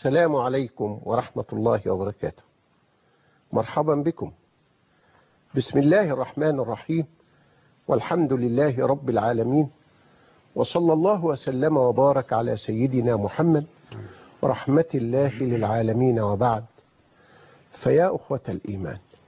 السلام عليكم ورحمة الله وبركاته مرحبا بكم بسم الله الرحمن الرحيم والحمد لله رب العالمين وصلى الله وسلم وبارك على سيدنا محمد رحمة الله للعالمين وبعد فيا أخوة الإيمان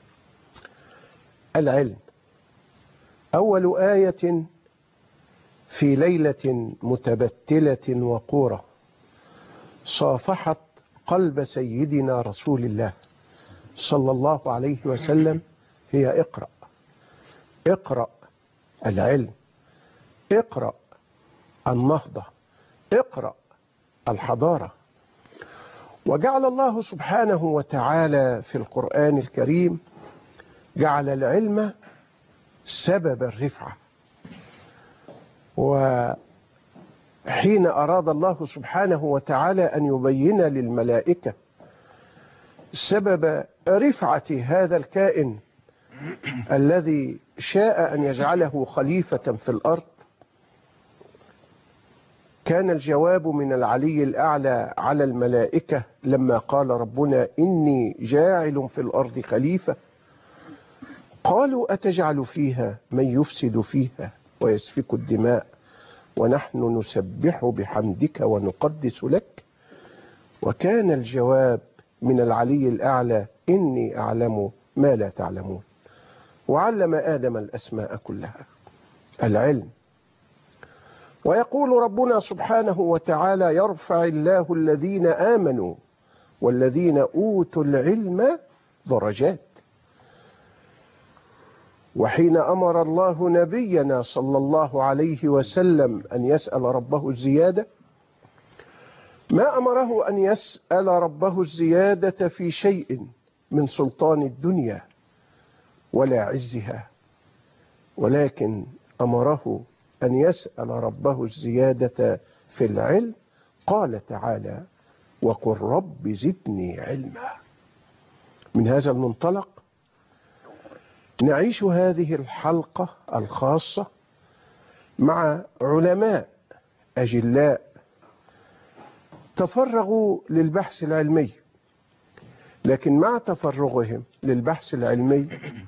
العلم أول آية في ليلة متبتلة وقورة صافحت قلب سيدنا رسول الله صلى الله عليه وسلم هي اقرأ اقرأ العلم اقرأ النهضة اقرأ الحضارة وجعل الله سبحانه وتعالى في القرآن الكريم جعل العلم سبب الرفعة وحين أراد الله سبحانه وتعالى أن يبين للملائكة سبب رفعة هذا الكائن الذي شاء أن يجعله خليفة في الأرض كان الجواب من العلي الأعلى على الملائكة لما قال ربنا إني جاعل في الأرض خليفة قالوا أتجعل فيها من يفسد فيها ويسفك الدماء ونحن نسبح بحمدك ونقدس لك وكان الجواب من العلي الأعلى إني أعلم ما لا تعلمون وعلم آدم الأسماء كلها العلم ويقول ربنا سبحانه وتعالى يرفع الله الذين آمنوا والذين أوتوا العلم درجات وحين أمر الله نبينا صلى الله عليه وسلم أن يسأل ربه الزيادة ما أمره أن يسأل ربه الزيادة في شيء من سلطان الدنيا ولا عزها ولكن أمره أن يسأل ربه الزيادة في العلم قال تعالى وقل رب زدني علما من هذا المنطلق نعيش هذه الحلقة الخاصة مع علماء أجلاء تفرغوا للبحث العلمي لكن مع تفرغهم للبحث العلمي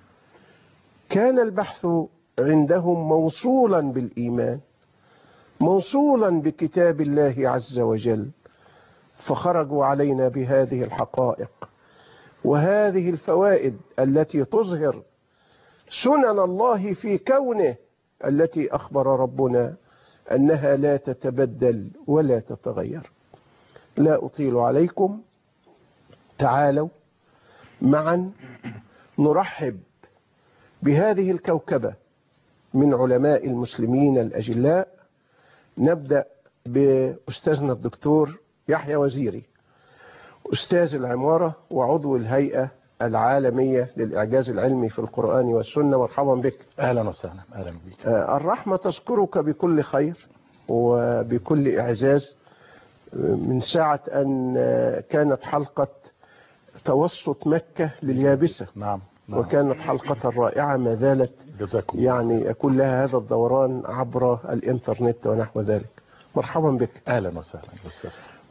كان البحث عندهم موصولا بالإيمان موصولا بكتاب الله عز وجل فخرجوا علينا بهذه الحقائق وهذه الفوائد التي تظهر سنن الله في كونه التي أخبر ربنا أنها لا تتبدل ولا تتغير لا أطيل عليكم تعالوا معا نرحب بهذه الكوكبة من علماء المسلمين الأجلاء نبدأ بأستاذنا الدكتور يحيى وزيري أستاذ العمارة وعضو الهيئة العالمية للإعجاز العلمي في القرآن والسنة مرحبا بك أهلا وسهلا أهلا بك الرحمة تذكرك بكل خير وبكل إعزاز من ساعة أن كانت حلقة توسط مكة لليابسة نعم, نعم. وكانت حلقة رائعة ما زالت جزاكم يعني يكون لها هذا الدوران عبر الإنترنت ونحو ذلك مرحبا بك أهلا وسهلا أستاذ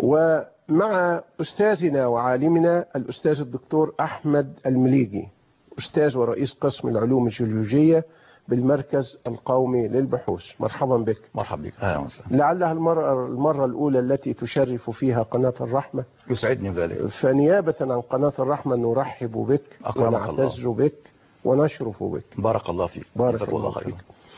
ومع أستاذنا وعالمنا الأستاذ الدكتور أحمد المليجي أستاذ ورئيس قسم العلوم الجيولوجية بالمركز القومي للبحوث مرحبا بك مرحبا بك أهلا وسهلا لعلها المرة, المرة الأولى التي تشرف فيها قناة الرحمة يسعدني ذلك فنيابة عن قناة الرحمة نرحب بك ونعتز بك ونشرف بك بارك الله فيك بارك الله فيك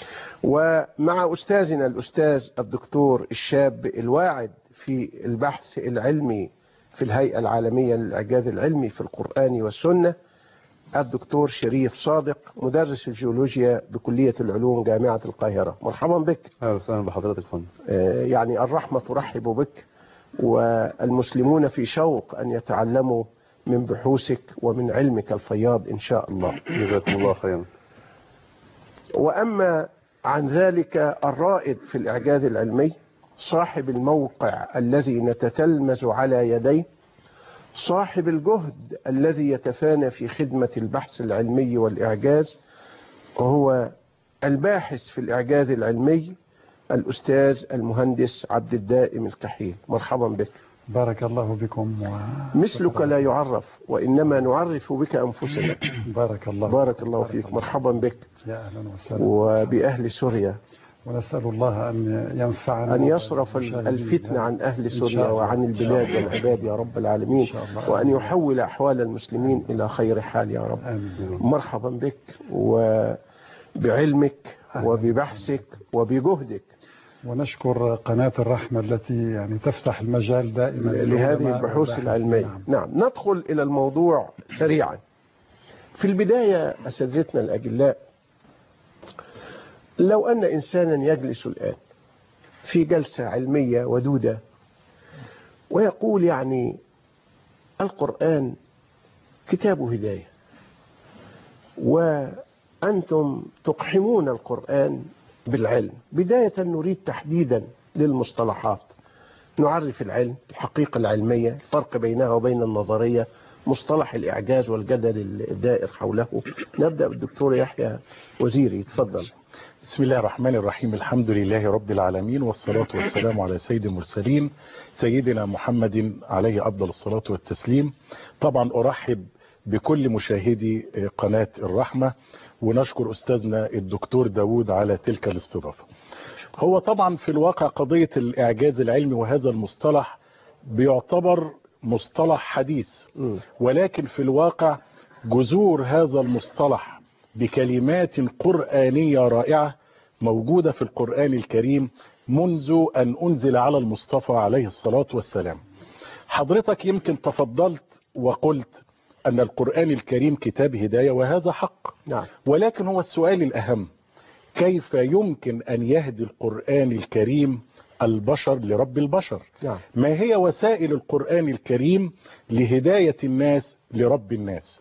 ومع أستاذنا الأستاذ الدكتور الشاب الواعد في البحث العلمي في الهيئة العالمية للإعجاز العلمي في القرآن والسنة الدكتور شريف صادق مدرس الجيولوجيا بكلية العلوم جامعة القاهرة مرحبا بك أهلا وسهلا بحضرتك فندم يعني الرحمة ترحب بك والمسلمون في شوق أن يتعلموا من بحوثك ومن علمك الفياض إن شاء الله جزاكم الله خيرا وأما عن ذلك الرائد في الإعجاز العلمي صاحب الموقع الذي نتتلمذ على يديه صاحب الجهد الذي يتفانى في خدمة البحث العلمي والإعجاز وهو الباحث في الإعجاز العلمي الأستاذ المهندس عبد الدائم الكحيل مرحبا بك بارك الله بكم و... مثلك لا يعرف وإنما نعرف بك أنفسنا بارك الله بارك الله فيك مرحبا بك يا أهلا وسهلا وبأهل سوريا ونسأل الله أن ينفعنا أن يصرف والمشاهدين. الفتنة عن أهل إن سوريا شاء الله. وعن إن شاء البلاد الله. والعباد يا رب العالمين إن شاء الله. وأن يحول أحوال المسلمين إلى خير حال يا رب آمين مرحبا بك وبعلمك وببحثك وبجهدك ونشكر قناة الرحمة التي يعني تفتح المجال دائما لهذه للعلماء البحوث والباحثين. العلمية نعم. نعم ندخل إلى الموضوع سريعا في البداية أساتذتنا الأجلاء لو أن إنسانا يجلس الآن في جلسة علمية ودودة ويقول يعني القرآن كتاب هداية وأنتم تقحمون القرآن بالعلم بداية نريد تحديدا للمصطلحات نعرف العلم الحقيقة العلمية الفرق بينها وبين النظرية مصطلح الإعجاز والجدل الدائر حوله نبدأ بالدكتور يحيى وزيري تفضل بسم الله الرحمن الرحيم الحمد لله رب العالمين والصلاة والسلام على سيد المرسلين سيدنا محمد عليه أفضل الصلاة والتسليم طبعا أرحب بكل مشاهدي قناة الرحمة ونشكر أستاذنا الدكتور داود على تلك الاستضافة هو طبعا في الواقع قضية الإعجاز العلمي وهذا المصطلح بيعتبر مصطلح حديث مم. ولكن في الواقع جذور هذا المصطلح بكلمات قرآنية رائعة موجودة في القرآن الكريم منذ أن أنزل على المصطفى عليه الصلاة والسلام حضرتك يمكن تفضلت وقلت أن القرآن الكريم كتاب هداية وهذا حق نعم ولكن هو السؤال الأهم كيف يمكن أن يهدي القرآن الكريم البشر لرب البشر نعم ما هي وسائل القرآن الكريم لهداية الناس لرب الناس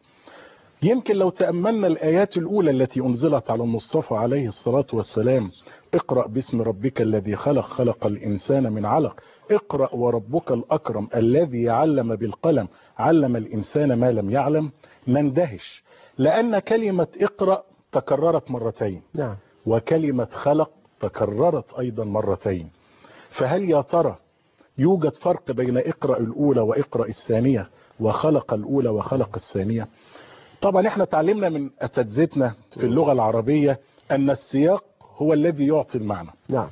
يمكن لو تأملنا الآيات الأولى التي أنزلت على المصطفى عليه الصلاة والسلام اقرأ باسم ربك الذي خلق خلق الإنسان من علق اقرأ وربك الأكرم الذي علم بالقلم علم الإنسان ما لم يعلم نندهش لأن كلمة اقرأ تكررت مرتين نعم وكلمة خلق تكررت أيضا مرتين فهل يا ترى يوجد فرق بين اقرأ الأولى واقرأ الثانية وخلق الأولى وخلق الثانية طبعا احنا تعلمنا من أساتذتنا في اللغة العربية أن السياق هو الذي يعطي المعنى نعم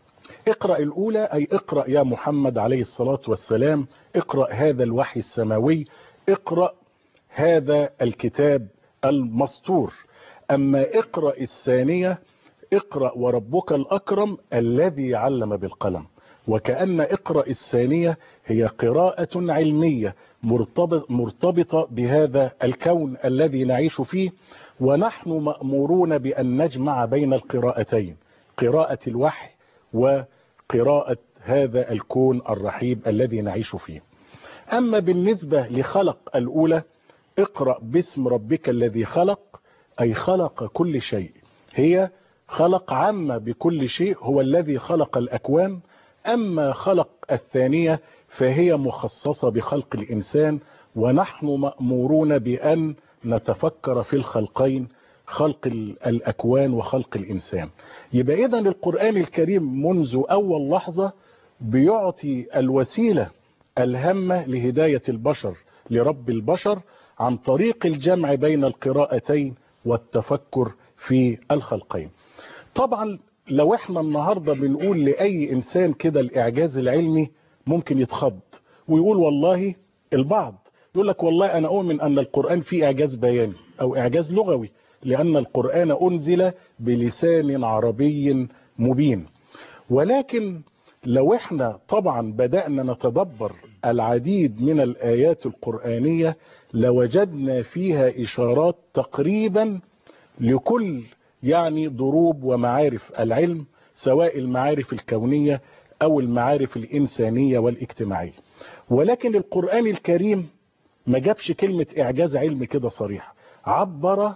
اقرأ الأولى أي اقرأ يا محمد عليه الصلاة والسلام اقرأ هذا الوحي السماوي اقرأ هذا الكتاب المسطور أما اقرأ الثانية اقرأ وربك الأكرم الذي علم بالقلم وكأن اقرأ الثانية هي قراءة علمية مرتبط مرتبطة بهذا الكون الذي نعيش فيه ونحن مأمورون بأن نجمع بين القراءتين قراءة الوحي وقراءة هذا الكون الرحيب الذي نعيش فيه أما بالنسبة لخلق الأولى اقرأ باسم ربك الذي خلق أي خلق كل شيء هي خلق عام بكل شيء هو الذي خلق الأكوان أما خلق الثانية فهي مخصصة بخلق الإنسان ونحن مأمورون بأن نتفكر في الخلقين خلق الأكوان وخلق الإنسان يبقى إذا القرآن الكريم منذ أول لحظة بيعطي الوسيلة الهامة لهداية البشر لرب البشر عن طريق الجمع بين القراءتين والتفكر في الخلقين طبعا لو احنا النهاردة بنقول لأي إنسان كده الإعجاز العلمي ممكن يتخض ويقول والله البعض يقول لك والله أنا أؤمن أن القرآن فيه إعجاز بياني أو إعجاز لغوي لأن القرآن أنزل بلسان عربي مبين ولكن لو احنا طبعا بدأنا نتدبر العديد من الآيات القرآنية لوجدنا فيها إشارات تقريبا لكل يعني ضروب ومعارف العلم سواء المعارف الكونية أو المعارف الإنسانية والاجتماعية ولكن القرآن الكريم ما جابش كلمة إعجاز علمي كده صريح عبر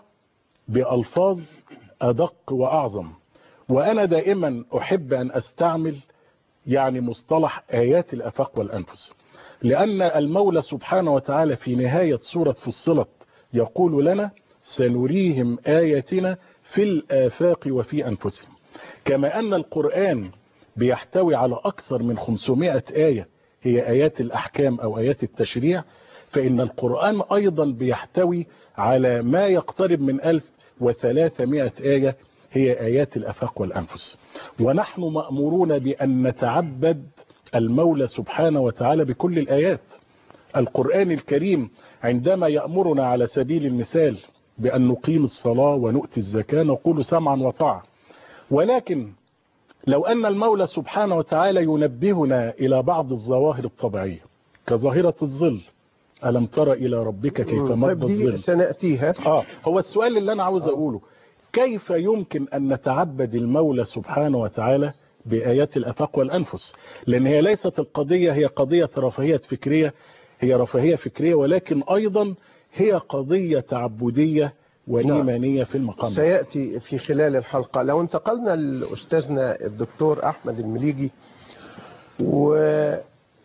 بألفاظ أدق وأعظم وأنا دائما أحب أن أستعمل يعني مصطلح آيات الأفاق والأنفس لأن المولى سبحانه وتعالى في نهاية سورة فصلت يقول لنا سنريهم آياتنا في الآفاق وفي أنفسهم كما أن القرآن بيحتوي على أكثر من 500 آية هي آيات الأحكام أو آيات التشريع فإن القرآن أيضا بيحتوي على ما يقترب من 1300 آية هي آيات الأفاق والأنفس ونحن مأمورون بأن نتعبد المولى سبحانه وتعالى بكل الآيات القرآن الكريم عندما يأمرنا على سبيل المثال بأن نقيم الصلاة ونؤتي الزكاة نقول سمعا وطاعة ولكن لو أن المولى سبحانه وتعالى ينبهنا إلى بعض الظواهر الطبيعية كظاهرة الظل ألم تر إلى ربك كيف طيب مد دي الظل سنأتيها آه هو السؤال اللي أنا عاوز أقوله كيف يمكن أن نتعبد المولى سبحانه وتعالى بآيات الأفاق والأنفس لأن هي ليست القضية هي قضية رفاهية فكرية هي رفاهية فكرية ولكن أيضا هي قضية تعبدية وإيمانية في المقام سيأتي في خلال الحلقة لو انتقلنا لأستاذنا الدكتور أحمد المليجي والناس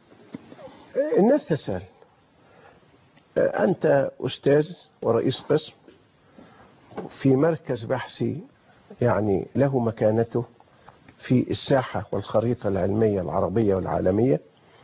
تسأل أنت أستاذ ورئيس قسم في مركز بحثي يعني له مكانته في الساحة والخريطة العلمية العربية والعالمية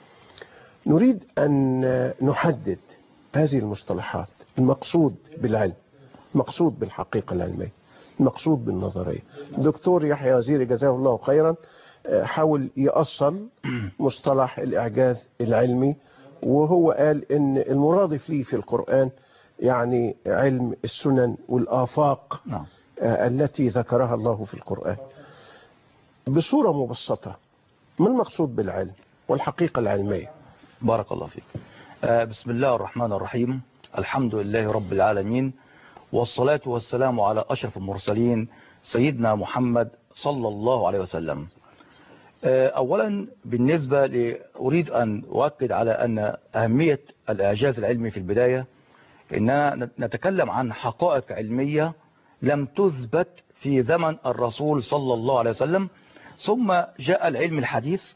نريد أن نحدد هذه المصطلحات المقصود بالعلم المقصود بالحقيقة العلمية المقصود بالنظرية دكتور يحيى وزيري جزاه الله خيرا آه، حاول يأصل مصطلح الإعجاز العلمي وهو قال إن المرادف ليه في القرآن يعني علم السنن والآفاق نعم آه، التي ذكرها الله في القرآن بصورة مبسطة ما المقصود بالعلم والحقيقة العلمية بارك الله فيك آه، بسم الله الرحمن الرحيم الحمد لله رب العالمين والصلاة والسلام على أشرف المرسلين سيدنا محمد صلى الله عليه وسلم آه، أولا بالنسبة ل- أريد أن أؤكد على أن أهمية الإعجاز العلمي في البداية إننا نتكلم عن حقائق علمية لم تثبت في زمن الرسول صلى الله عليه وسلم ثم جاء العلم الحديث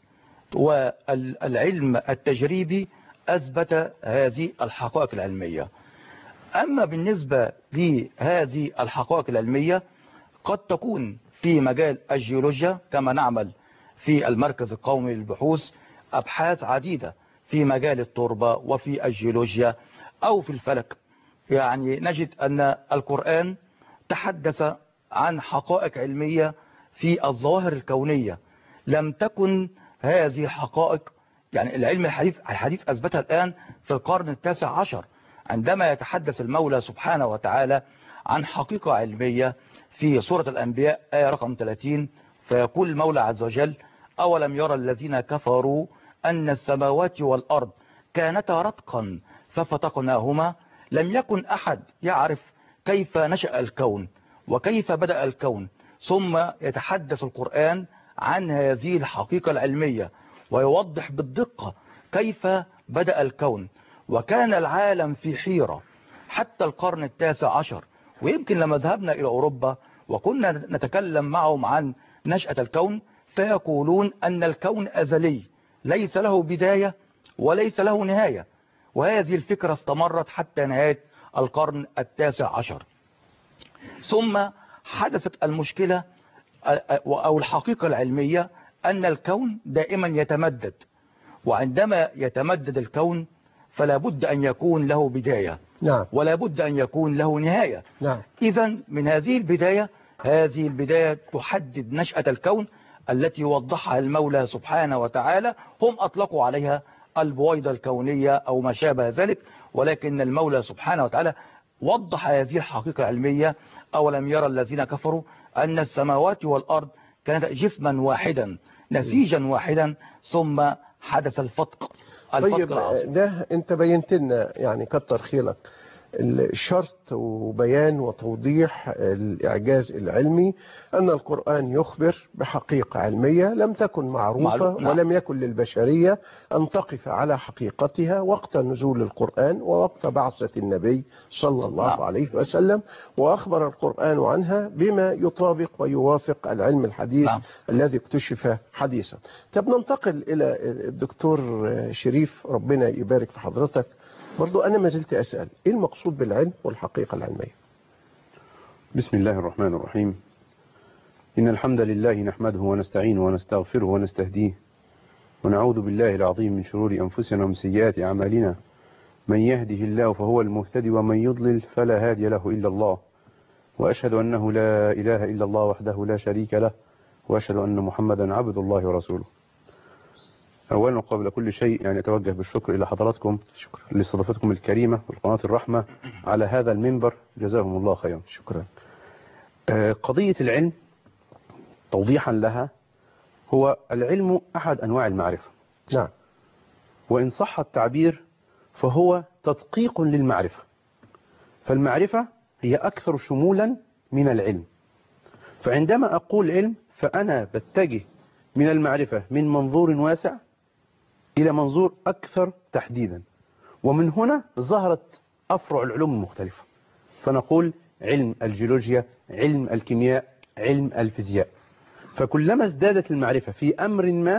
والعلم التجريبي أثبت هذه الحقائق العلمية أما بالنسبة لهذه الحقائق العلمية قد تكون في مجال الجيولوجيا كما نعمل في المركز القومي للبحوث أبحاث عديدة في مجال التربة وفي الجيولوجيا أو في الفلك يعني نجد أن القرآن تحدث عن حقائق علمية في الظواهر الكونية لم تكن هذه الحقائق يعني العلم الحديث الحديث أثبتها الآن في القرن التاسع عشر عندما يتحدث المولى سبحانه وتعالى عن حقيقة علمية في سورة الأنبياء آية رقم 30 فيقول المولى عز وجل أولم يرى الذين كفروا أن السماوات والأرض كانتا رتقا ففتقناهما لم يكن أحد يعرف كيف نشأ الكون وكيف بدأ الكون ثم يتحدث القرآن عن هذه الحقيقة العلمية ويوضح بالدقة كيف بدأ الكون وكان العالم في حيرة حتى القرن التاسع عشر ويمكن لما ذهبنا إلى أوروبا وكنا نتكلم معهم عن نشأة الكون فيقولون أن الكون أزلي ليس له بداية وليس له نهاية وهذه الفكرة استمرت حتى نهاية القرن التاسع عشر ثم حدثت المشكلة أو الحقيقة العلمية أن الكون دائما يتمدد وعندما يتمدد الكون فلا بد أن يكون له بداية نعم ولا بد أن يكون له نهاية نعم إذا من هذه البداية هذه البداية تحدد نشأة الكون التي وضحها المولى سبحانه وتعالى هم أطلقوا عليها البويضة الكونية أو ما شابه ذلك ولكن المولى سبحانه وتعالى وضح هذه الحقيقة العلمية أولم يرى الذين كفروا أن السماوات والأرض كانت جسما واحدا نسيجا واحدا ثم حدث الفتق الفتق طيب العظيم ده انت بينت لنا يعني كتر خيرك الشرط وبيان وتوضيح الإعجاز العلمي أن القرآن يخبر بحقيقة علمية لم تكن معروفة معلوم، نعم. ولم يكن للبشرية أن تقف على حقيقتها وقت نزول القرآن ووقت بعثة النبي صلى الله نعم. عليه وسلم وأخبر القرآن عنها بما يطابق ويوافق العلم الحديث نعم. الذي اكتشف حديثا طب ننتقل إلى الدكتور شريف ربنا يبارك في حضرتك برضو أنا ما زلت أسأل إيه المقصود بالعلم والحقيقة العلمية بسم الله الرحمن الرحيم إن الحمد لله نحمده ونستعينه ونستغفره ونستهديه ونعوذ بالله العظيم من شرور أنفسنا ومن سيئات أعمالنا من يهده الله فهو المهتدي ومن يضلل فلا هادي له إلا الله وأشهد أنه لا إله إلا الله وحده لا شريك له وأشهد أن محمدا عبد الله ورسوله أولا قبل كل شيء يعني أتوجه بالشكر إلى حضراتكم شكرا لاستضافتكم الكريمة والقناة الرحمة على هذا المنبر جزاهم الله خيرا شكرا آه، قضية العلم توضيحا لها هو العلم أحد أنواع المعرفة نعم وإن صح التعبير فهو تدقيق للمعرفة فالمعرفة هي أكثر شمولا من العلم فعندما أقول علم فأنا بتجه من المعرفة من منظور واسع إلى منظور أكثر تحديدا ومن هنا ظهرت أفرع العلوم المختلفة فنقول علم الجيولوجيا علم الكيمياء علم الفيزياء فكلما ازدادت المعرفة في أمر ما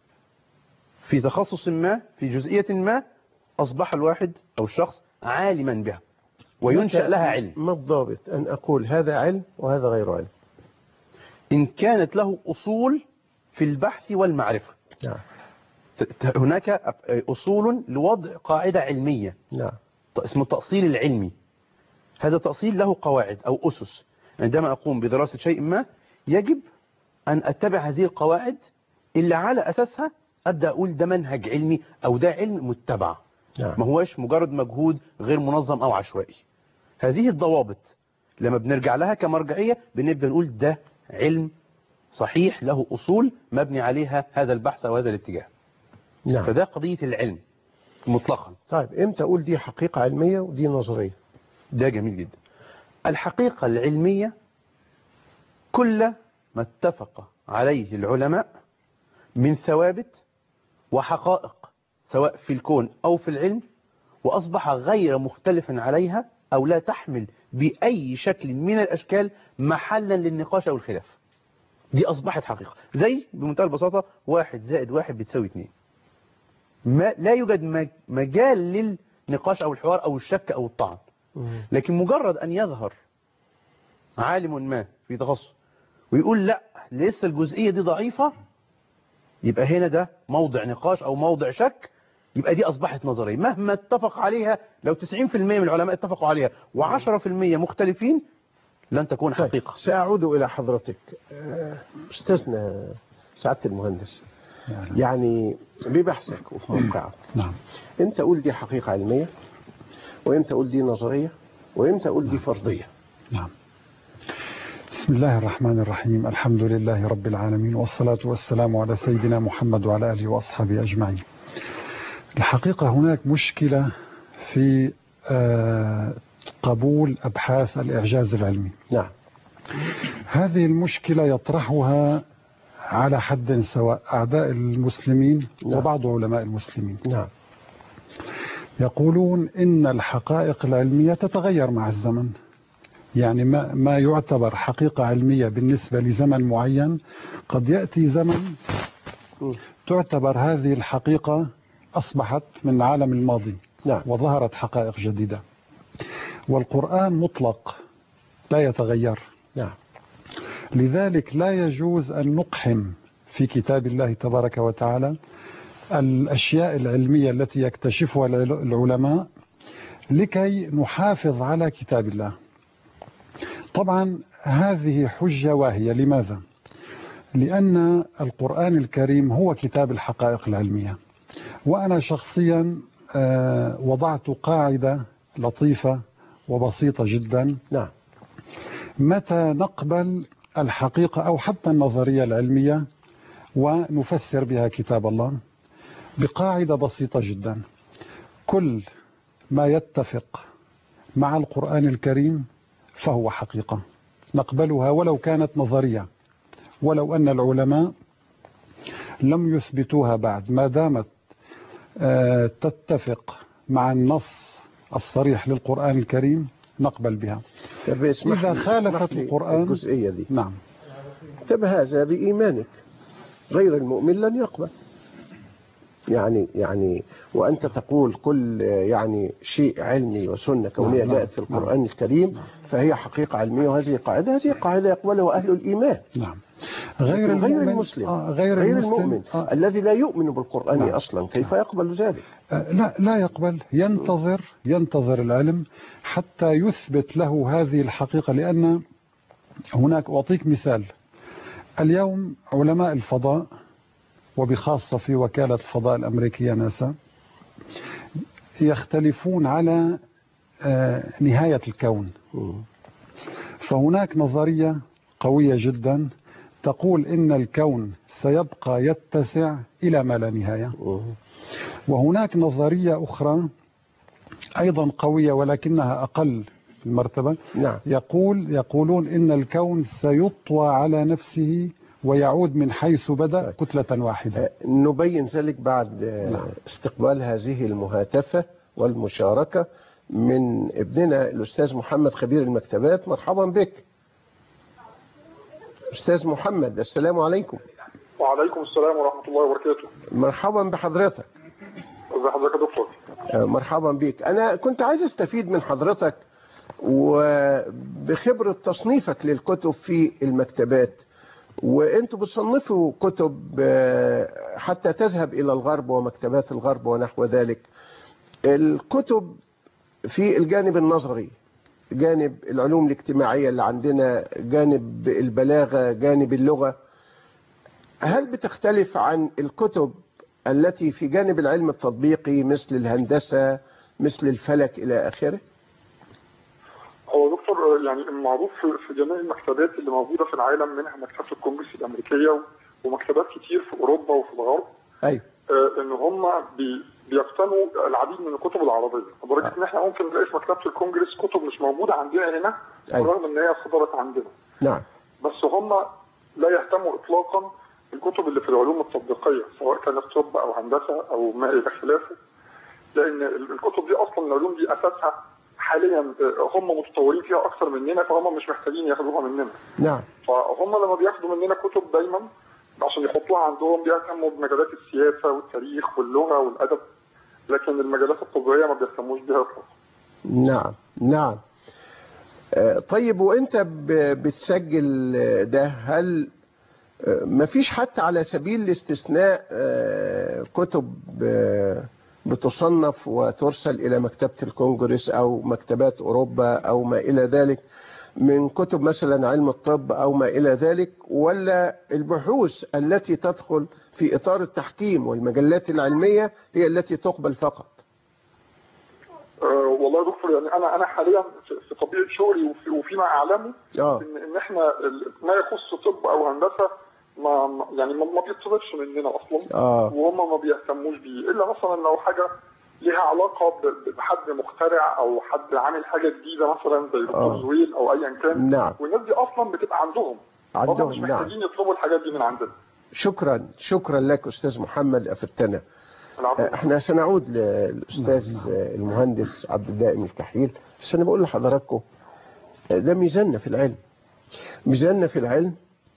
في تخصص ما في جزئية ما أصبح الواحد أو الشخص عالما بها وينشأ لها علم ما الضابط أن أقول هذا علم وهذا غير علم إن كانت له أصول في البحث والمعرفة نعم ت- ت- هناك أصول لوضع قاعدة علمية نعم ط- اسمه التأصيل العلمي هذا التأصيل له قواعد أو أسس عندما أقوم بدراسة شيء ما يجب أن أتبع هذه القواعد اللي على أساسها أبدأ أقول ده منهج علمي أو ده علم متبع نعم ما هوش مجرد مجهود غير منظم أو عشوائي هذه الضوابط لما بنرجع لها كمرجعية بنبدأ نقول ده علم صحيح له أصول مبني عليها هذا البحث أو هذا الاتجاه نعم فده قضية العلم مطلقا طيب امتى أقول دي حقيقة علمية ودي نظرية ده جميل جدا الحقيقة العلمية كل ما اتفق عليه العلماء من ثوابت وحقائق سواء في الكون أو في العلم وأصبح غير مختلف عليها أو لا تحمل بأي شكل من الأشكال محلا للنقاش أو الخلاف دي أصبحت حقيقة زي بمنتهى البساطة واحد زائد واحد بتساوي اتنين ما لا يوجد مج- مجال للنقاش أو الحوار أو الشك أو الطعن مم. لكن مجرد أن يظهر عالم ما في تخصص ويقول لا لسه الجزئية دي ضعيفة يبقى هنا ده موضع نقاش أو موضع شك يبقى دي أصبحت نظرية مهما اتفق عليها لو 90% من العلماء اتفقوا عليها و10% مختلفين لن تكون طيب حقيقة سأعود إلى حضرتك آه، أستاذنا سعادة المهندس يعني يعني ببحثك وفي موقعك نعم امتى أقول دي حقيقة علمية وامتى أقول دي نظرية وامتى أقول دي فرضية نعم بسم الله الرحمن الرحيم الحمد لله رب العالمين والصلاة والسلام على سيدنا محمد وعلى آله وأصحابه أجمعين الحقيقة هناك مشكلة في آه، قبول أبحاث الإعجاز العلمي نعم هذه المشكلة يطرحها على حد سواء أعداء المسلمين نعم. وبعض علماء المسلمين نعم يقولون إن الحقائق العلمية تتغير مع الزمن يعني ما, ما يعتبر حقيقة علمية بالنسبة لزمن معين قد يأتي زمن مم. تعتبر هذه الحقيقة أصبحت من العالم الماضي نعم وظهرت حقائق جديدة والقرآن مطلق لا يتغير نعم لذلك لا يجوز أن نقحم في كتاب الله تبارك وتعالى الأشياء العلمية التي يكتشفها العل- العلماء لكي نحافظ على كتاب الله طبعا هذه حجة واهية لماذا؟ لأن القرآن الكريم هو كتاب الحقائق العلمية وأنا شخصيا آه، وضعت قاعدة لطيفة وبسيطة جدا نعم متى نقبل الحقيقة أو حتى النظرية العلمية ونفسر بها كتاب الله بقاعدة بسيطة جدا كل ما يتفق مع القرآن الكريم فهو حقيقة نقبلها ولو كانت نظرية ولو أن العلماء لم يثبتوها بعد ما دامت آه، تتفق مع النص الصريح للقرآن الكريم نقبل بها طب اسمح إذا لي- خالفت اسمح لي القرآن- الجزئية دي نعم طب هذا بإيمانك غير المؤمن لن يقبل يعني يعني وأنت تقول كل يعني شيء علمي وسنة كونية نعم، جاءت في نعم. القرآن الكريم فهي حقيقة علمية وهذه قاعدة هذه قاعدة يقبلها أهل الإيمان نعم غير لكن غير المؤمن المسلم آه غير, غير المسلم المؤمن آه الذي لا يؤمن بالقرآن نعم. أصلا كيف يقبل ذلك آه، لا لا يقبل ينتظر ينتظر العلم حتى يثبت له هذه الحقيقة لأن هناك أعطيك مثال اليوم علماء الفضاء وبخاصة في وكالة الفضاء الأمريكية ناسا يختلفون على آه، نهاية الكون فهناك نظرية قوية جدا تقول إن الكون سيبقى يتسع إلى ما لا نهاية وهناك نظرية أخرى أيضا قوية ولكنها أقل في المرتبة نعم يقول يقولون إن الكون سيطوى على نفسه ويعود من حيث بدأ كتلة واحدة آه، نبين ذلك بعد آه، نعم. استقبال هذه المهاتفة والمشاركة من ابننا الأستاذ محمد خبير المكتبات مرحبا بك أستاذ محمد السلام عليكم وعليكم السلام ورحمة الله وبركاته مرحبا بحضرتك ازي حضرتك يا دكتور آه، مرحبا بك أنا كنت عايز أستفيد من حضرتك وبخبرة تصنيفك للكتب في المكتبات وانتوا بتصنفوا كتب آه، حتى تذهب إلى الغرب ومكتبات الغرب ونحو ذلك الكتب في الجانب النظري جانب العلوم الاجتماعية اللي عندنا جانب البلاغة جانب اللغة هل بتختلف عن الكتب التي في جانب العلم التطبيقي مثل الهندسة مثل الفلك إلى آخره هو دكتور يعني المعروف في في جميع المكتبات اللي موجودة في العالم منها مكتبة الكونجرس الأمريكية ومكتبات كتير في أوروبا وفي الغرب أيوة آه، ان هم بي بيقتنوا العديد من الكتب العربيه لدرجه ان احنا ممكن نلاقي في مكتبه الكونجرس كتب مش موجوده عندنا هنا أيوة. بالرغم ان هي صدرت عندنا نعم بس هم لا يهتموا اطلاقا بالكتب اللي في العلوم التطبيقيه سواء كانت طب او هندسه او ما الى خلافه لان ال- الكتب دي اصلا العلوم دي اساسها حاليا آه، هم متطورين فيها اكثر مننا فهم مش محتاجين ياخدوها مننا نعم فهم لما بياخدوا مننا كتب دايما عشان يحطوها عندهم بيهتموا بمجالات السياسه والتاريخ واللغه والادب لكن المجالات الطبيه ما بيهتموش بيها اطلاقا نعم نعم آه، طيب وانت ب- بتسجل آه، ده هل آه، مفيش حتى على سبيل الاستثناء آه، كتب آه، بتصنف وترسل إلى مكتبة الكونجرس أو مكتبات أوروبا أو ما إلى ذلك من كتب مثلا علم الطب أو ما إلى ذلك ولا البحوث التي تدخل في إطار التحكيم والمجلات العلمية هي التي تقبل فقط أه والله يا دكتور يعني انا انا حاليا في في طبيعه شغلي وفي وفيما اعلمه آه. ان ان احنا ال- ما يخص طب او هندسه ما ما- يعني ما ما بيطلبش مننا اصلا آه. وهم ما بيهتموش بيه الا مثلا لو حاجه ليها علاقه ب- بحد مخترع او حد عامل حاجه جديده مثلا زي دكتور آه. زويل او ايا كان نعم. والناس دي اصلا بتبقى عندهم عندهم، هم مش نعم. محتاجين يطلبوا الحاجات دي من عندنا شكرا شكرا لك أستاذ محمد أفدتنا العفو. احنا سنعود للأستاذ المهندس عبد الدائم الكحيل بس أنا بقول لحضراتكم ده ميزاننا في العلم ميزاننا في العلم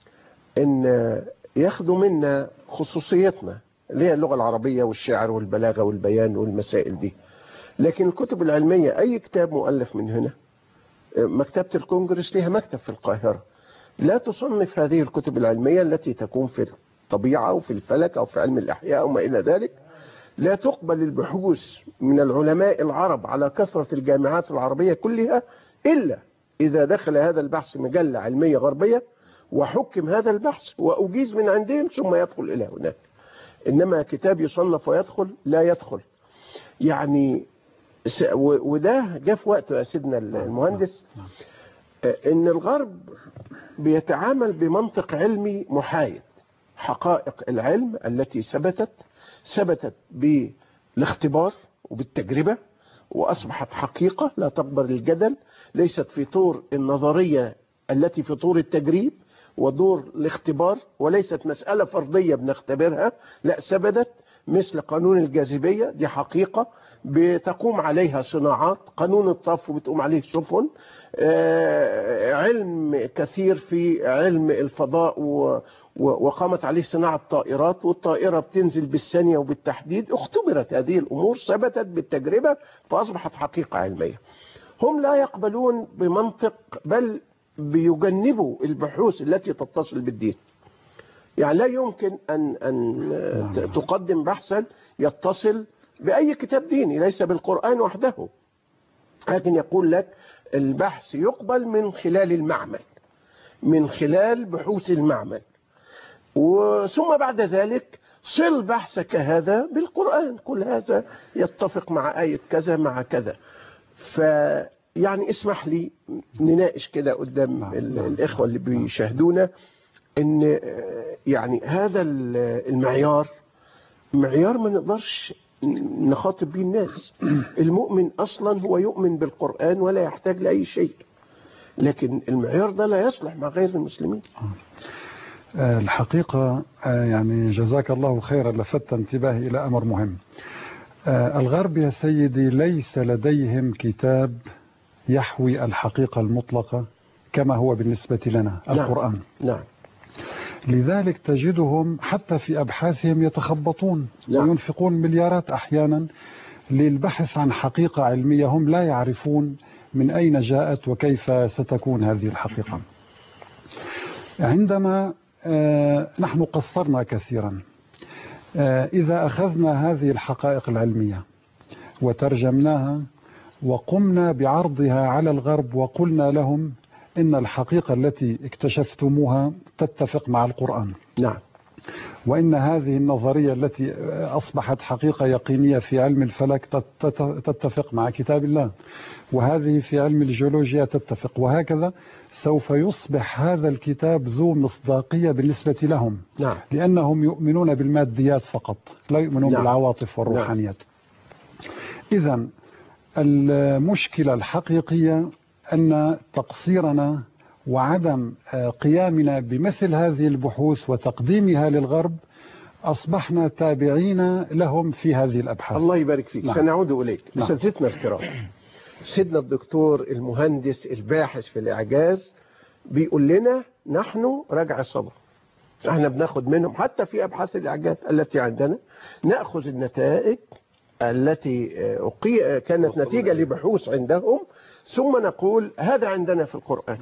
ان ياخدوا منا خصوصيتنا اللي هي اللغة العربية والشعر والبلاغة والبيان والمسائل دي لكن الكتب العلمية أي كتاب مؤلف من هنا مكتبة الكونجرس لها مكتب في القاهرة لا تصنف هذه الكتب العلمية التي تكون في الطبيعة أو في الفلك أو في علم الأحياء أو ما إلى ذلك لا تقبل البحوث من العلماء العرب على كثرة الجامعات العربية كلها إلا إذا دخل هذا البحث مجلة علمية غربية وحكم هذا البحث وأجيز من عندهم ثم يدخل إلى هناك إنما كتاب يصنف ويدخل لا يدخل يعني س- و- وده جاء في وقته يا سيدنا المهندس آه، إن الغرب بيتعامل بمنطق علمي محايد حقائق العلم التي ثبتت ثبتت بالاختبار وبالتجربة وأصبحت حقيقة لا تقبل الجدل ليست في طور النظرية التي في طور التجريب ودور الاختبار وليست مسألة فرضية بنختبرها لا ثبتت مثل قانون الجاذبية دي حقيقة بتقوم عليها صناعات قانون الطف بتقوم عليه سفن آه، علم كثير في علم الفضاء و- و- وقامت عليه صناعة طائرات والطائرة بتنزل بالثانية وبالتحديد اختبرت هذه الأمور ثبتت بالتجربة فأصبحت حقيقة علمية هم لا يقبلون بمنطق بل بيجنبوا البحوث التي تتصل بالدين يعني لا يمكن أن, أن ت- تقدم بحثا يتصل بأي كتاب ديني ليس بالقرآن وحده لكن يقول لك البحث يقبل من خلال المعمل من خلال بحوث المعمل وثم بعد ذلك صل بحثك هذا بالقرآن كل هذا يتفق مع آية كذا مع كذا فيعني اسمح لي نناقش كده قدام نعم، ال- نعم. الإخوة اللي بيشاهدونا ان آه، يعني هذا ال- المعيار معيار ما نقدرش نخاطب بيه الناس المؤمن اصلا هو يؤمن بالقرآن ولا يحتاج لأي شيء لكن المعيار ده لا يصلح مع غير المسلمين آه، الحقيقة آه، يعني جزاك الله خيرا لفت انتباهي إلى أمر مهم آه، الغرب يا سيدي ليس لديهم كتاب يحوي الحقيقة المطلقة كما هو بالنسبة لنا نعم. القرآن نعم لذلك تجدهم حتى في أبحاثهم يتخبطون نعم. وينفقون مليارات أحيانا للبحث عن حقيقة علمية هم لا يعرفون من أين جاءت وكيف ستكون هذه الحقيقة عندما آه، نحن قصرنا كثيرا آه، إذا أخذنا هذه الحقائق العلمية وترجمناها وقمنا بعرضها على الغرب وقلنا لهم إن الحقيقة التي اكتشفتموها تتفق مع القرآن نعم وإن هذه النظرية التي أصبحت حقيقة يقينية في علم الفلك تت- تت- تتفق مع كتاب الله وهذه في علم الجيولوجيا تتفق وهكذا سوف يصبح هذا الكتاب ذو مصداقية بالنسبة لهم نعم لأنهم يؤمنون بالماديات فقط لا يؤمنون نعم. بالعواطف والروحانيات إذا المشكلة الحقيقية أن تقصيرنا وعدم آه، قيامنا بمثل هذه البحوث وتقديمها للغرب أصبحنا تابعين لهم في هذه الأبحاث الله يبارك فيك نعم. سنعود إليك نعم. أساتذتنا الكرام سيدنا الدكتور المهندس الباحث في الإعجاز بيقول لنا نحن رجع صدى احنا بناخد منهم حتى في أبحاث الإعجاز التي عندنا نأخذ النتائج التي آه، أقي- آه، كانت نتيجة لبحوث عندهم ثم نقول هذا عندنا في القرآن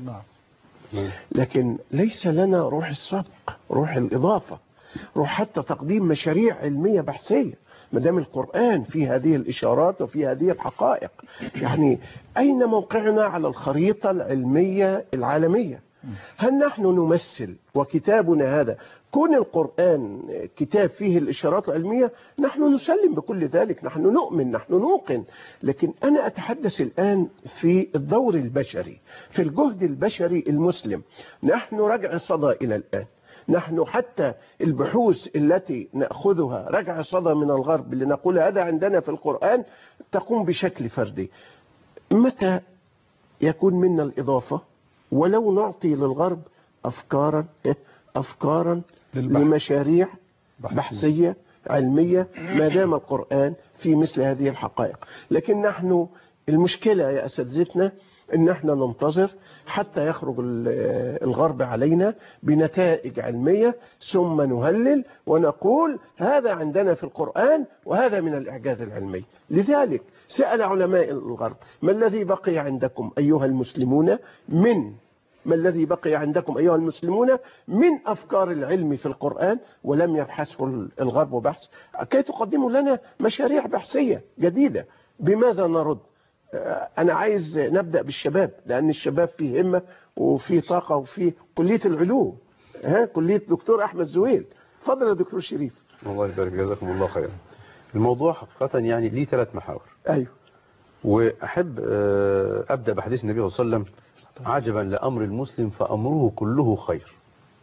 لكن ليس لنا روح السبق روح الإضافة روح حتى تقديم مشاريع علمية بحثية ما دام القرآن في هذه الإشارات وفي هذه الحقائق يعني أين موقعنا على الخريطة العلمية العالمية هل نحن نمثل وكتابنا هذا كون القرآن كتاب فيه الإشارات العلمية نحن نسلم بكل ذلك نحن نؤمن نحن نوقن لكن أنا أتحدث الآن في الدور البشري في الجهد البشري المسلم نحن رجع صدى إلى الآن نحن حتى البحوث التي نأخذها رجع صدى من الغرب لنقول هذا عندنا في القرآن تقوم بشكل فردي متى يكون منا الإضافة ولو نعطي للغرب أفكارا أفكارا للبحث. لمشاريع بحثية. بحثية علمية ما دام القرآن في مثل هذه الحقائق لكن نحن المشكلة يا أساتذتنا ان احنا ننتظر حتى يخرج ال- الغرب علينا بنتائج علمية ثم نهلل ونقول هذا عندنا في القرآن وهذا من الإعجاز العلمي لذلك سأل علماء الغرب ما الذي بقي عندكم أيها المسلمون من ما الذي بقي عندكم أيها المسلمون من أفكار العلم في القرآن ولم يبحثه الغرب بحث كي تقدموا لنا مشاريع بحثية جديدة بماذا نرد آه، أنا عايز نبدأ بالشباب لأن الشباب فيه همة وفيه طاقة وفيه كلية العلوم ها كلية دكتور أحمد زويل فضل يا دكتور شريف الله يبارك جزاكم الله خيرا الموضوع حقيقة يعني ليه ثلاث محاور أيوه وأحب آه، أبدأ بحديث النبي صلى الله عليه وسلم عجبا لأمر المسلم فأمره كله خير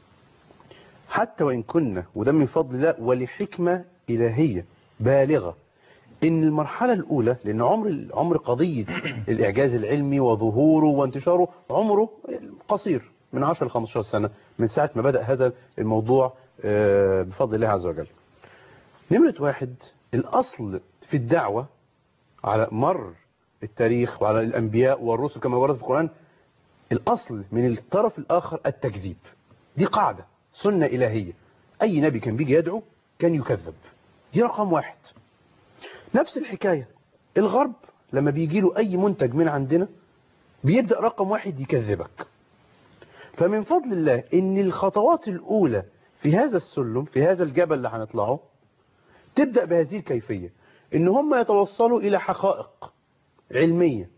حتى وإن كنا وده من فضل الله ولحكمة إلهية بالغة إن المرحلة الأولى لأن عمر عمر قضية الإعجاز العلمي وظهوره وانتشاره عمره قصير من 10 ل 15 سنة من ساعة ما بدأ هذا الموضوع آه، بفضل الله عز وجل نمرة واحد الأصل في الدعوة على مر التاريخ وعلى الأنبياء والرسل كما ورد في القرآن الأصل من الطرف الآخر التكذيب دي قاعدة سنة إلهية أي نبي كان بيجي يدعو كان يكذب دي رقم واحد نفس الحكاية الغرب لما بيجي له أي منتج من عندنا بيبدأ رقم واحد يكذبك فمن فضل الله ان الخطوات الأولى في هذا السلم في هذا الجبل اللي هنطلعه تبدأ بهذه الكيفية ان هم يتوصلوا الى حقائق علمية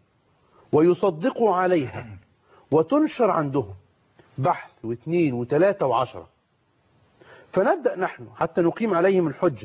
ويصدقوا عليها وتنشر عندهم بحث واثنين وثلاثة وعشرة فنبدأ نحن حتى نقيم عليهم الحجة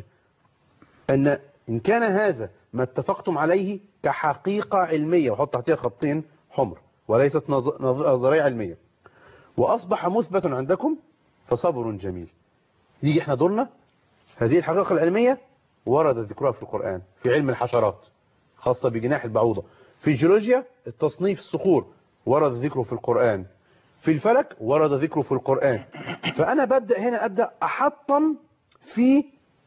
أن إن كان هذا ما اتفقتم عليه كحقيقة علمية وحط تحتها خطين حمر وليست نظ- نظ- نظرية علمية وأصبح مثبت عندكم فصبر جميل يجي احنا دورنا هذه الحقيقة العلمية ورد ذكرها في القرآن في علم الحشرات خاصة بجناح البعوضة في الجيولوجيا التصنيف الصخور ورد ذكره في القرآن في الفلك ورد ذكره في القرآن فأنا ببدأ هنا أبدأ أحطم في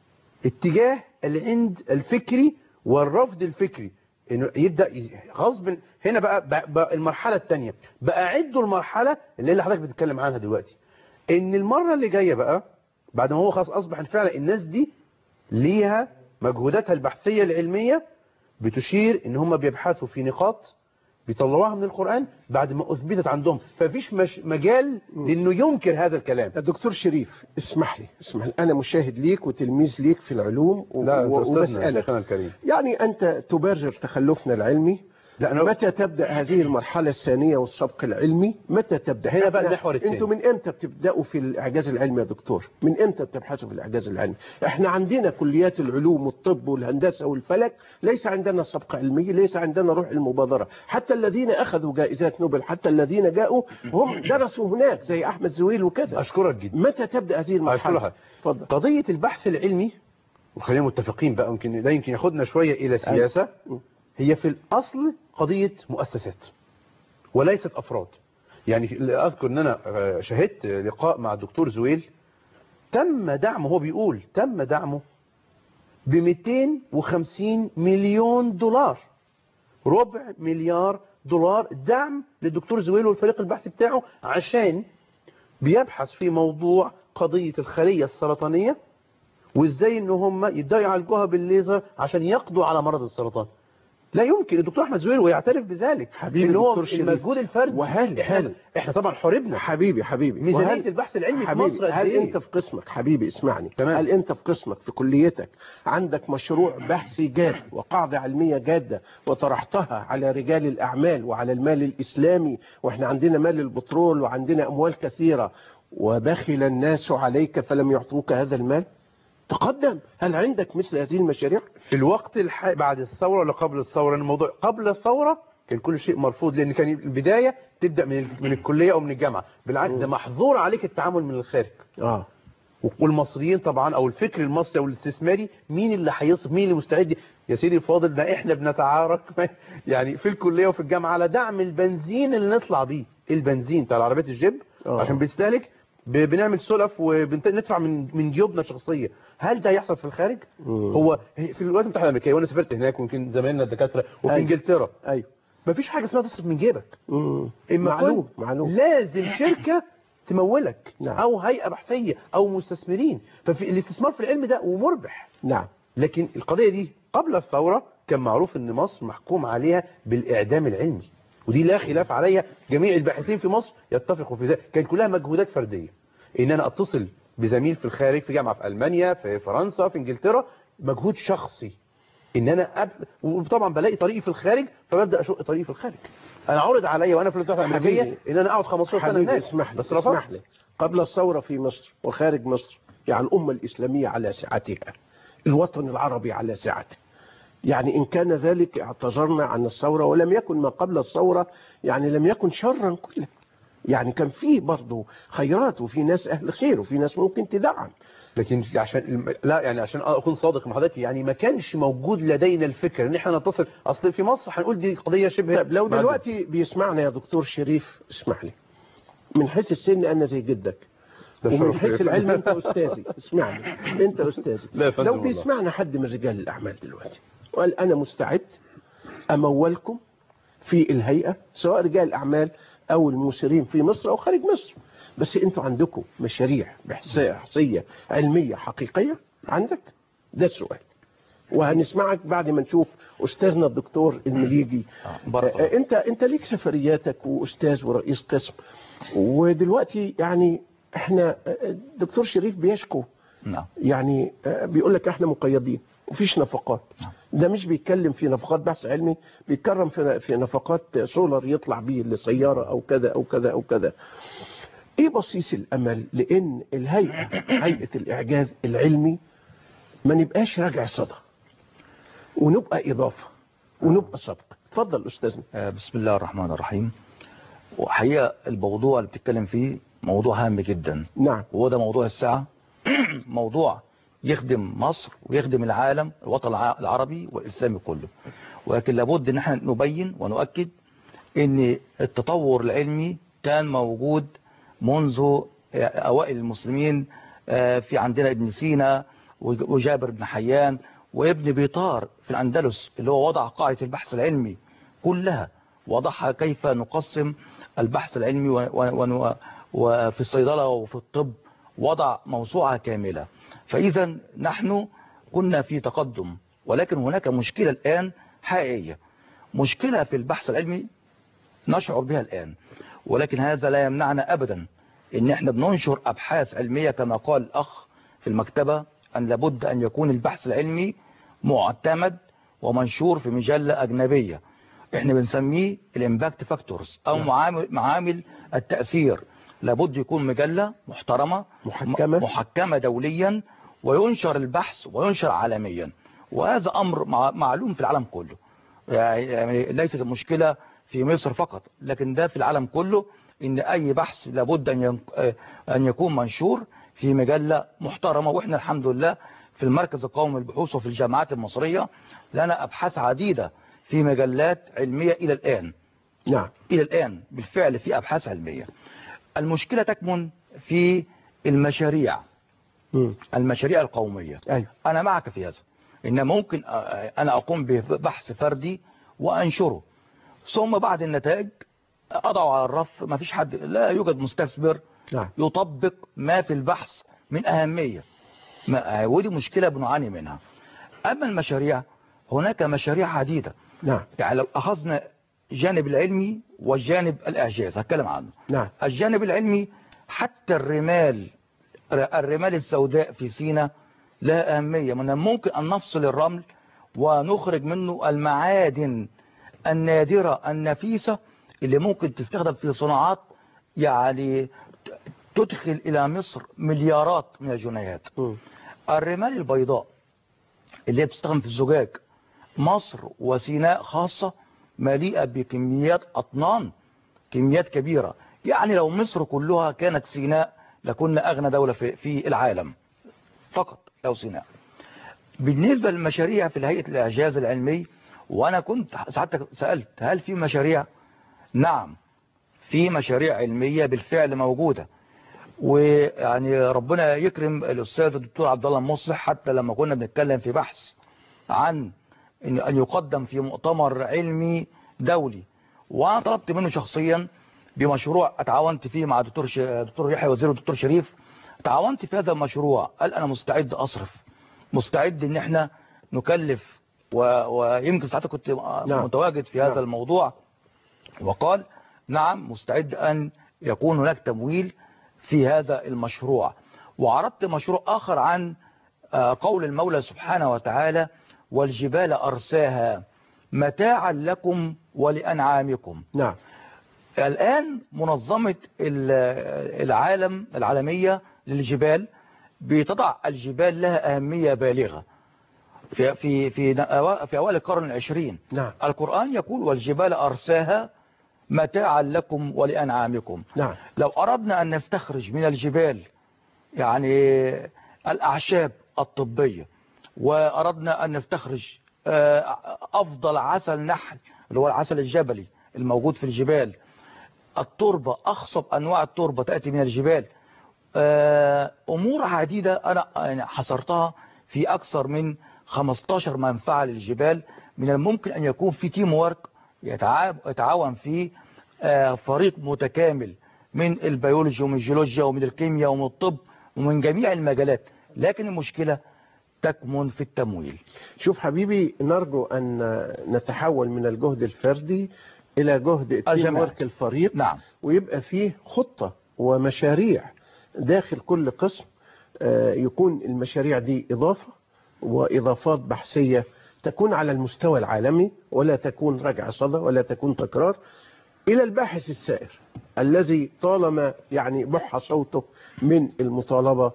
اتجاه العند الفكري والرفض الفكري انه يبدا ي- غصب هنا بقى, بقى, بقى المرحله الثانيه بقى عدوا المرحله اللي, اللي حضرتك بتتكلم عنها دلوقتي ان المره اللي جايه بقى بعد ما هو خلاص اصبح فعلا الناس دي ليها مجهوداتها البحثيه العلميه بتشير ان هم بيبحثوا في نقاط بيطلعوها من القرآن بعد ما أثبتت عندهم ففيش مش مجال لأنه ينكر هذا الكلام يا دكتور شريف اسمح لي اسمح لي أنا مشاهد ليك وتلميذ ليك في العلوم و- لا أنت و- أستاذنا وبسألك شيخنا الكريم يعني أنت تبرر تخلفنا العلمي لا أنا متى تبدأ هذه المرحلة الثانية والسبق العلمي متى تبدأ هنا بقى إحنا- المحور الثاني. انتوا من امتى بتبدأوا في الإعجاز العلمي يا دكتور من امتى بتبحثوا في الإعجاز العلمي احنا عندنا كليات العلوم والطب والهندسة والفلك ليس عندنا سبق علمي ليس عندنا روح المبادرة حتى الذين أخذوا جائزات نوبل حتى الذين جاءوا هم درسوا هناك زي أحمد زويل وكذا أشكرك جدا متى تبدأ هذه المرحلة أشكرها. اتفضل قضية البحث العلمي وخلينا متفقين بقى يمكن ده يمكن ياخدنا شوية إلى سياسة هي في الأصل قضية مؤسسات وليست أفراد يعني أذكر أن أنا آه، شهدت لقاء مع الدكتور زويل تم دعمه هو بيقول تم دعمه ب 250 مليون دولار ربع مليار دولار دعم للدكتور زويل والفريق البحث بتاعه عشان بيبحث في موضوع قضية الخلية السرطانية وازاي ان هم يبداوا يعالجوها بالليزر عشان يقضوا على مرض السرطان لا يمكن الدكتور احمد زويل ويعترف بذلك حبيبي ان هو دكتور شريف. المجهود الفردي وهل- احنا, هل- احنا طبعا حاربنا حبيبي حبيبي ميزانية وهل- البحث العلمي في حبيبي مصر قد هل إيه؟ انت في قسمك حبيبي اسمعني تمام. هل انت في قسمك في كليتك عندك مشروع بحثي جاد وقاعدة علمية جادة وطرحتها على رجال الأعمال وعلى المال الإسلامي وإحنا عندنا مال البترول وعندنا أموال كثيرة وبخل الناس عليك فلم يعطوك هذا المال تقدم هل عندك مثل هذه المشاريع في الوقت الح... بعد الثورة ولا قبل الثورة الموضوع قبل الثورة كان كل شيء مرفوض لأن كان البداية تبدأ من ال- من الكلية أو من الجامعة بالعكس ده محظور عليك التعامل من الخارج اه والمصريين طبعا او الفكر المصري او الاستثماري مين اللي هيصرف مين اللي مستعد يا سيدي الفاضل ده احنا بنتعارك يعني في الكليه وفي الجامعه على دعم البنزين اللي نطلع بيه البنزين بتاع العربيات الجيب آه. عشان بيستهلك ب- بنعمل سلف وبندفع من من جيوبنا الشخصيه هل ده يحصل في الخارج مم. هو في الولايات المتحده الامريكيه وانا سافرت هناك ويمكن زمايلنا الدكاتره وفي أيوة. انجلترا ايوه مفيش حاجه اسمها تصرف من جيبك مم. إما معلوم كنت معلوم لازم شركة تمولك نعم. أو هيئة بحثية أو مستثمرين ففي الاستثمار في العلم ده ومربح نعم لكن القضية دي قبل الثورة كان معروف أن مصر محكوم عليها بالإعدام العلمي ودي لا خلاف عليها جميع الباحثين في مصر يتفقوا في ذلك كان كلها مجهودات فردية إن أنا أتصل بزميل في الخارج في جامعة في ألمانيا في فرنسا في إنجلترا مجهود شخصي ان انا أب... وطبعا بلاقي طريقي في الخارج فببدا اشق طريقي في الخارج انا عرض عليا وانا في الولايات المتحده الامريكيه حبيبي. ان انا اقعد 15 سنه حبيبي هناك اسمح لي بس اسمح رفضت لي قبل الثورة في مصر وخارج مصر يعني الأمة الإسلامية على سعتها الوطن العربي على سعته يعني إن كان ذلك اعتذرنا عن الثورة ولم يكن ما قبل الثورة يعني لم يكن شرا كله يعني كان فيه برضه خيرات وفي ناس أهل خير وفي ناس ممكن تدعم لكن عشان الم- لا يعني عشان اكون صادق مع حضرتك يعني ما كانش موجود لدينا الفكر ان احنا نتصل اصل في مصر هنقول دي قضيه شبه طيب لو معدومة. دلوقتي بيسمعنا يا دكتور شريف اسمح لي من حيث السن أنا زي جدك ده ومن شرف حيث ليا. العلم انت استاذي اسمعني انت استاذي لا يا فندم لو والله. بيسمعنا حد من رجال الاعمال دلوقتي وقال انا مستعد امولكم في الهيئه سواء رجال الاعمال او المسيرين في مصر او خارج مصر بس انتوا عندكم مشاريع بحثيه بحثية علميه حقيقيه عندك ده السؤال وهنسمعك بعد ما نشوف استاذنا الدكتور المليجي آه، بارك الله. آه، انت انت ليك سفرياتك واستاذ ورئيس قسم ودلوقتي يعني احنا الدكتور شريف بيشكو نعم يعني آه، بيقول لك احنا مقيدين مفيش نفقات ده مش بيتكلم في نفقات بحث علمي بيتكرم في في نفقات سولار يطلع بيه لسياره او كذا او كذا او كذا ايه بصيص الامل لان الهيئه هيئه الاعجاز العلمي ما نبقاش راجع صدى ونبقى اضافه ونبقى سبق اتفضل استاذنا آه، بسم الله الرحمن الرحيم وحقيقة الموضوع اللي بتتكلم فيه موضوع هام جدا نعم وهو ده موضوع الساعة موضوع يخدم مصر ويخدم العالم الوطن الع- العربي والإسلامي كله ولكن لابد ان احنا نبين ونؤكد ان التطور العلمي كان موجود منذ اوائل المسلمين آه، في عندنا ابن سينا وج- وجابر بن حيان وابن بيطار في الأندلس اللي هو وضع قاعدة البحث العلمي كلها وضعها كيف نقسم البحث العلمي و- و- و- وفي الصيدلة وفي الطب وضع موسوعة كاملة فإذا نحن كنا في تقدم ولكن هناك مشكلة الآن حقيقية مشكلة في البحث العلمي نشعر بها الآن ولكن هذا لا يمنعنا أبدا إن احنا بننشر أبحاث علمية كما قال الأخ في المكتبة أن لابد أن يكون البحث العلمي معتمد ومنشور في مجلة أجنبية احنا بنسميه الامباكت فاكتورز أو معامل, معامل التأثير لابد يكون مجلة محترمة محكمة. م- محكمة دوليا وينشر البحث وينشر عالميا وهذا أمر مع- معلوم في العالم كله يعني ليست المشكلة في مصر فقط لكن ده في العالم كله ان اي بحث لابد ان ين- ان يكون منشور في مجلة محترمة واحنا الحمد لله في المركز القومي للبحوث وفي الجامعات المصرية لنا ابحاث عديدة في مجلات علمية الى الان نعم الى الان بالفعل في ابحاث علمية المشكلة تكمن في المشاريع مم. المشاريع القومية ايوه أنا معك في هذا إن ممكن آه، أنا أقوم ببحث فردي وأنشره ثم بعد النتائج أضعه على الرف ما فيش حد لا يوجد مستثمر نعم يطبق ما في البحث من أهمية ما ودي مشكلة بنعاني منها أما المشاريع هناك مشاريع عديدة نعم يعني لو أخذنا الجانب العلمي والجانب الإعجاز هتكلم عنه نعم الجانب العلمي حتى الرمال الرمال السوداء في سينا لها أهمية من الممكن أن نفصل الرمل ونخرج منه المعادن النادرة النفيسة اللي ممكن تستخدم في صناعات يعني تدخل إلى مصر مليارات من الجنيهات مم. الرمال البيضاء اللي هي بتستخدم في الزجاج مصر وسيناء خاصة مليئة بكميات أطنان كميات كبيرة يعني لو مصر كلها كانت سيناء لكنا أغنى دولة في, في العالم فقط لو سيناء بالنسبة للمشاريع في هيئة الإعجاز العلمي وأنا كنت ساعتك سألت هل في مشاريع نعم في مشاريع علمية بالفعل موجودة ويعني ربنا يكرم الأستاذ الدكتور عبد الله المصلح حتى لما كنا بنتكلم في بحث عن إن أن يقدم في مؤتمر علمي دولي وأنا طلبت منه شخصيا بمشروع اتعاونت فيه مع دكتور ش... دكتور يحيى وزير والدكتور شريف تعاونت في هذا المشروع قال أنا مستعد أصرف مستعد إن احنا نكلف و... ويمكن ساعتها كنت نعم. متواجد في هذا نعم. الموضوع وقال نعم مستعد أن يكون هناك تمويل في هذا المشروع وعرضت مشروع آخر عن آه، قول المولى سبحانه وتعالى والجبال أرساها متاعا لكم ولأنعامكم نعم الآن منظمة ال- العالم العالمية للجبال بتضع الجبال لها أهمية بالغة في في في أوا- في أوائل القرن العشرين نعم القرآن يقول والجبال أرساها متاعا لكم ولأنعامكم نعم لو أردنا أن نستخرج من الجبال يعني الأعشاب الطبية وأردنا أن نستخرج آه، أفضل عسل نحل اللي هو العسل الجبلي الموجود في الجبال التربة أخصب أنواع التربة تأتي من الجبال آه، أمور عديدة أنا يعني حصرتها في أكثر من 15 منفعة للجبال من الممكن أن يكون في تيم وورك يتعاو- يتعاون فيه آه، فريق متكامل من البيولوجيا ومن الجيولوجيا ومن الكيمياء ومن الطب ومن جميع المجالات لكن المشكلة تكمن في التمويل شوف حبيبي نرجو أن نتحول من الجهد الفردي إلى جهد التيم الجماعي. ورك الفريق نعم ويبقى فيه خطة ومشاريع داخل كل قسم آه، يكون المشاريع دي إضافة وإضافات بحثية تكون على المستوى العالمي ولا تكون رجع صدى ولا تكون تكرار إلى الباحث السائر الذي طالما يعني بح صوته من المطالبة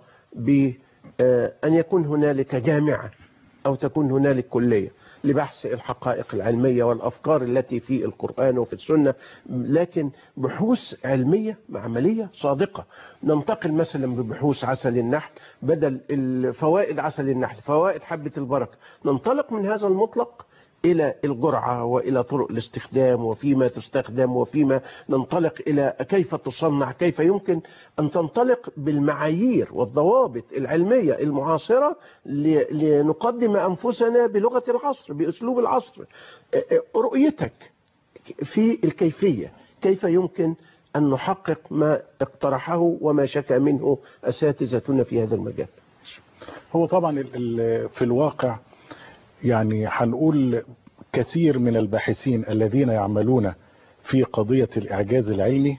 بأن يكون هنالك جامعة أو تكون هنالك كلية لبحث الحقائق العلمية والأفكار التي في القرآن وفي السنة لكن بحوث علمية معملية صادقة ننتقل مثلا ببحوث عسل النحل بدل الفوائد عسل النحل فوائد حبة البركة ننطلق من هذا المطلق إلى الجرعة وإلى طرق الاستخدام وفيما تستخدم وفيما ننطلق إلى كيف تصنع كيف يمكن أن تنطلق بالمعايير والضوابط العلمية المعاصرة ل- لنقدم أنفسنا بلغة العصر بأسلوب العصر رؤيتك في الكيفية كيف يمكن أن نحقق ما اقترحه وما شكى منه أساتذتنا في هذا المجال هو طبعا ال- ال- في الواقع يعني هنقول كثير من الباحثين الذين يعملون في قضية الإعجاز العلمي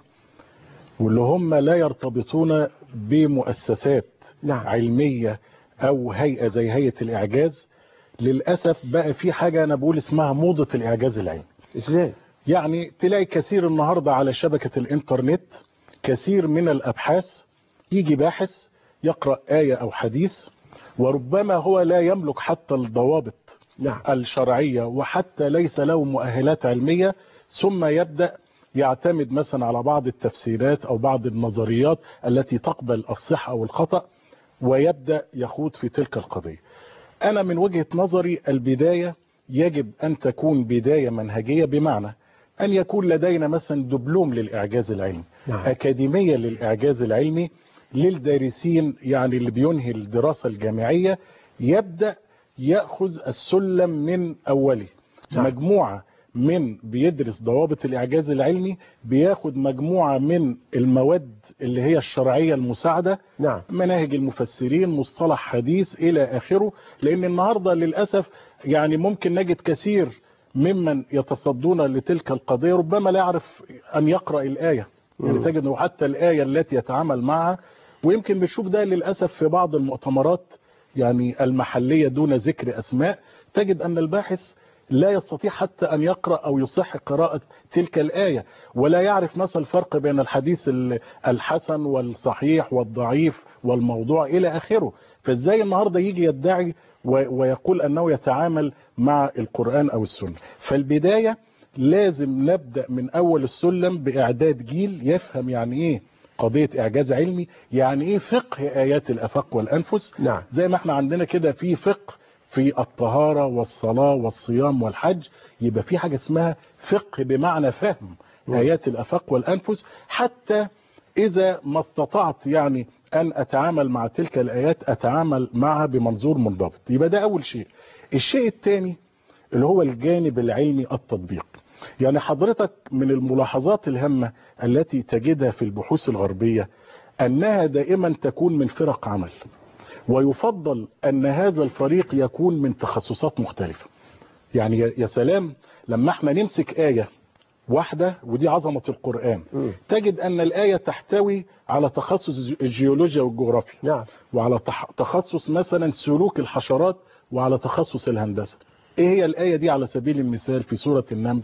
واللي هم لا يرتبطون بمؤسسات نعم. علمية أو هيئة زي هيئة الإعجاز للأسف بقى في حاجة أنا بقول اسمها موضة الإعجاز العلمي إزاي؟ يعني تلاقي كثير النهاردة على شبكة الإنترنت كثير من الأبحاث يجي باحث يقرأ آية أو حديث وربما هو لا يملك حتى الضوابط نعم الشرعية وحتى ليس له مؤهلات علمية ثم يبدأ يعتمد مثلا على بعض التفسيرات أو بعض النظريات التي تقبل الصحة أو الخطأ ويبدأ يخوض في تلك القضية أنا من وجهة نظري البداية يجب أن تكون بداية منهجية بمعنى أن يكون لدينا مثلا دبلوم للإعجاز العلمي نعم. أكاديمية للإعجاز العلمي للدارسين يعني اللي بينهي الدراسة الجامعية يبدأ يأخذ السلم من أوله نعم. مجموعة من بيدرس ضوابط الإعجاز العلمي بياخد مجموعة من المواد اللي هي الشرعية المساعدة نعم مناهج المفسرين مصطلح حديث إلى آخره لأن النهاردة للأسف يعني ممكن نجد كثير ممن يتصدون لتلك القضية ربما لا يعرف أن يقرأ الآية يعني مم. تجد أنه حتى الآية التي يتعامل معها ويمكن بنشوف ده للأسف في بعض المؤتمرات يعني المحلية دون ذكر أسماء تجد أن الباحث لا يستطيع حتى أن يقرأ أو يصح قراءة تلك الآية ولا يعرف مثلا الفرق بين الحديث ال- الحسن والصحيح والضعيف والموضوع إلى آخره فإزاي النهاردة يجي يدعي و- ويقول أنه يتعامل مع القرآن أو السنة فالبداية لازم نبدأ من أول السلم بإعداد جيل يفهم يعني إيه قضية إعجاز علمي يعني إيه فقه آيات الأفق والأنفس نعم زي ما احنا عندنا كده في فقه في الطهارة والصلاة والصيام والحج يبقى في حاجة اسمها فقه بمعنى فهم آيات الأفق والأنفس حتى إذا ما استطعت يعني أن أتعامل مع تلك الآيات أتعامل معها بمنظور منضبط يبقى ده أول شيء الشيء الثاني اللي هو الجانب العلمي التطبيق يعني حضرتك من الملاحظات الهامة التي تجدها في البحوث الغربية أنها دائما تكون من فرق عمل ويفضل أن هذا الفريق يكون من تخصصات مختلفة يعني يا يا سلام لما احنا نمسك آية واحدة ودي عظمة القرآن مم. تجد أن الآية تحتوي على تخصص الجيولوجيا والجغرافيا نعم وعلى تح- تخصص مثلا سلوك الحشرات وعلى تخصص الهندسة ايه هي الآية دي على سبيل المثال في سورة النمل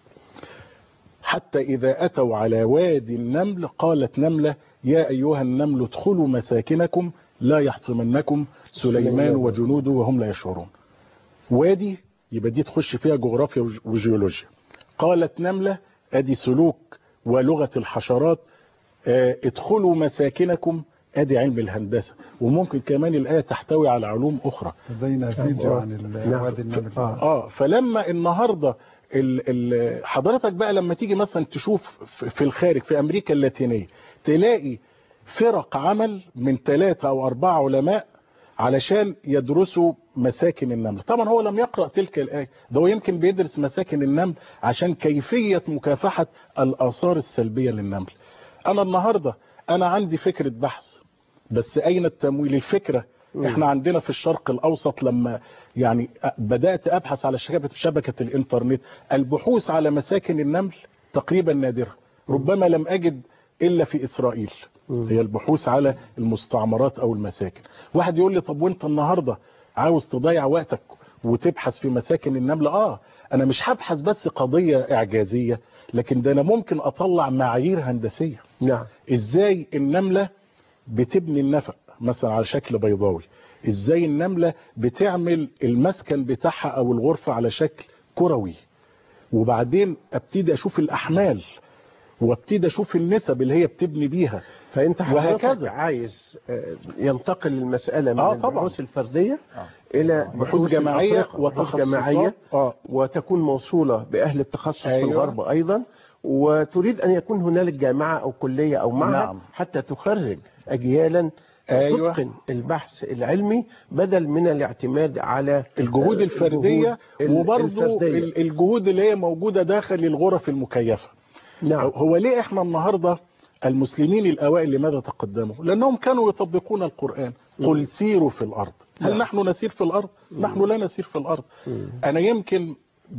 حتى إذا أتوا على وادي النمل قالت نملة يا أيها النمل ادخلوا مساكنكم لا يحطمنكم سليمان وجنوده وهم لا يشعرون وادي يبقى دي تخش فيها جغرافيا وج- وجيولوجيا قالت نملة ادي سلوك ولغة الحشرات آه، ادخلوا مساكنكم ادي علم الهندسة وممكن كمان الآية تحتوي على علوم أخرى لدينا فيديو عن ال- نعم. وادي النمل آه. اه فلما النهارده ال ال حضرتك بقى لما تيجي مثلا تشوف في في الخارج في امريكا اللاتينيه تلاقي فرق عمل من ثلاثة او اربعة علماء علشان يدرسوا مساكن النمل طبعا هو لم يقرأ تلك الآية ده هو يمكن بيدرس مساكن النمل عشان كيفية مكافحة الآثار السلبية للنمل أنا النهاردة أنا عندي فكرة بحث بس أين التمويل الفكرة احنا عندنا في الشرق الاوسط لما يعني بدات ابحث على شبكه شبكه الانترنت البحوث على مساكن النمل تقريبا نادره ربما لم اجد الا في اسرائيل هي البحوث على المستعمرات او المساكن واحد يقول لي طب وانت النهارده عاوز تضيع وقتك وتبحث في مساكن النمله اه انا مش هبحث بس قضيه اعجازيه لكن ده انا ممكن اطلع معايير هندسيه نعم ازاي النمله بتبني النفق مثلا على شكل بيضاوي ازاي النمله بتعمل المسكن بتاعها او الغرفه على شكل كروي وبعدين ابتدي اشوف الاحمال وابتدي اشوف النسب اللي هي بتبني بيها فانت حضرتك وهكذا. عايز آه، ينتقل المساله من آه، طبعاً. البحوث الفرديه الى بحوث جماعيه الأفريقيا، بحوث وتخصصات جماعيه اه وتكون موصوله باهل التخصص في أيوة. الغرب ايضا وتريد ان يكون هنالك جامعه او كليه او معهد نعم. حتى تخرج اجيالا أيوة. تتقن البحث العلمي بدل من الاعتماد على الجهود الفرديه ال- وبرضه الفردية. ال- الجهود اللي هي موجوده داخل الغرف المكيفه نعم هو ليه احنا النهارده المسلمين الاوائل لماذا تقدموا لانهم كانوا يطبقون القران قل سيروا في الارض هل نعم. نحن نسير في الارض نحن لا نسير في الارض انا يمكن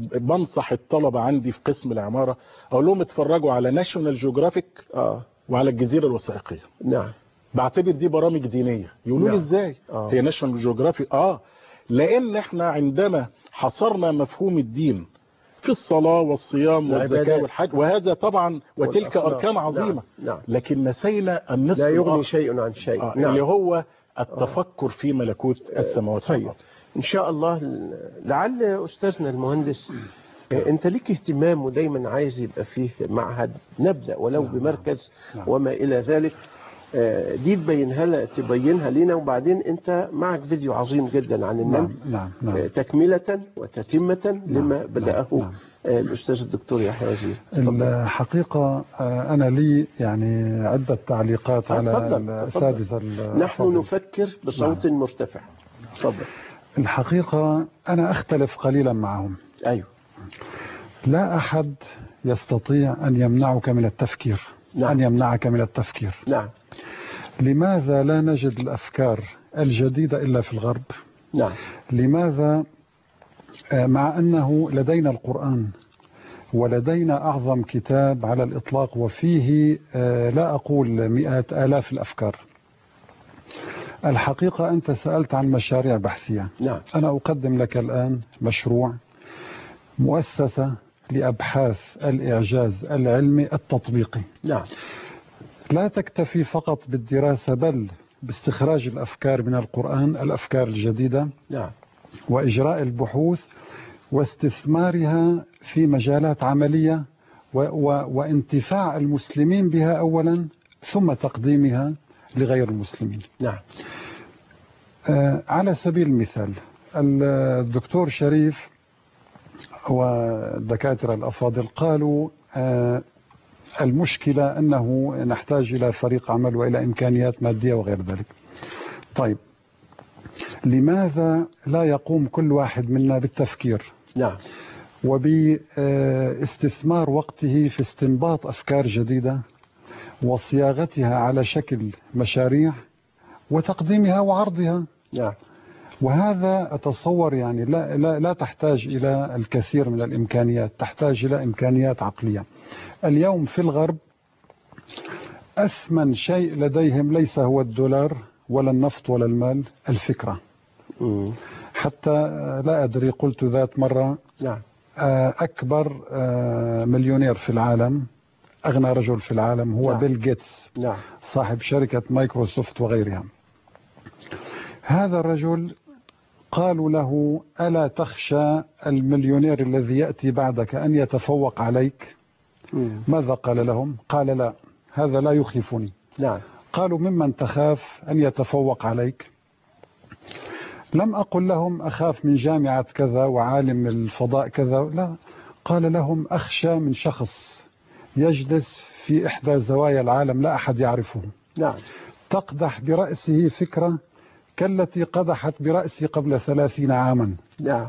بنصح الطلبه عندي في قسم العماره اقول لهم اتفرجوا على ناشونال جيوغرافيك اه وعلى الجزيره الوثائقيه نعم بعتبر دي برامج دينيه يقولوا لي نعم. ازاي آه. هي ناشونال جيوغرافي اه لان احنا عندما حصرنا مفهوم الدين في الصلاه والصيام والزكاه العبادات. والحج وهذا طبعا وتلك والأخلاق. اركان عظيمه نعم. نعم. لكن نسينا النصف لا يغني الآخر. شيء عن شيء آه. نعم اللي هو التفكر في ملكوت السماوات طيب والارض ان شاء الله لعل استاذنا المهندس آه، انت ليك اهتمام ودايما عايز يبقى فيه معهد نبدا ولو بمركز وما الى ذلك آه، دي تبينها ل- تبينها لنا وبعدين انت معك فيديو عظيم جدا عن النمل نعم نعم آه، نعم تكمله وتتمه لما بداه نعم. آه، الاستاذ الدكتور يحيى وزير تفضل. الحقيقة آه، أنا لي يعني عدة تعليقات على اتفضل، الأساتذة نحن الأفاضل. نفكر بصوت مرتفع تفضل الحقيقة أنا أختلف قليلا معهم ايوه لا أحد يستطيع أن يمنعك من التفكير نعم. أن يمنعك من التفكير نعم لماذا لا نجد الأفكار الجديدة إلا في الغرب نعم لماذا آه، مع أنه لدينا القرآن ولدينا أعظم كتاب على الإطلاق وفيه آه، لا أقول مئات آلاف الأفكار الحقيقة أنت سألت عن مشاريع بحثية نعم أنا أقدم لك الآن مشروع مؤسسة لأبحاث الإعجاز العلمي التطبيقي نعم لا تكتفي فقط بالدراسة بل باستخراج الأفكار من القرآن الأفكار الجديدة نعم وإجراء البحوث واستثمارها في مجالات عملية و و وانتفاع المسلمين بها أولا ثم تقديمها لغير المسلمين نعم آه، على سبيل المثال الدكتور شريف والدكاترة الأفاضل قالوا آه، المشكلة أنه نحتاج إلى فريق عمل وإلى إمكانيات مادية وغير ذلك طيب لماذا لا يقوم كل واحد منا بالتفكير نعم وباستثمار وقته في استنباط أفكار جديدة وصياغتها على شكل مشاريع وتقديمها وعرضها نعم وهذا أتصور يعني لا, لا, لا تحتاج إلى الكثير من الإمكانيات تحتاج إلى إمكانيات عقلية اليوم في الغرب أثمن شيء لديهم ليس هو الدولار ولا النفط ولا المال الفكرة مم. حتى آه، لا أدري قلت ذات مرة نعم آه، أكبر آه، مليونير في العالم أغنى رجل في العالم هو نعم. بيل جيتس نعم صاحب شركة مايكروسوفت وغيرها هذا الرجل قالوا له ألا تخشى المليونير الذي يأتي بعدك أن يتفوق عليك مم. ماذا قال لهم قال لا هذا لا يخيفني نعم قالوا ممن تخاف أن يتفوق عليك لم أقل لهم أخاف من جامعة كذا وعالم الفضاء كذا لا قال لهم أخشى من شخص يجلس في إحدى زوايا العالم لا أحد يعرفه نعم تقدح برأسه فكرة كالتي قدحت برأسي قبل ثلاثين عاما نعم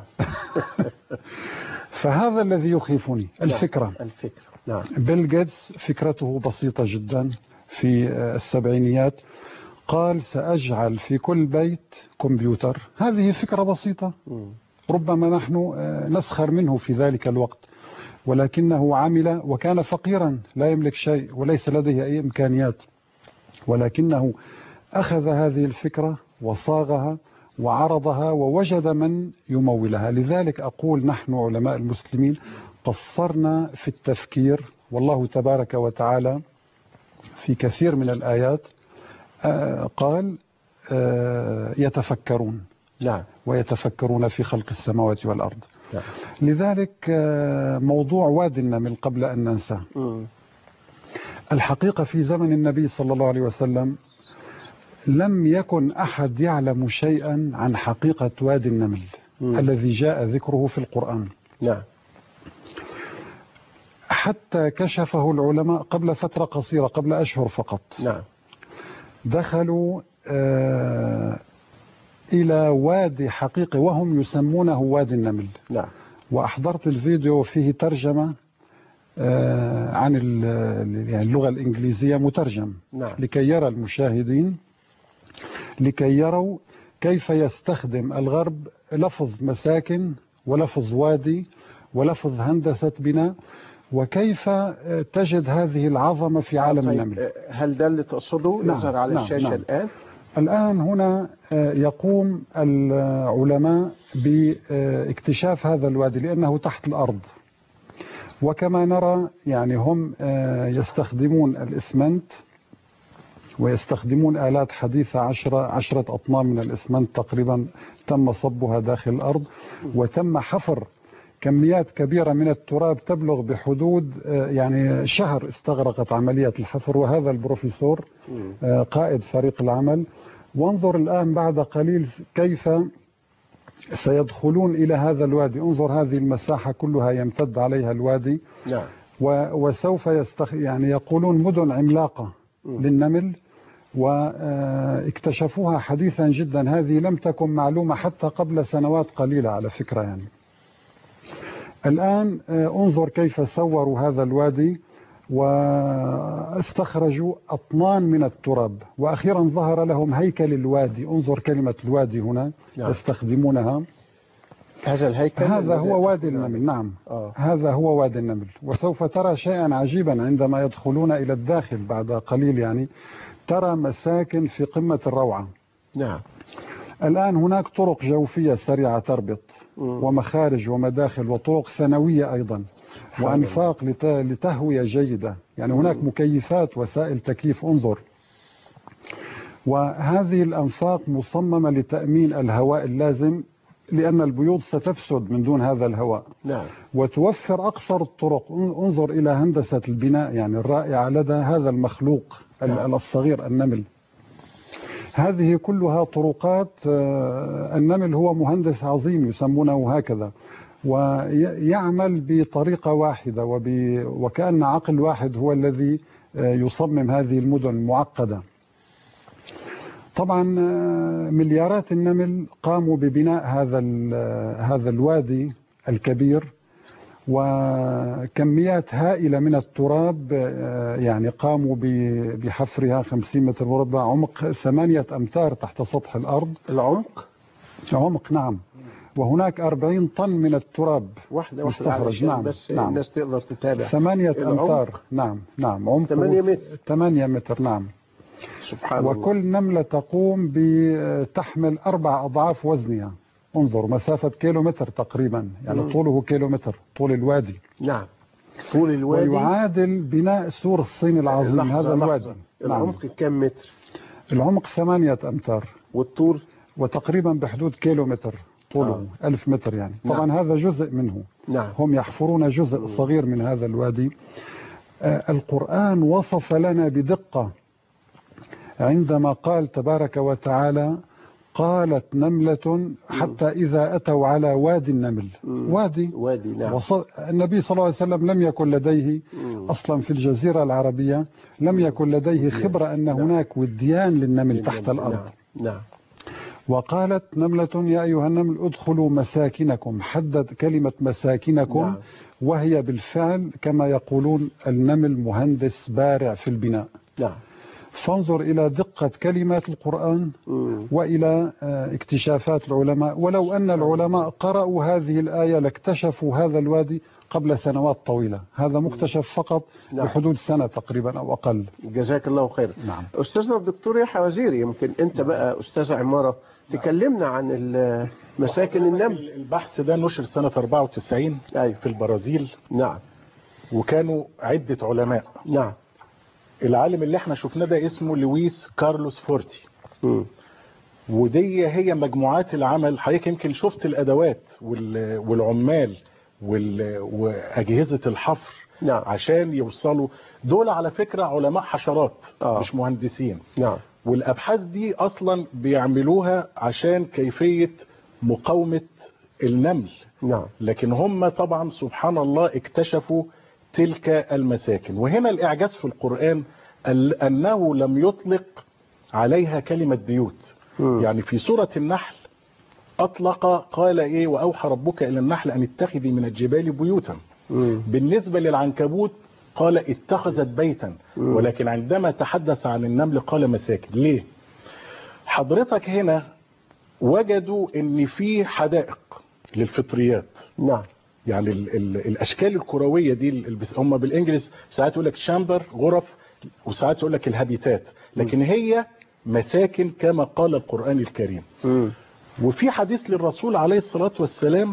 فهذا الذي يخيفني الفكرة الفكرة نعم بيل جيتس فكرته بسيطة جدا في السبعينيات قال سأجعل في كل بيت كمبيوتر هذه فكرة بسيطة مم. ربما نحن نسخر منه في ذلك الوقت ولكنه عمل وكان فقيرا لا يملك شيء وليس لديه أي إمكانيات ولكنه أخذ هذه الفكرة وصاغها وعرضها ووجد من يمولها لذلك أقول نحن علماء المسلمين قصرنا في التفكير والله تبارك وتعالى في كثير من الآيات آه، قال آه، يتفكرون نعم ويتفكرون في خلق السماوات والأرض نعم. لذلك آه، موضوع واد النمل قبل أن ننساه مم. الحقيقة في زمن النبي صلى الله عليه وسلم لم يكن أحد يعلم شيئا عن حقيقة وادي النمل مم. الذي جاء ذكره في القرآن نعم حتى كشفه العلماء قبل فترة قصيرة قبل أشهر فقط نعم دخلوا آه، إلى وادي حقيقي وهم يسمونه وادي النمل نعم وأحضرت الفيديو فيه ترجمة آه، عن ال- يعني اللغة الإنجليزية مترجم نعم لكي يرى المشاهدين لكي يروا كيف يستخدم الغرب لفظ مساكن ولفظ وادي ولفظ هندسة بناء وكيف آه، تجد هذه العظمة في عالم طيب، النمل آه، هل ده اللي تقصده نعم، يظهر على نعم، الشاشة نعم. الآن الآن هنا آه، يقوم العلماء باكتشاف هذا الوادي لأنه تحت الأرض وكما نرى يعني هم آه، يستخدمون الإسمنت ويستخدمون آلات حديثة عشرة, عشرة أطنان من الإسمنت تقريبا تم صبها داخل الأرض وتم حفر كميات كبيرة من التراب تبلغ بحدود آه، يعني شهر استغرقت عملية الحفر وهذا البروفيسور مم. آه، قائد فريق العمل وانظر الآن بعد قليل كيف سيدخلون إلى هذا الوادي انظر هذه المساحة كلها يمتد عليها الوادي نعم و- وسوف يستخ... يعني يقولون مدن عملاقة مم. للنمل واكتشفوها حديثا جدا هذه لم تكن معلومة حتى قبل سنوات قليلة على فكرة يعني الآن آه، انظر كيف سوروا هذا الوادي واستخرجوا أطنان من التراب وأخيرا ظهر لهم هيكل الوادي انظر كلمة الوادي هنا نعم. يستخدمونها هذا الهيكل هذا الذي- هو وادي النمل نعم آه. هذا هو وادي النمل وسوف ترى شيئا عجيبا عندما يدخلون إلى الداخل بعد قليل يعني ترى مساكن في قمة الروعة نعم الآن هناك طرق جوفية سريعة تربط مم. ومخارج ومداخل وطرق ثانوية أيضا وأنفاق لت- لتهوية جيدة يعني هناك مكيفات وسائل تكييف انظر وهذه الأنفاق مصممة لتأمين الهواء اللازم لأن البيوت ستفسد من دون هذا الهواء نعم وتوفر أقصر الطرق ان- انظر إلى هندسة البناء يعني الرائعة لدى هذا المخلوق ال- نعم. الصغير النمل هذه كلها طرقات آه، النمل هو مهندس عظيم يسمونه هكذا ويعمل بطريقة واحدة وب... وكأن عقل واحد هو الذي آه، يصمم هذه المدن المعقدة طبعا آه، مليارات النمل قاموا ببناء هذا ال- آه، هذا الوادي الكبير وكميات هائلة من التراب آه، يعني قاموا ب- بحفرها 50 متر مربع عمق ثمانية أمتار تحت سطح الأرض العمق عمق نعم وهناك 40 طن من التراب واحدة واحدة مستخرج، علشان نعم، بس نعم. الناس تقدر تتابع ثمانية العمق؟ أمتار نعم نعم عمق 8 متر. 8 متر نعم سبحان الله وكل نملة تقوم بتحمل أربع أضعاف وزنها انظر مسافة كيلومتر تقريبا يعني مم. طوله كيلومتر طول الوادي نعم طول الوادي ويعادل بناء سور الصين العظيم لحظة، هذا الوادي لحظة. نعم. العمق كم متر العمق ثمانية أمتار والطول وتقريبا بحدود كيلومتر طوله آه. ألف متر يعني نعم. طبعا هذا جزء منه نعم هم يحفرون جزء صغير من هذا الوادي آه، القرآن وصف لنا بدقة عندما قال تبارك وتعالى قالت نملة حتى إذا أتوا على وادي النمل مم. وادي وادي نعم وص... النبي صلى الله عليه وسلم لم يكن لديه مم. أصلا في الجزيرة العربية لم يكن لديه خبرة أن هناك وديان للنمل تحت الأرض نعم نعم وقالت نملة يا أيها النمل ادخلوا مساكنكم حدد كلمة مساكنكم نعم. وهي بالفعل كما يقولون النمل مهندس بارع في البناء نعم فانظر إلى دقة كلمات القرآن مم. وإلى آه، اكتشافات العلماء ولو أن العلماء قرأوا هذه الآية لاكتشفوا هذا الوادي قبل سنوات طويلة هذا مكتشف فقط نعم. بحدود سنة تقريبا أو أقل جزاك الله خير نعم. أستاذنا الدكتور يحيى وزيري يمكن أنت بقى أستاذ عمارة تكلمنا عن ال- مساكن النمل البحث ده نشر سنة 94 أيوة. في البرازيل نعم وكانوا عدة علماء نعم العالم اللي احنا شفناه ده اسمه لويس كارلوس فورتي مم. ودي هي مجموعات العمل حضرتك يمكن شفت الادوات وال- والعمال وال- واجهزه الحفر نعم. عشان يوصلوا دول على فكره علماء حشرات آه. مش مهندسين نعم والابحاث دي اصلا بيعملوها عشان كيفيه مقاومه النمل نعم لكن هم طبعا سبحان الله اكتشفوا تلك المساكن وهنا الإعجاز في القرآن ال- أنه لم يطلق عليها كلمة بيوت مم. يعني في سورة النحل أطلق قال إيه وأوحى ربك إلى النحل أن اتخذي من الجبال بيوتا مم. بالنسبة للعنكبوت قال اتخذت بيتا مم. ولكن عندما تحدث عن النمل قال مساكن ليه حضرتك هنا وجدوا ان في حدائق للفطريات نعم يعني ال ال الاشكال الكرويه دي ال- البس- هم بالانجليز ساعات يقول لك شامبر غرف وساعات يقول لك الهابيتات لكن هي مساكن كما قال القران الكريم مم. وفي حديث للرسول عليه الصلاه والسلام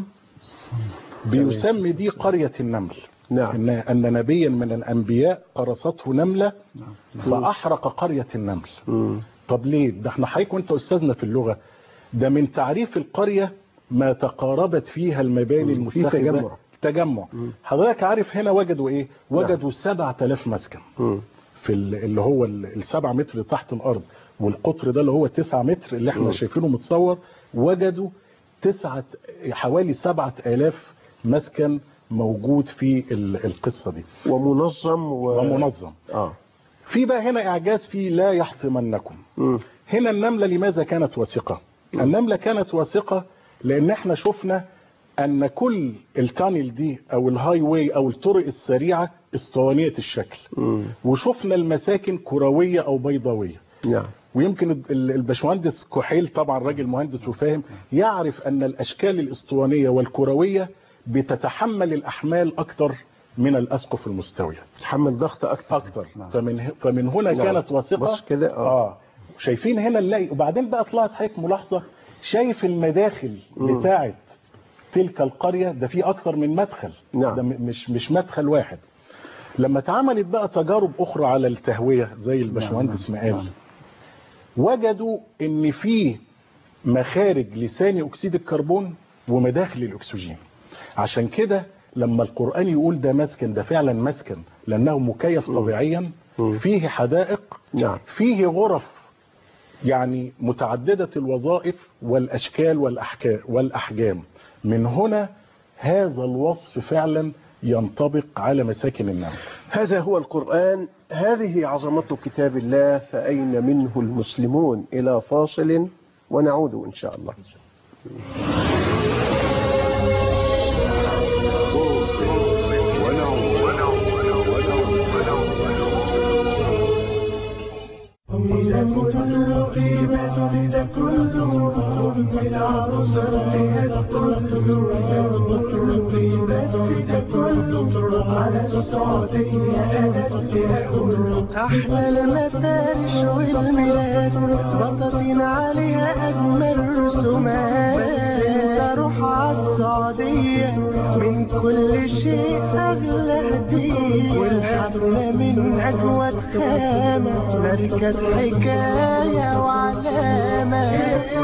بيسمي دي قريه النمل نعم ان ان نبيا من الانبياء قرصته نمله فاحرق قريه النمل مم. طب ليه ده احنا حضرتك وانت استاذنا في اللغه ده من تعريف القريه ما تقاربت فيها المباني مم. في المتخذه تجمع. تجمع حضرتك عارف هنا وجدوا ايه وجدوا 7000 مسكن مم. في ال- اللي هو ال- السبعة متر اللي تحت الارض والقطر ده اللي هو 9 متر اللي احنا مم. شايفينه متصور وجدوا تسعة حوالي 7000 مسكن موجود في ال- القصه دي ومنظم و... ومنظم اه في بقى هنا اعجاز في لا يحطمنكم مم. هنا النملة لماذا كانت واثقة النملة كانت واثقة لان احنا شفنا ان كل التانل دي او الهاي واي او الطرق السريعة اسطوانية الشكل مم. وشفنا المساكن كروية او بيضاوية نعم ويمكن ال- الباشمهندس كحيل طبعا راجل مهندس وفاهم يعرف ان الاشكال الاسطوانية والكروية بتتحمل الاحمال اكتر من الاسقف المستوية تحمل ضغط اكثر اكتر فمن ه- فمن هنا نعم. كانت واثقة بص كده اه اه شايفين هنا نلاقي وبعدين بقى طلعت حضرتك ملاحظه شايف المداخل مم. بتاعه تلك القريه ده في اكتر من مدخل نعم. ده م- مش مش مدخل واحد لما اتعملت بقى تجارب اخرى على التهويه زي الباشمهندس ما قال وجدوا ان في مخارج لثاني اكسيد الكربون ومداخل الاكسجين عشان كده لما القران يقول ده مسكن ده فعلا مسكن لانه مكيف طبيعيا مم. فيه حدائق نعم فيه غرف يعني متعددة الوظائف والأشكال والأحكام والأحجام من هنا هذا الوصف فعلا ينطبق على مساكن النمل هذا هو القرآن هذه عظمة كتاب الله فأين منه المسلمون إلى فاصل ونعود إن شاء الله أحلى المفارش والميلاد بطاطين عليها أجمل رسومات بس أروح عالسعودية من كل شيء أغلى هدية والحفلة من أجود خامة ماركة حكاية وعلامة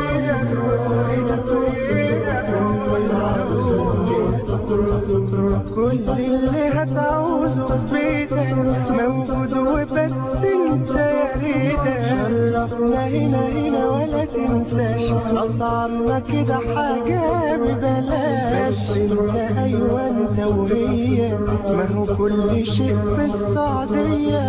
كل اللي هتعوزه في بيتك موجود وبس انت يا ريتك شرفنا هنا هنا ولا تنساش اسعارنا كده حاجة ببلاش بس انت ايوه انت وهي ما هو كل شيء في السعودية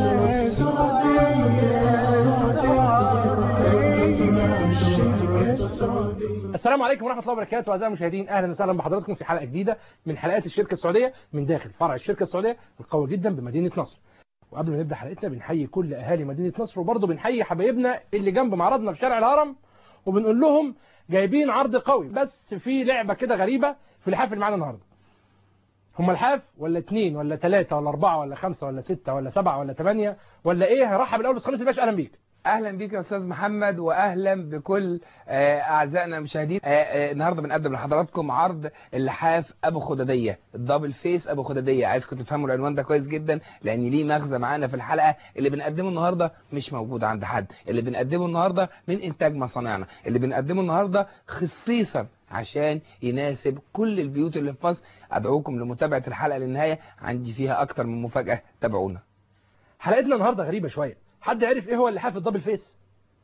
السلام عليكم ورحمة الله وبركاته أعزائي المشاهدين أهلا وسهلا بحضراتكم في حلقة جديدة من حلقات الشركة السعودية من داخل فرع الشركة السعودية القوي جدا بمدينة نصر وقبل ما نبدا حلقتنا بنحيي كل اهالي مدينه نصر وبرضه بنحيي حبايبنا اللي جنب معرضنا في شارع الهرم وبنقول لهم جايبين عرض قوي بس في لعبه كده غريبه في الحاف اللي معانا النهارده هم الحاف ولا اتنين ولا تلاتة ولا أربعة ولا خمسة ولا ستة ولا سبعة ولا تمانية ولا إيه هرحب الأول بس خميس الباشا أهلا بيك اهلا بيك يا استاذ محمد واهلا بكل آه، اعزائنا المشاهدين آه، آه، النهارده بنقدم لحضراتكم عرض اللحاف ابو خداديه الدبل فيس ابو خداديه عايزكم تفهموا العنوان ده كويس جدا لان ليه مغزى معانا في الحلقه اللي بنقدمه النهارده مش موجود عند حد اللي بنقدمه النهارده من انتاج مصانعنا اللي بنقدمه النهارده خصيصا عشان يناسب كل البيوت اللي في مصر ادعوكم لمتابعه الحلقه للنهايه عندي فيها اكتر من مفاجاه تابعونا حلقتنا النهارده غريبة شوية حد عرف إيه هو اللحاف الدبل فيس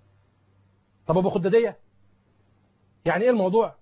طب أبو خدادية يعني إيه الموضوع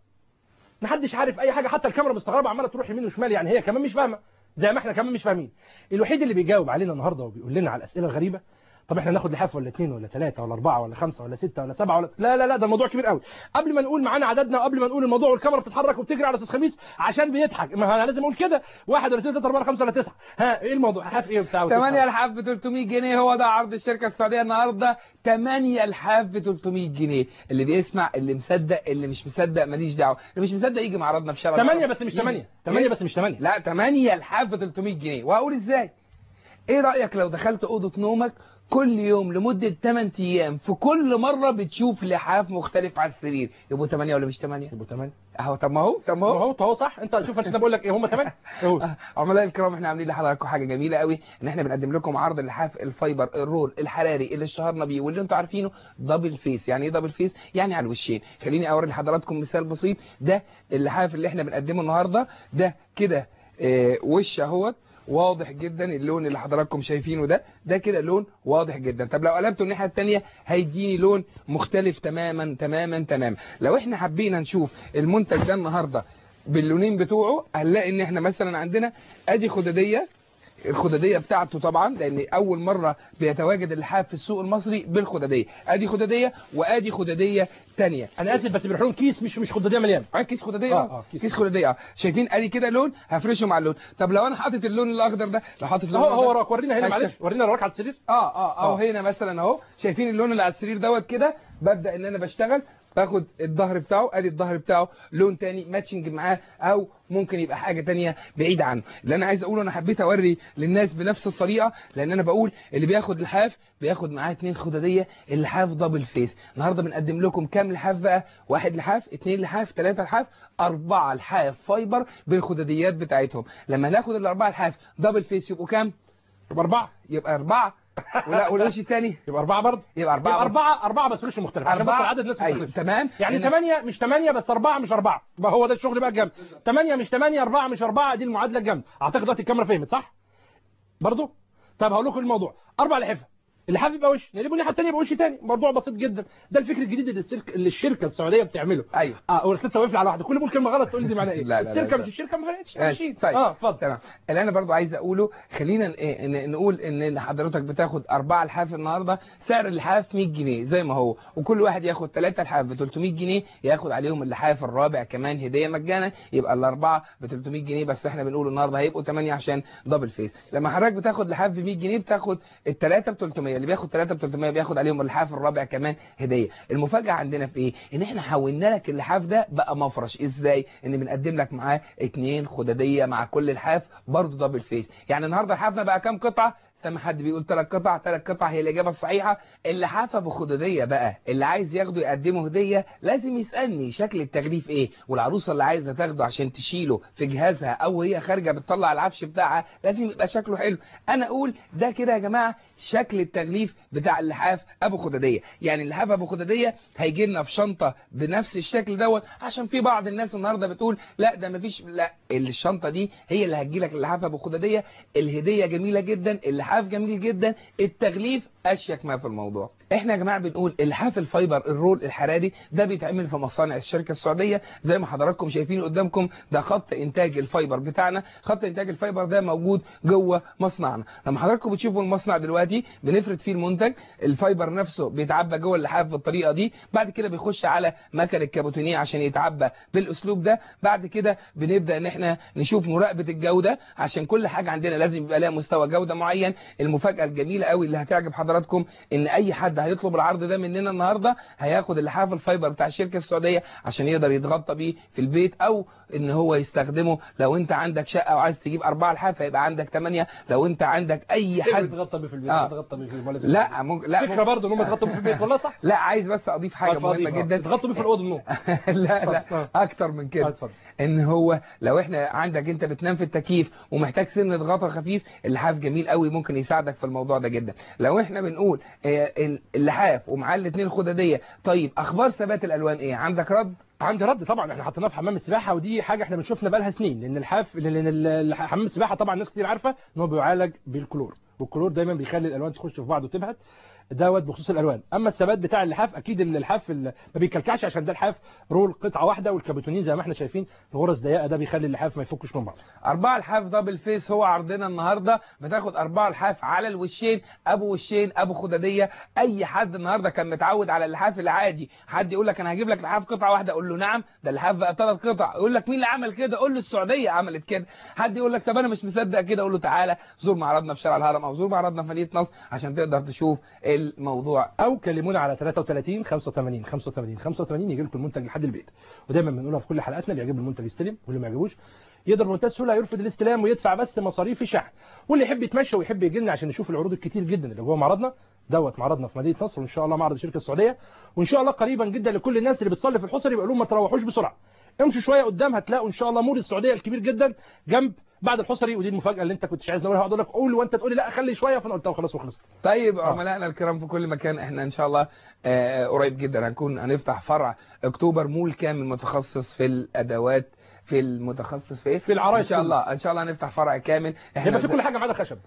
محدش عارف أي حاجة حتى الكاميرا مستغربة عمالة تروح يمين وشمال يعني هي كمان مش فاهمة زي ما احنا كمان مش فاهمين الوحيد اللي بيجاوب علينا النهارده وبيقول لنا على الأسئلة الغريبة طب احنا ناخد لحاف ولا اثنين ولا ثلاثة ولا أربعة ولا خمسة ولا ستة ولا سبعة ولا لا لا لا ده الموضوع كبير قوي قبل ما نقول معانا عددنا وقبل ما نقول الموضوع والكاميرا بتتحرك وبتجري على استاذ خميس عشان بيضحك ما انا لازم اقول كده واحد ولا اثنين ثلاثة أربعة خمسة ولا تسعة ها ايه الموضوع لحاف ايه بتاع 8 لحاف ب 300 جنيه هو ده عرض الشركة السعودية النهاردة 8 لحاف ب 300 جنيه اللي بيسمع اللي مصدق اللي مش مصدق ماليش دعوة اللي مش مصدق يجي معرضنا في شارع ثمانية الهرم. بس مش يجي. ثمانية ثمانية إيه؟ بس مش ثمانية لا 8 لحاف ب 300 جنيه وهقول ازاي ايه رأيك لو دخلت أوضة نومك كل يوم لمدة 8 ايام في كل مرة بتشوف لحاف مختلف على السرير يبقوا 8 ولا مش 8 يبقوا ثمانية اهو طب ما هو طب ما ما هو هو هو صح انت شوف انا بقول لك ايه هم ثمانية قول. آه، عملاء الكرام احنا عاملين لحضراتكم حاجه جميله قوي ان احنا بنقدم لكم عرض اللحاف الفايبر الرول الحراري اللي اشتهرنا بيه واللي انتوا عارفينه دبل فيس يعني ايه دبل فيس يعني على الوشين خليني اوري لحضراتكم مثال بسيط ده اللحاف اللي احنا بنقدمه النهارده ده كده اه وش اهوت واضح جدا اللون اللي حضراتكم شايفينه ده ده كده لون واضح جدا طب لو قلبته الناحيه الثانيه هيديني لون مختلف تماما تماما تماما لو احنا حبينا نشوف المنتج ده النهارده باللونين بتوعه هنلاقي ان احنا مثلا عندنا ادي خداديه الخداديه بتاعته طبعا لان اول مره بيتواجد اللحاف في السوق المصري بالخداديه ادي خداديه وادي خداديه ثانيه انا اسف بس بيروحوا لهم كيس مش مش خداديه مليان اه كيس خداديه آه، اه آه، كيس كيس خداديه اه شايفين ادي كده لون هفرشه مع اللون طب لو انا حاطط اللون الاخضر ده لو حاطط اللون هو هو الأخضر- وراك ورينا هنا هشتغل. معلش ورينا وراك على السرير اه اه آه. اه هنا مثلا اهو شايفين اللون اللي على السرير دوت كده ببدا ان انا بشتغل باخد الظهر بتاعه ادي الظهر بتاعه لون تاني ماتشنج معاه او ممكن يبقى حاجه تانية بعيده عنه اللي انا عايز اقوله انا حبيت اوري للناس بنفس الطريقه لان انا بقول اللي بياخد لحاف بياخد معاه اتنين خداديه اللحاف دبل فيس النهارده بنقدم لكم كام لحاف بقى واحد لحاف اتنين لحاف ثلاثه لحاف اربعه لحاف فايبر بالخداديات بتاعتهم لما ناخد الاربعه لحاف دبل فيس يبقوا كام يبقى اربعه يبقى اربعه ولا والوش الثاني يبقى اربعه برضه يبقى اربعه يبقى اربعه اربعه بس وش مختلف عشان بس أربعة. العدد الناس أيوة، مختلف تمام يعني لأن- ثمانية مش ثمانية بس أربعة مش أربعة بقى هو ده الشغل بقى الجامد ثمانية مش ثمانية أربعة مش أربعة دي المعادلة الجامدة أعتقد دلوقتي الكاميرا فهمت صح؟ برضه؟ طب هقول لكم الموضوع أربع لحفة اللحاف يبقى وش يعني الناحية الثانية يبقى وش ثاني موضوع بسيط جدا ده الفكر الجديد اللي السلك اللي الشركة السعودية بتعمله ايوه اه ولسه واقف لي على واحده كل ما اقول كلمه غلط تقول لي دي معناها ايه لا، لا، لا، الشركه لا. مش الشركه ما فرقتش ماشي، ماشيين طيب. اه اتفضل تمام اللي انا برضو عايز اقوله خلينا ن- إيه، ن- نقول ان حضرتك بتاخد اربعة لحاف النهارده سعر اللحاف 100 جنيه زي ما هو وكل واحد ياخد ثلاثة لحاف ب 300 جنيه ياخد عليهم اللحاف الرابع كمان هديه مجانا يبقى الاربعه ب 300 جنيه بس احنا بنقول النهارده هيبقوا 8 عشان دبل فيس لما حضرتك بتاخد لحاف ب 100 جنيه بتاخد الثلاثه ب 300 اللي بياخد ثلاثه ب 300 بياخد عليهم اللحاف الرابع كمان هديه المفاجاه عندنا في ايه ان احنا حولنا لك اللحاف ده بقى مفرش ازاي ان بنقدم لك معاه اتنين خداديه مع كل لحاف برضه دبل فيس يعني النهارده لحافنا بقى كام قطعه سامع حد بيقول ثلاث قطع ثلاث قطع هي الاجابه الصحيحه اللحاف ابو خدوديه بقى اللي عايز ياخده يقدمه هديه لازم يسالني شكل التغليف ايه والعروسه اللي عايزه تاخده عشان تشيله في جهازها او هي خارجه بتطلع العفش بتاعها لازم يبقى شكله حلو انا اقول ده كده يا جماعه شكل التغليف بتاع اللحاف ابو خدوديه يعني اللحاف ابو خدوديه هيجي لنا في شنطه بنفس الشكل دوت عشان في بعض الناس النهارده بتقول لا ده مفيش لا الشنطه دي هي اللي هتجي لك اللحاف ابو خدوديه الهديه جميله جدا اللحاف جميل جدا التغليف اشيك ما في الموضوع احنا يا جماعه بنقول الحاف الفايبر الرول الحراري ده بيتعمل في مصانع الشركه السعوديه زي ما حضراتكم شايفين قدامكم ده خط انتاج الفايبر بتاعنا خط انتاج الفايبر ده موجود جوه مصنعنا لما حضراتكم بتشوفوا المصنع دلوقتي بنفرد فيه المنتج الفايبر نفسه بيتعبى جوه اللحاف بالطريقه دي بعد كده بيخش على مكن الكابوتينيه عشان يتعبى بالاسلوب ده بعد كده بنبدا ان احنا نشوف مراقبه الجوده عشان كل حاجه عندنا لازم يبقى لها مستوى جوده معين المفاجاه الجميله قوي اللي هتعجب حضراتكم ان اي حد هيطلب العرض ده مننا النهارده هياخد اللحاف الفايبر بتاع الشركه السعوديه عشان يقدر يتغطى بيه في البيت او ان هو يستخدمه لو انت عندك شقه وعايز تجيب اربعه لحاف هيبقى عندك ثمانيه لو انت عندك اي حد حد يتغطى بيه في البيت آه. يتغطى بيه في البيت لا ممكن لا فكره ممكن. برضه ان هم يتغطوا بيه في البيت والله صح لا عايز بس اضيف حاجه اتفضل، مهمه اتفضل. جدا يتغطوا بيه في الاوضه النوم لا لا اتفضل. اكتر من آه، كده اتفضل. ان هو لو احنا عندك انت بتنام في التكييف ومحتاج سنه غطا خفيف اللحاف جميل قوي ممكن يساعدك في الموضوع ده جدا لو احنا بنقول آه، ال- اللحاف ومعاه الاثنين خداديه طيب اخبار ثبات الالوان ايه عندك رد عندي رد طبعا احنا حطيناه في حمام السباحه ودي حاجه احنا بنشوفنا بقالها سنين لان الحاف لان ال- ال- حمام السباحه طبعا ناس كتير عارفه ان هو بيعالج بالكلور والكلور دايما بيخلي الالوان تخش في بعض وتبهت دوت بخصوص الالوان اما الثبات بتاع اللحاف اكيد ال- الحاف ال- ما بيكلكعش عشان ده الحاف رول قطعه واحده والكابوتونين زي ما احنا شايفين الغرز ضيقه ده بيخلي اللحاف ما يفكش من بعض أربعة لحاف دبل فيس هو عرضنا النهاردة بتاخد أربعة لحاف على الوشين أبو وشين أبو خدادية أي حد النهاردة كان متعود على اللحاف العادي حد يقول لك أنا هجيب لك لحاف قطعة واحدة أقول له نعم ده اللحاف بقى ثلاث قطع يقول لك مين اللي عمل كده أقول له السعودية عملت كده حد يقول لك طب أنا مش مصدق كده أقول له تعالى زور معرضنا في شارع الهرم أو زور معرضنا في مدينة نصر عشان تقدر تشوف الموضوع او كلمونا على 33 85 85 85 يجي لكم المنتج لحد البيت ودايما بنقولها في كل حلقاتنا اللي يعجبه المنتج يستلم واللي ما يعجبوش يقدر بمنتهى السهوله يرفض الاستلام ويدفع بس مصاريف الشحن واللي يحب يتمشى ويحب يجي لنا عشان يشوف العروض الكتير جدا اللي جوه معرضنا دوت معرضنا في مدينه نصر وان شاء الله معرض الشركه السعوديه وان شاء الله قريبا جدا لكل الناس اللي بتصلي في الحصري بيقول لهم ما تروحوش بسرعه امشوا شويه قدام هتلاقوا ان شاء الله مول السعوديه الكبير جدا جنب بعد الحصري ودي المفاجاه اللي انت كنتش عايز نقولها هقول لك قول وانت تقول لي لا خلي شويه فانا قلت له خلاص وخلصت طيب عملائنا الكرام في كل مكان احنا ان شاء الله آه، قريب جدا هنكون هنفتح فرع اكتوبر مول كامل متخصص في الادوات في المتخصص في ايه في العرايس ان شاء كله. الله ان شاء الله هنفتح فرع كامل يبقى في كل حاجه ما عدا خشب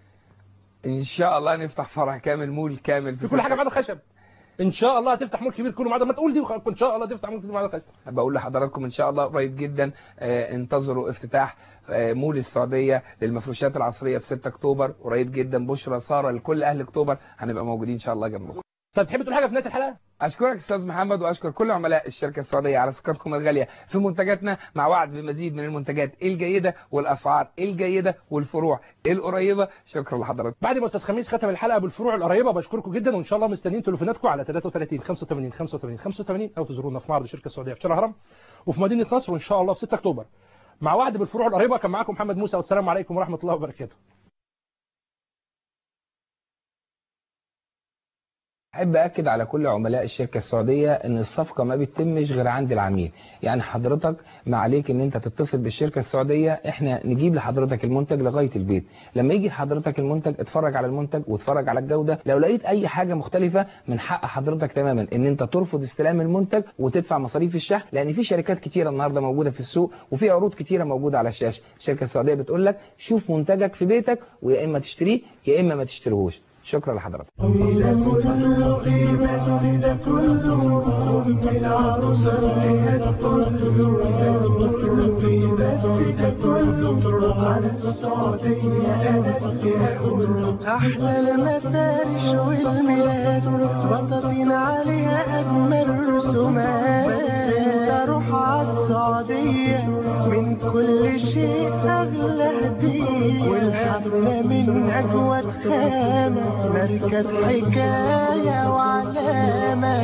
ان شاء الله نفتح فرع كامل مول كامل في كل حاجه ما عدا خشب ان شاء الله هتفتح مول كبير كله ما عدا ما تقول دي وخ- ان شاء الله تفتح مول كبير ما عدا خشب بقول لحضراتكم ان شاء الله قريب جدا آه، انتظروا افتتاح آه، مول السعوديه للمفروشات العصريه في 6 اكتوبر قريب جدا بشرى ساره لكل اهل اكتوبر هنبقى موجودين ان شاء الله جنبكم طب تحب تقول حاجه في نهايه الحلقه اشكرك استاذ محمد واشكر كل عملاء الشركه السعوديه على ثقتكم الغاليه في منتجاتنا مع وعد بمزيد من المنتجات الجيده والاسعار الجيده والفروع القريبه شكرا لحضراتكم بعد ما استاذ خميس ختم الحلقه بالفروع القريبه بشكركم جدا وان شاء الله مستنيين تليفوناتكم على 33 85 85 85 او تزورونا في معرض الشركه السعوديه في شارع الهرم وفي مدينه نصر وان شاء الله في 6 اكتوبر مع وعد بالفروع القريبه كان معاكم محمد موسى والسلام عليكم ورحمه الله وبركاته احب اكد على كل عملاء الشركه السعوديه ان الصفقه ما بتتمش غير عند العميل يعني حضرتك ما عليك ان انت تتصل بالشركه السعوديه احنا نجيب لحضرتك المنتج لغايه البيت لما يجي لحضرتك المنتج اتفرج على المنتج واتفرج على الجوده لو لقيت اي حاجه مختلفه من حق حضرتك تماما ان انت ترفض استلام المنتج وتدفع مصاريف الشحن لان في شركات كتيره النهارده موجوده في السوق وفي عروض كتيره موجوده على الشاشه الشركه السعوديه بتقول لك شوف منتجك في بيتك ويا اما تشتريه يا اما ما تشتريهوش شكرا لحضرتك إذا كله قيمة إذا كله أم العروسة اللي هتطل إذا كله قيمة إذا كله على السعودية أنا اللي أقول أحلى المفارش والميلاد وطفين عليها أجمل رسومات انت روح عالسعودية من كل شيء أغلى هدية والحفلة من أجود خامة مركز حكاية وعلامة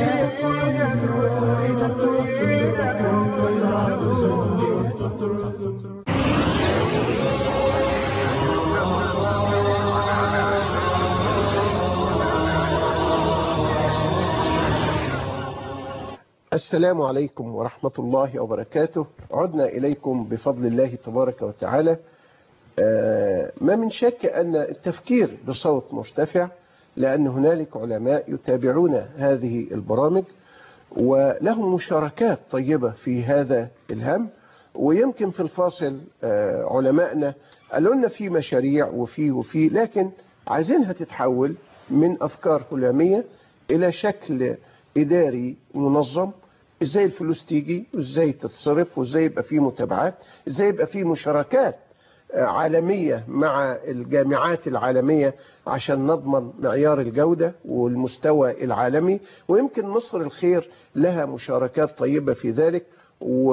السلام عليكم ورحمة الله وبركاته عدنا إليكم بفضل الله تبارك وتعالى آه، ما من شك أن التفكير بصوت مرتفع لأن هنالك علماء يتابعون هذه البرامج ولهم مشاركات طيبة في هذا الهم ويمكن في الفاصل آه، علمائنا قالوا لنا في مشاريع وفي وفي لكن عايزينها تتحول من أفكار هلامية إلى شكل إداري منظم إزاي الفلوس تيجي وإزاي تتصرف وإزاي يبقى فيه متابعات إزاي يبقى فيه مشاركات آه، عالمية مع الجامعات العالمية عشان نضمن معيار الجودة والمستوى العالمي ويمكن مصر الخير لها مشاركات طيبة في ذلك و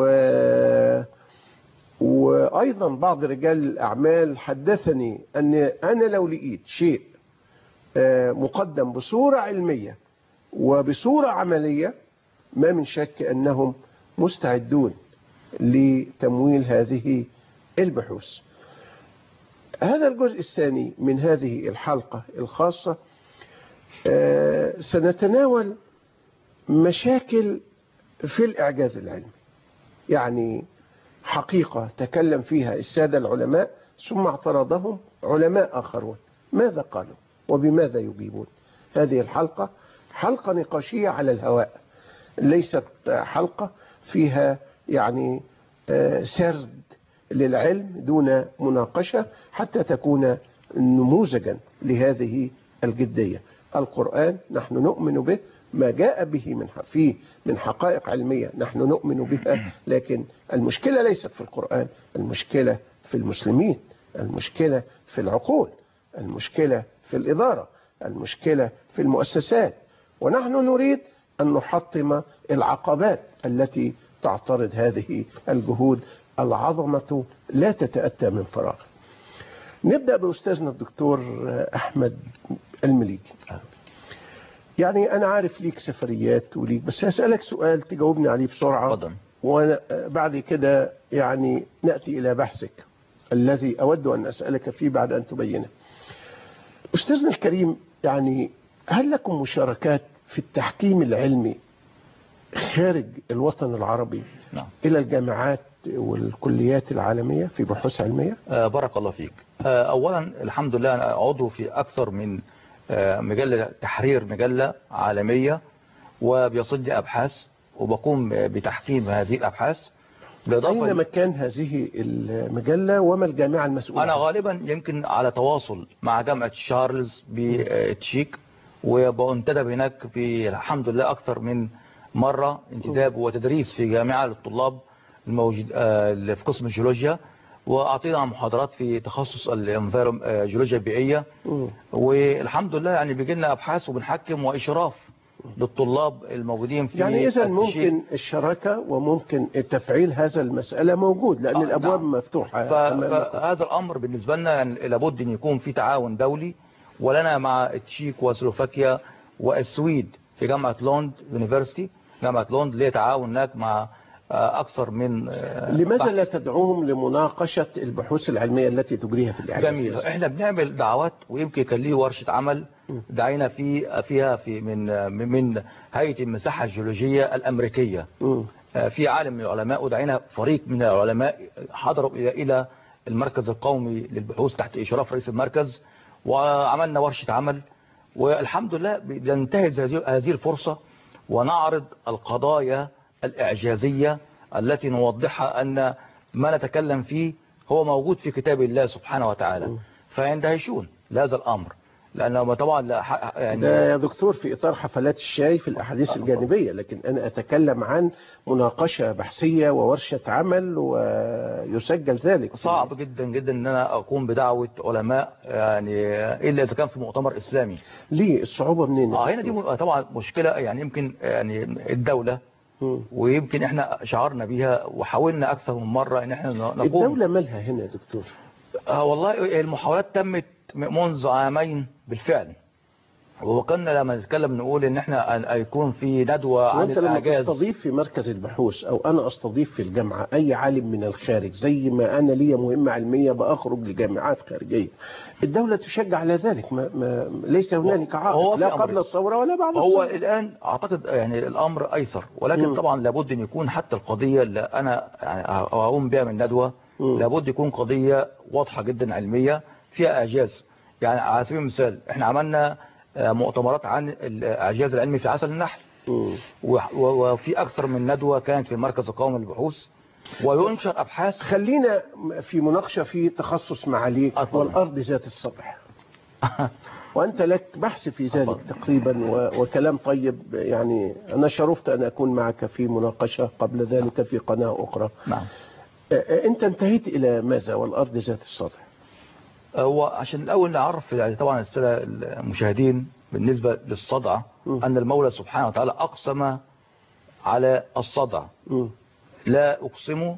وأيضا بعض رجال الأعمال حدثني أن أنا لو لقيت شيء آه، مقدم بصورة علمية وبصورة عملية ما من شك أنهم مستعدون لتمويل هذه البحوث هذا الجزء الثاني من هذه الحلقة الخاصة آه، سنتناول مشاكل في الإعجاز العلمي يعني حقيقة تكلم فيها السادة العلماء ثم اعترضهم علماء آخرون ماذا قالوا وبماذا يجيبون هذه الحلقة حلقة نقاشية على الهواء ليست حلقة فيها يعني آه، سرد للعلم دون مناقشة حتى تكون نموذجا لهذه الجدية القرآن نحن نؤمن به ما جاء به من فيه من حقائق علمية نحن نؤمن بها لكن المشكلة ليست في القرآن المشكلة في المسلمين المشكلة في العقول المشكلة في الإدارة المشكلة في المؤسسات ونحن نريد أن نحطم العقبات التي تعترض هذه الجهود العظمة لا تتأتى من فراغ نبدأ بأستاذنا الدكتور أحمد المليجي يعني أنا عارف ليك سفريات وليك بس هسألك سؤال تجاوبني عليه بسرعة اتفضل وبعد كده يعني نأتي إلى بحثك الذي أود أن أسألك فيه بعد أن تبينه أستاذنا الكريم يعني هل لكم مشاركات في التحكيم العلمي خارج الوطن العربي نعم إلى الجامعات والكليات العالمية في بحوث علمية آه، بارك الله فيك آه، أولا الحمد لله أنا عضو في أكثر من آه، مجلة تحرير مجلة عالمية وبيصل لي أبحاث وبقوم بتحكيم هذه الأبحاث بالإضافة أين مكان هذه المجلة وما الجامعة المسؤولة أنا غالبا يمكن على تواصل مع جامعة شارلز بتشيك وبنتدب هناك في الحمد لله أكثر من مرة انتداب وتدريس في جامعة للطلاب الموجود آه، اللي في قسم الجيولوجيا وأعطينا محاضرات في تخصص الانفيرم- آه، الجيولوجيا البيئية مم. والحمد لله يعني بيجي لنا أبحاث وبنحكم وإشراف للطلاب الموجودين في يعني إذا التشيك. ممكن الشراكة وممكن تفعيل هذا المسألة موجود لأن آه، الأبواب نعم. مفتوحة ف- أمامكم. فهذا الأمر بالنسبة لنا يعني لابد أن يكون في تعاون دولي ولنا مع التشيك وسلوفاكيا والسويد في جامعة لوند يونيفرسيتي جامعة لوند اللي هي تعاون هناك مع آه، أكثر من آه، لماذا بحث. لا تدعوهم لمناقشة البحوث العلمية التي تجريها في الإعجاز جميل احنا بنعمل دعوات ويمكن كان ليه ورشة عمل دعينا في فيها في من من هيئة المساحة الجيولوجية الأمريكية مم. آه، في عالم من العلماء ودعينا فريق من العلماء حضروا إلى إلى المركز القومي للبحوث تحت إشراف رئيس المركز وعملنا ورشة عمل والحمد لله بننتهز هذه هذه الفرصة ونعرض القضايا الإعجازية التي نوضحها أن ما نتكلم فيه هو موجود في كتاب الله سبحانه وتعالى فيندهشون لهذا الأمر لأنه طبعا لا ح- يعني ده يا دكتور في إطار حفلات الشاي في الأحاديث الجانبية لكن أنا أتكلم عن مناقشة بحثية وورشة عمل ويسجل ذلك صعب جدا جدا ان انا اقوم بدعوة علماء يعني الا اذا كان في مؤتمر اسلامي ليه الصعوبة منين يا اه هنا دي دكتور؟ م- طبعا مشكلة يعني يمكن يعني الدولة مم. ويمكن احنا شعرنا بيها وحاولنا اكثر من مرة ان احنا ن- نقوم الدولة مالها هنا يا دكتور آه والله المحاولات تمت م- منذ عامين بالفعل وكنا لما نتكلم نقول ان احنا أن- يكون في ندوة عن وانت لما الاعجاز تستضيف في مركز البحوث او انا استضيف في الجامعة اي عالم من الخارج زي ما انا ليا مهمة علمية بأخرج لجامعات خارجية الدولة تشجع على ذلك ما ما ليس هنالك عائق هو في لا أمر. قبل الثورة ولا بعد هو الثورة الآن أعتقد يعني الأمر أيسر ولكن مم. طبعا لابد أن يكون حتى القضية اللي أنا يعني أقوم بها من ندوة مم. لابد يكون قضية واضحة جدا علمية فيها إعجاز يعني على سبيل المثال احنا عملنا آه، مؤتمرات عن الإعجاز العلمي في عسل النحل مم. و- و- وفي أكثر من ندوة كانت في المركز القومي للبحوث وينشر أبحاث خلينا في مناقشة في تخصص معاليك اتفضل. والأرض ذات السطح وأنت لك بحث في ذلك تقريبا و- وكلام طيب يعني أنا شرفت أن أكون معك في مناقشة قبل ذلك في قناة أخرى نعم آه، أنت انتهيت إلى ماذا والأرض ذات الصدع هو عشان الأول نعرف يعني طبعا السادة المشاهدين بالنسبة للصدع مم. أن المولى سبحانه وتعالى أقسم على الصدع مم. لا أقسم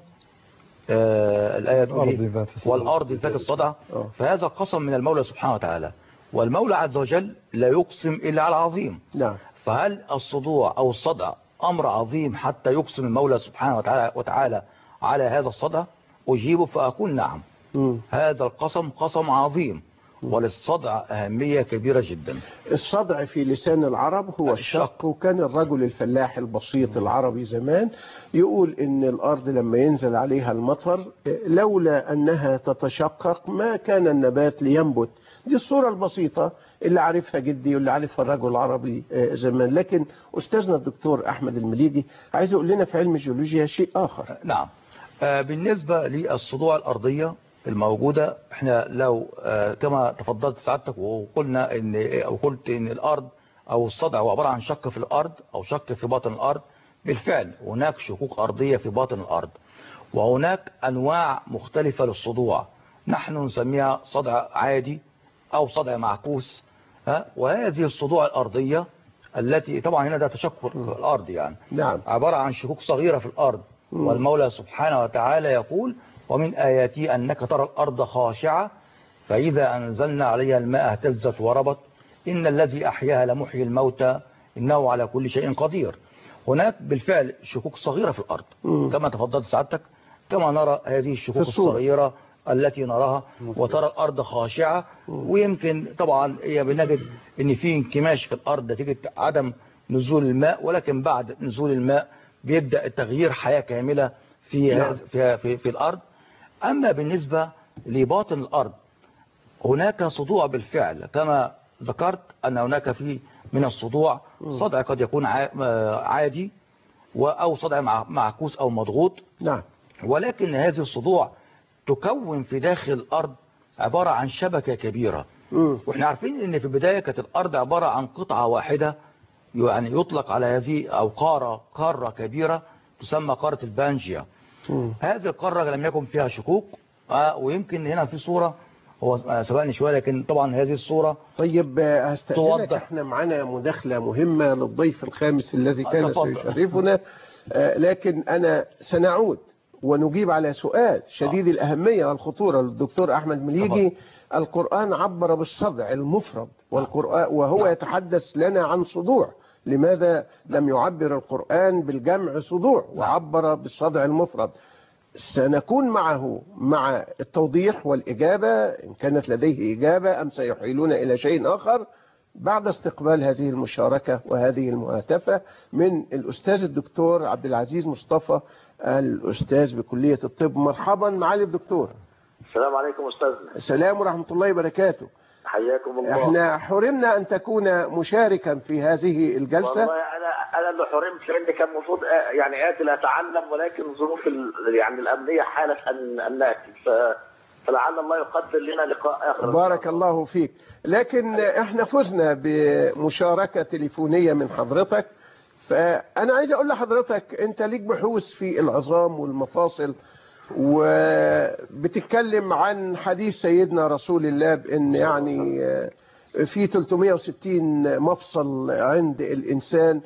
آه الآية تقول الأرض إيه؟ ذات الصدع. والأرض ذات الصدع آه. فهذا قسم من المولى سبحانه وتعالى والمولى عز وجل لا يقسم إلا على العظيم نعم فهل الصدوع أو الصدع أمر عظيم حتى يقسم المولى سبحانه وتعالى, وتعالى على هذا الصدع أجيب فأقول نعم مم. هذا القسم قسم عظيم وللصدع أهمية كبيرة جدا الصدع في لسان العرب هو الشق وكان الرجل الفلاح البسيط العربي زمان يقول ان الارض لما ينزل عليها المطر لولا انها تتشقق ما كان النبات لينبت دي الصورة البسيطة اللي عارفها جدي واللي عارفها الرجل العربي آه، زمان لكن أستاذنا الدكتور أحمد المليجي عايز يقول لنا في علم الجيولوجيا شيء آخر نعم آه، بالنسبة للصدوع الأرضية الموجودة احنا لو آه، كما تفضلت سعادتك وقلنا ان او قلت ان الارض او الصدع هو عبارة عن شق في الارض او شق في باطن الارض بالفعل هناك شقوق ارضية في باطن الارض وهناك انواع مختلفة للصدوع نحن نسميها صدع عادي او صدع معكوس ها؟ وهذه الصدوع الارضية التي طبعا هنا ده تشقق في الارض يعني نعم عبارة عن شقوق صغيرة في الأرض مم. والمولى سبحانه وتعالى يقول ومن آياته أنك ترى الأرض خاشعة فإذا أنزلنا عليها الماء اهتزت وربت إن الذي أحياها لمحيي الموتى إنه على كل شيء قدير هناك بالفعل شقوق صغيرة في الأرض مم. كما تفضلت سعادتك كما نرى هذه الشقوق في الصورة. الصغيرة التي نراها وترى الأرض خاشعة ويمكن طبعا هي بنجد ان في انكماش في الأرض نتيجة عدم نزول الماء ولكن بعد نزول الماء بيبدأ التغيير حياة كاملة في نعم. هذا- في في, في الأرض أما بالنسبة لباطن الأرض هناك صدوع بالفعل كما ذكرت أن هناك في من الصدوع صدع قد يكون عا- آه، عادي و- أو صدع مع- معكوس أو مضغوط نعم ولكن هذه الصدوع تكون في داخل الأرض عبارة عن شبكة كبيرة مم. واحنا عارفين ان في البداية كانت الأرض عبارة عن قطعة واحدة يعني يطلق على هذه أو قارة قارة كبيرة تسمى قارة البانجيا مم. هذه القارة لم يكن فيها شقوق آه، ويمكن هنا في صورة هو آه، سبقني شوية لكن طبعا هذه الصورة طيب آه، هستأذنك توضح. احنا معانا مداخلة مهمة للضيف الخامس الذي كان تفضل. سيشرفنا آه، لكن أنا سنعود ونجيب على سؤال شديد الأهمية والخطورة للدكتور أحمد مليجي القرآن عبر بالصدع المفرد والقرآن وهو يتحدث لنا عن صدوع لماذا لم يعبر القرآن بالجمع صدوع وعبر بالصدع المفرد سنكون معه مع التوضيح والإجابة إن كانت لديه إجابة أم سيحيلون إلى شيء آخر بعد استقبال هذه المشاركة وهذه المهاتفة من الأستاذ الدكتور عبد العزيز مصطفى الأستاذ بكلية الطب مرحبا معالي الدكتور السلام عليكم استاذنا السلام ورحمة الله وبركاته حياكم الله احنا حرمنا أن تكون مشاركا في هذه الجلسة والله انا انا اللي حرمت لان كان المفروض آ- يعني اتي اتعلم ولكن ظروف ال... يعني الامنيه حالت ان ان ناتي ف... فلعل الله يقدر لنا لقاء اخر بارك الله فيك لكن احنا فزنا بمشاركة تليفونية من حضرتك فأنا عايز أقول لحضرتك أنت ليك بحوث في العظام والمفاصل وبتتكلم عن حديث سيدنا رسول الله بأن يعني في 360 مفصل عند الإنسان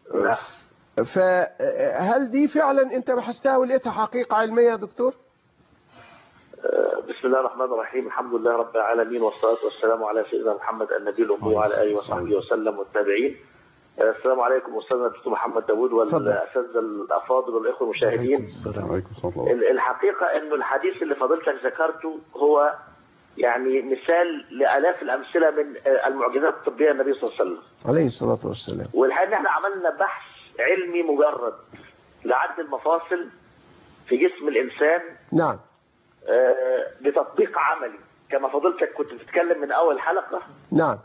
فهل دي فعلا أنت بحثتها ولقيتها حقيقة علمية يا دكتور؟ آه، بسم الله الرحمن الرحيم الحمد لله رب العالمين والصلاه والسلام على سيدنا محمد النبي الامي وعلى اله وصحبه وسلم والتابعين آه، السلام عليكم استاذنا الدكتور محمد داوود والاساتذه الافاضل والاخوه المشاهدين السلام عليكم ورحمة الله ال- الحقيقة انه الحديث اللي فضلتك ذكرته هو يعني مثال لآلاف الأمثلة من آه، المعجزات الطبية النبي صلى الله عليه وسلم عليه الصلاة والسلام والحقيقة ان احنا عملنا بحث علمي مجرد لعد المفاصل في جسم الإنسان نعم آه، بتطبيق عملي كما فضلتك كنت بتتكلم من أول حلقة نعم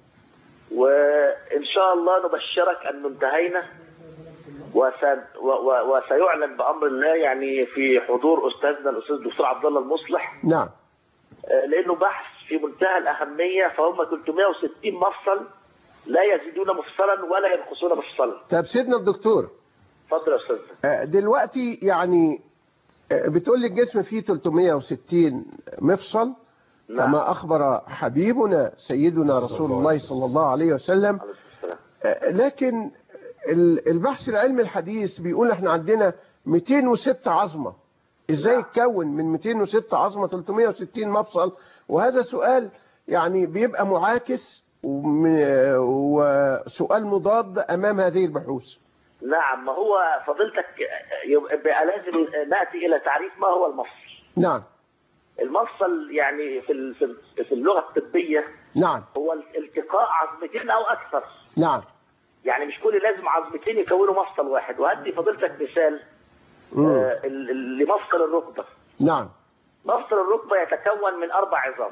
وإن شاء الله نبشرك أنه انتهينا وسن و- و- وسيعلن بأمر الله يعني في حضور أستاذنا الأستاذ الدكتور عبد الله المصلح نعم لانه بحث في منتهى الأهمية فهم 360 مفصل لا يزيدون مفصلا ولا ينقصون مفصلا طب سيدنا الدكتور اتفضل يا أستاذ آه، دلوقتي يعني آه، بتقول لي الجسم فيه 360 مفصل نعم. كما أخبر حبيبنا سيدنا رسول الله صلى الله عليه وسلم عليه السلام. آه، لكن ال- البحث العلمي الحديث بيقول احنا عندنا 206 عظمة ازاي نعم. يتكون من 206 عظمة 360 مفصل وهذا سؤال يعني بيبقى معاكس وم- وسؤال مضاد امام هذه البحوث نعم ما هو فضيلتك يبقى لازم نأتي إلى تعريف ما هو المفصل نعم المفصل يعني في ال- في ال- في اللغة الطبية نعم هو التقاء عظمتين أو أكثر نعم يعني مش كل لازم عظمتين يكونوا مفصل واحد وهدي فضيلتك مثال مم. آه، ال- ال- لمفصل الركبة نعم مفصل الركبة يتكون من أربع عظام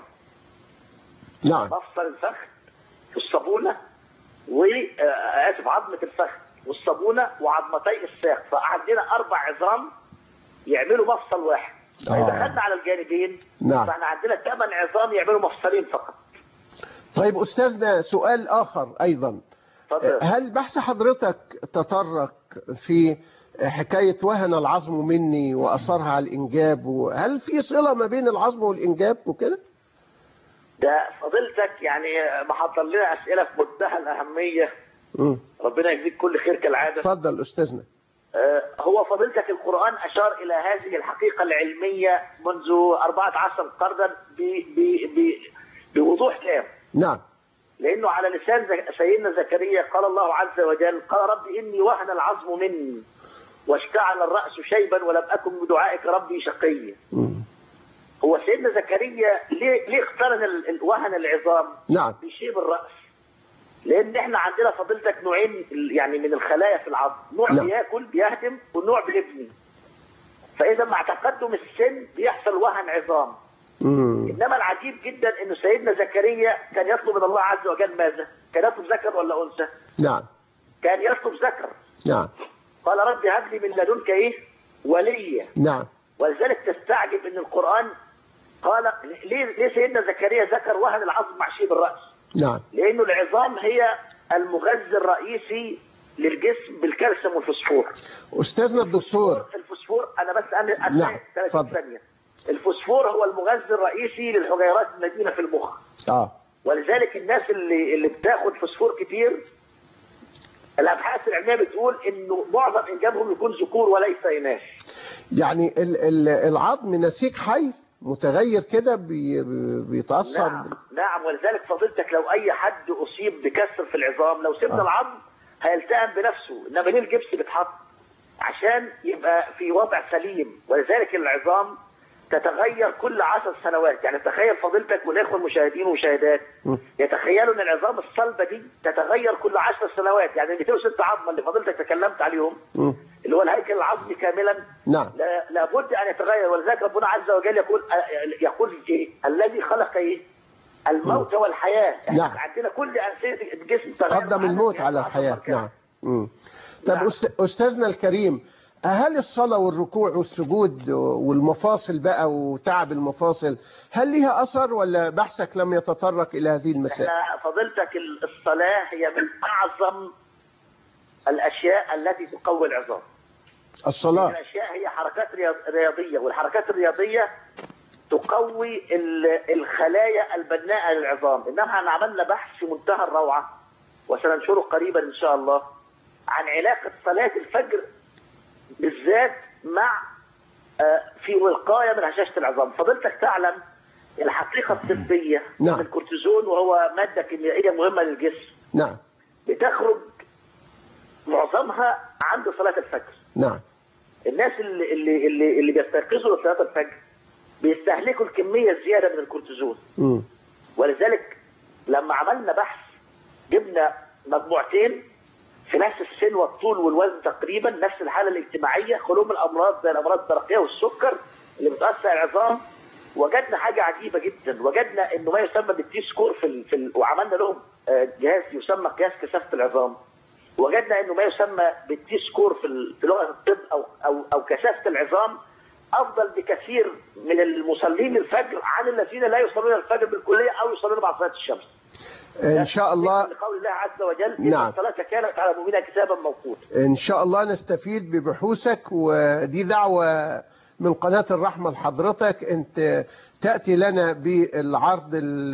نعم مفصل الفخذ والصابونة وآسف عظمة الفخذ والصابونة وعظمتي الساق فعندنا أربع عظام يعملوا مفصل واحد آه. إذا دخلنا على الجانبين نعم. فاحنا عندنا ثمان عظام يعملوا مفصلين فقط طيب أستاذنا سؤال آخر أيضا اتفضل هل بحث حضرتك تطرق في حكاية وهن العظم مني وأثرها على الإنجاب وهل في صلة ما بين العظم والإنجاب وكده؟ ده فضيلتك يعني محضر لنا أسئلة في منتهى الأهمية مم. ربنا يجزيك كل خير كالعادة اتفضل أستاذنا آه، هو فضيلتك القرآن أشار إلى هذه الحقيقة العلمية منذ 14 قرنا ب- ب- ب- بوضوح تام نعم لأنه على لسان زك- سيدنا زكريا قال الله عز وجل قال رب إني وهن العظم مني واشتعل الرأس شيبا ولم أكن بدعائك ربي شقيا مم. هو سيدنا زكريا ليه, ليه اقترن ال- ال- وهن العظام نعم بشيب الرأس لأن احنا عندنا فضيلتك نوعين يعني من الخلايا في العظم نوع نعم. بياكل بيهدم ونوع بيبني فإذا مع تقدم السن بيحصل وهن عظام مم. انما العجيب جدا ان سيدنا زكريا كان يطلب من الله عز وجل ماذا؟ كان يطلب ذكر ولا انثى؟ نعم كان يطلب ذكر نعم قال رب هب لي من لدنك ايه؟ وليا نعم ولذلك تستعجب ان القران قال ليه ليه سيدنا زكريا ذكر وهن العظم مع شيب الراس؟ نعم لانه العظام هي المغذي الرئيسي للجسم بالكالسيوم والفوسفور. أستاذنا الدكتور الفوسفور انا بس انا نعم، أنا 30 اتفضل. ثانيه. الفوسفور هو المغذي الرئيسي للحجيرات المدينه في المخ. آه ولذلك الناس اللي اللي بتاخد فوسفور كتير الابحاث العلميه بتقول انه معظم انجابهم يكون ذكور وليس اناث يعني ال- ال- العظم نسيج حي متغير كده بي- بيتأثر نعم نعم ولذلك فضيلتك لو اي حد اصيب بكسر في العظام لو سيبنا آه. العظم هيلتئم بنفسه انما ليه الجبس بيتحط عشان يبقى في وضع سليم ولذلك العظام تتغير كل عشر سنوات يعني تخيل فضيلتك والاخوه المشاهدين والمشاهدات م. يتخيلوا ان العظام الصلبه دي تتغير كل عشر سنوات يعني ال 206 عظمه اللي فضيلتك تكلمت عليهم مم. اللي هو الهيكل العظمي كاملا نعم لا لابد ان يتغير ولذلك ربنا عز وجل يقول يقول ايه الذي خلق ايه الموت والحياه احنا نعم. عندنا كل انسجه الجسم تغير قدم معانا الموت في على عشر الحياة مركز. نعم مم. طب نعم. أست- أستاذنا الكريم هل الصلاة والركوع والسجود والمفاصل بقى وتعب المفاصل هل ليها أثر ولا بحثك لم يتطرق إلى هذه المسائل احنا فضيلتك ال- الصلاه هي من اعظم الاشياء التي تقوي العظام الصلاة الاشياء هي حركات رياض- رياضيه والحركات الرياضيه تقوي ال- الخلايا البناءه للعظام انما احنا عملنا بحث في منتهى الروعه وسننشره قريبا ان شاء الله عن علاقه صلاه الفجر بالذات مع آه، في وقايه من هشاشه العظام فضلتك تعلم الحقيقه الطبيه نعم. ان الكورتيزون وهو ماده كيميائيه مهمه للجسم نعم بتخرج معظمها عند صلاه الفجر نعم الناس اللي اللي اللي, اللي بيستيقظوا لصلاه الفجر بيستهلكوا الكميه الزياده من الكورتيزون مم. ولذلك لما عملنا بحث جبنا مجموعتين في نفس السن والطول والوزن تقريبا نفس الحاله الاجتماعيه خلو من الامراض زي الامراض الدرقيه والسكر اللي بتاثر على العظام وجدنا حاجه عجيبه جدا وجدنا انه ما يسمى بالتي سكور في ال... في ال... وعملنا لهم آه، جهاز يسمى قياس كثافه العظام وجدنا انه ما يسمى بالتي سكور في ال... في لغه الطب او او او كثافه العظام افضل بكثير من المصلين الفجر عن الذين لا يصلون الفجر بالكليه او يصلون بعد صلاه الشمس ان شاء الله لقول الله عز وجل إن نعم. الصلاه كانت على المؤمنين كتابا موقوتا ان شاء الله نستفيد ببحوثك ودي دعوة من قناة الرحمة لحضرتك انت تأتي لنا بالعرض ال-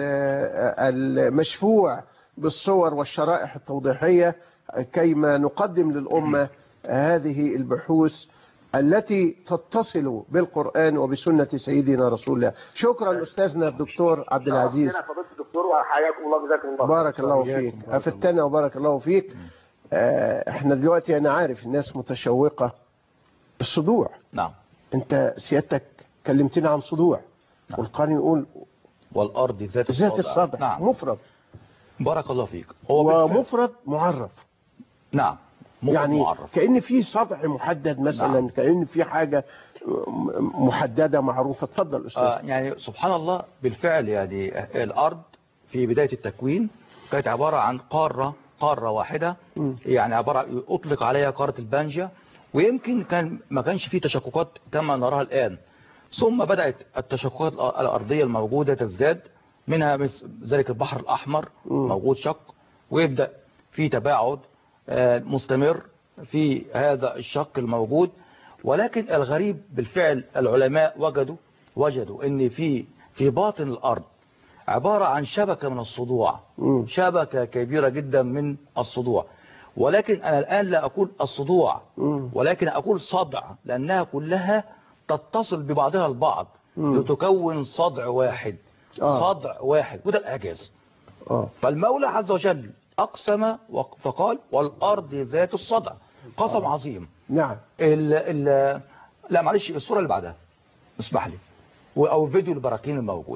المشفوع بالصور والشرائح التوضيحية كيما نقدم للأمة هذه البحوث التي تتصل بالقرآن وبسنة سيدنا رسول الله شكرا أستاذنا الدكتور عبد العزيز شرفتنا فضيله الدكتور وحياكم الله جزاكم الله بارك الله فيك أفتنا وبارك الله فيك آه، احنا دلوقتي انا عارف الناس متشوقة الصدوع نعم انت سيادتك كلمتنا عن صدوع والقرآن يقول والأرض ذات ذات الصدع الصدع نعم مفرد بارك الله فيك هو بالفعل- ومفرد معرف نعم مفرد يعني معرف كأن في صدع محدد مثلا نعم. كأن في حاجة م- محددة معروفة اتفضل أستاذ آه يعني سبحان الله بالفعل يعني الأرض في بداية التكوين كانت عبارة عن قارة قارة واحدة يعني عبارة أطلق عليها قارة البانجا ويمكن كان ما كانش فيه تشققات كما نراها الآن ثم بدأت التشققات الأرضية الموجودة تزداد منها مثل ذلك البحر الأحمر موجود شق ويبدأ في تباعد آه، مستمر في هذا الشق الموجود ولكن الغريب بالفعل العلماء وجدوا وجدوا ان في في باطن الارض عبارة عن شبكة من الصدوع شبكة كبيرة جدا من الصدوع ولكن انا الان لا اقول الصدوع ولكن اقول صدع لانها كلها تتصل ببعضها البعض لتكون صدع واحد آه. صدع واحد وده الاعجاز آه. فالمولى عز وجل أقسم وق- فقال والأرض ذات الصدع قسم عظيم نعم ال ال لا معلش الصورة اللي بعدها اسمح لي و- أو فيديو البراكين الموجود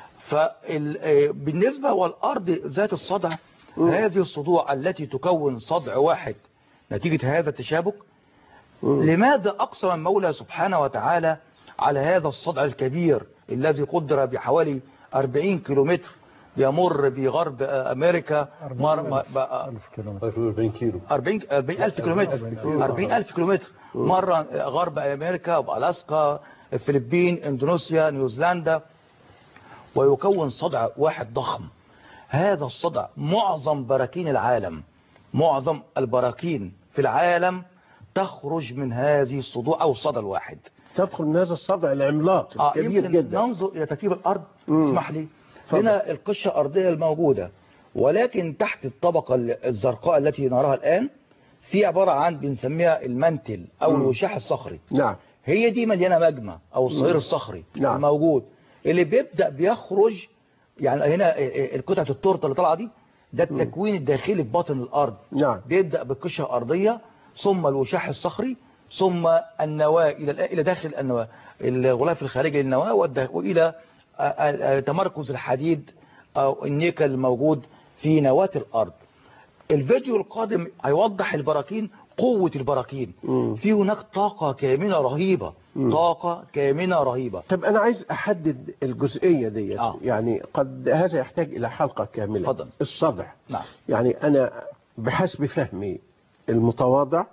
فبالنسبة والأرض ذات الصدع هذه الصدوع التي تكون صدع واحد نتيجة هذا التشابك لماذا أقسم المولى سبحانه وتعالى على هذا الصدع الكبير الذي قدر بحوالي 40 كيلومتر يمر بغرب أمريكا مر م- بقى- 40 كيلو 40 40 ألف كيلومتر 40 ألف كيلومتر مرة غرب أمريكا وألاسكا الفلبين إندونيسيا نيوزيلندا ويكون صدع واحد ضخم هذا الصدع معظم براكين العالم معظم البراكين في العالم تخرج من هذه الصدوع أو الصدى الواحد تدخل من هذا الصدع العملاق آه الكبير يمكن جدا ننظر إلى تركيب الأرض مم. اسمح لي اتفضل. هنا القشرة الأرضية الموجودة ولكن تحت الطبقة الزرقاء التي نراها الآن في عبارة عن بنسميها المنتل أو مم. الوشاح الصخري نعم هي دي مليانة مجمع أو الصهير مم. الصخري نعم. الموجود اللي بيبدأ بيخرج يعني هنا القطعة التورته اللي طالعة دي ده التكوين الداخلي في باطن الأرض نعم بيبدأ بالقشرة الأرضية ثم الوشاح الصخري ثم النواة إلى إلى داخل النواة الغلاف الخارجي للنواة والد- وإلى آه، آه، تمركز الحديد أو النيكل الموجود في نواة الأرض الفيديو القادم هيوضح البراكين قوة البراكين مم. في هناك طاقة كامنة رهيبة طاقة كامنة رهيبة طب أنا عايز أحدد الجزئية دي آه. يعني قد هذا يحتاج إلى حلقة كاملة اتفضل. الصدع نعم يعني أنا بحسب فهمي المتواضع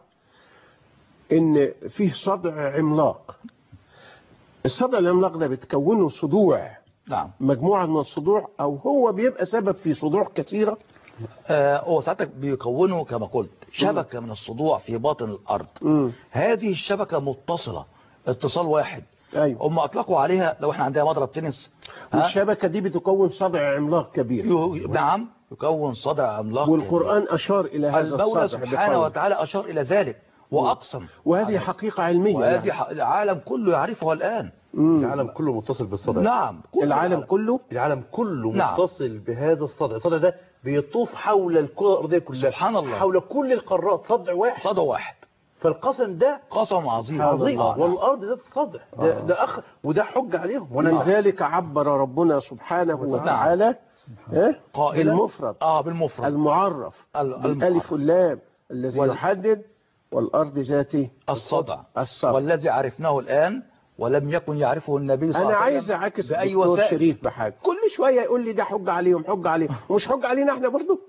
إن فيه صدع عملاق الصدع العملاق ده بتكونه صدوع نعم مجموعة من الصدوع أو هو بيبقى سبب في صدوع كثيرة آه، هو ساعتك بيكونوا كما قلت شبكة من الصدوع في باطن الأرض مم. هذه الشبكة متصلة اتصال واحد أيوة هم أطلقوا عليها لو احنا عندنا مضرب تنس ها؟ والشبكة دي بتكون صدع عملاق كبير ي- نعم يكون صدع عملاق والقرآن أشار إلى هذا المولى الصدع سبحانه بقوله. وتعالى أشار إلى ذلك وأقسم وهذه حقيقة علمية وهذه يعني. ح- العالم كله يعرفها الآن مم. العالم كله متصل بالصدع نعم كل العالم كله العالم كله نعم. متصل بهذا الصدع الصدع ده بيطوف حول الكرة الأرضية كلها سبحان الله. حول كل القارات صدع واحد صدى واحد فالقسم ده قسم عظيم عظيم آه، نعم. والأرض ذات الصدع ده, ده أخ وده حج عليهم وانا ولذلك عبر ربنا سبحانه وتعالى إيه؟ قائلا بالمفرد اه بالمفرد المعرف ال- بالالف واللام الذي وال- يحدد والارض ذات الصدع الصدع والذي عرفناه الآن ولم يكن يعرفه النبي صلى الله انا عليه عايز وسلم اعكس بأي الدكتور وسائل شريف بحاجه كل شويه يقول لي ده حج عليهم حج عليهم مش حج علينا احنا برضه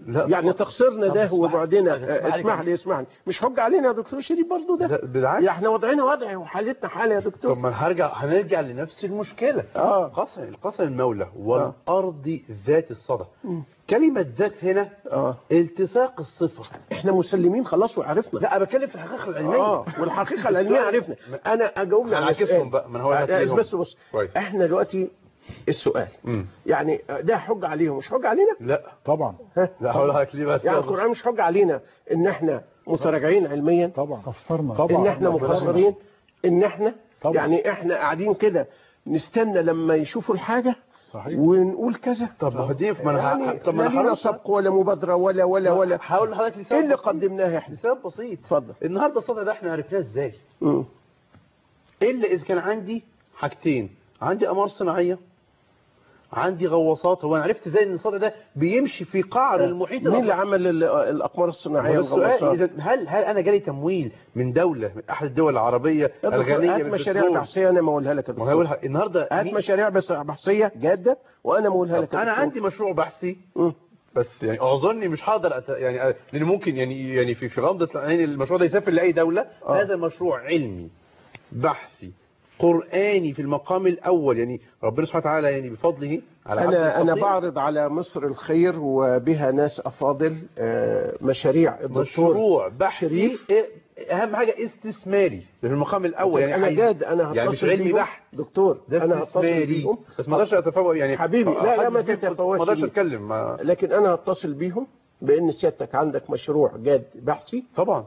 لا يعني تقصيرنا طب ده اسمح- وبعدنا اسمح لي اسمح كمان. لي اسمح لي مش حجة علينا يا دكتور شريف برضه ده لا، بالعكس. يا احنا وضعنا وضع وحالتنا حالة يا دكتور طب ما هنرجع هنرجع لنفس المشكلة اه قسم قسم المولى والأرض ذات الصدى كلمة ذات هنا اه التصاق الصفة احنا مسلمين خلاص وعرفنا لا أنا بتكلم في الحقيقة العلمية اه والحقيقة العلمية السؤال- عرفنا انا اجاوب لك على هنعكسهم سؤال. بقى، ما أنا هقول لك آه، ليهم. بس بص كويس. احنا دلوقتي السؤال مم. يعني ده حجة عليهم مش حجة علينا لا طبعا لا هقول لك ليه بس يعني القرآن مش حجة علينا ان احنا متراجعين علميا طبعا قصرنا طبعا ان احنا مقصرين ان احنا طبعا. يعني احنا قاعدين كده نستنى لما يشوفوا الحاجة صحيح ون كذا طب ما هو دي ما انا يعني طب ما لا انا لينا هقول سبق ولا مبادرة ولا ولا ولا هقول لحضرتك لسبب ايه اللي بسيط. قدمناه احنا لسبب بسيط اتفضل النهارده الصدى ده احنا عرفناه ازاي مم. الا اذا كان عندي حاجتين عندي اقمار صناعيه عندي غواصات هو انا عرفت ازاي ان الصدى ده بيمشي في قعر المحيط مين اللي الأطلسي؟ عمل ال- الاقمار الصناعيه هو ده السؤال الغواصات؟ اذا هل هل انا جالي تمويل من دوله من احد الدول العربيه يا دكتور، الغنيه هات مشاريع بالبترول؟ بحثيه انا مولها لك يا ما هو هقول دكتور لك النهارده هات مين- مشاريع بس بحثيه جاده وانا مولها لك يا انا دكتور. عندي مشروع بحثي مم. بس يعني اظني مش هقدر أت... يعني أ- لان ممكن يعني يعني في في غمضه العين المشروع ده يسافر لاي دوله آه. هذا مشروع علمي بحثي قراني في المقام الاول يعني ربنا سبحانه وتعالى يعني بفضله على عبده انا انا الفضيل. بعرض على مصر الخير وبها ناس افاضل آه، مشاريع الدكتور مشروع بحثي شريف. إيه- اهم حاجه استثماري في المقام الاول يعني انا عايز- جاد انا هتصل يعني مش علمي بيهم. بحت دكتور ده انا هتصل استثماري بيهم بس ما اقدرش اتفوق يعني حبيبي، لا، لا، ما أحدث بيه- تتفوقش ما اقدرش بيه. اتكلم ما... لكن انا هتصل بيهم بان سيادتك عندك مشروع جاد بحثي طبعا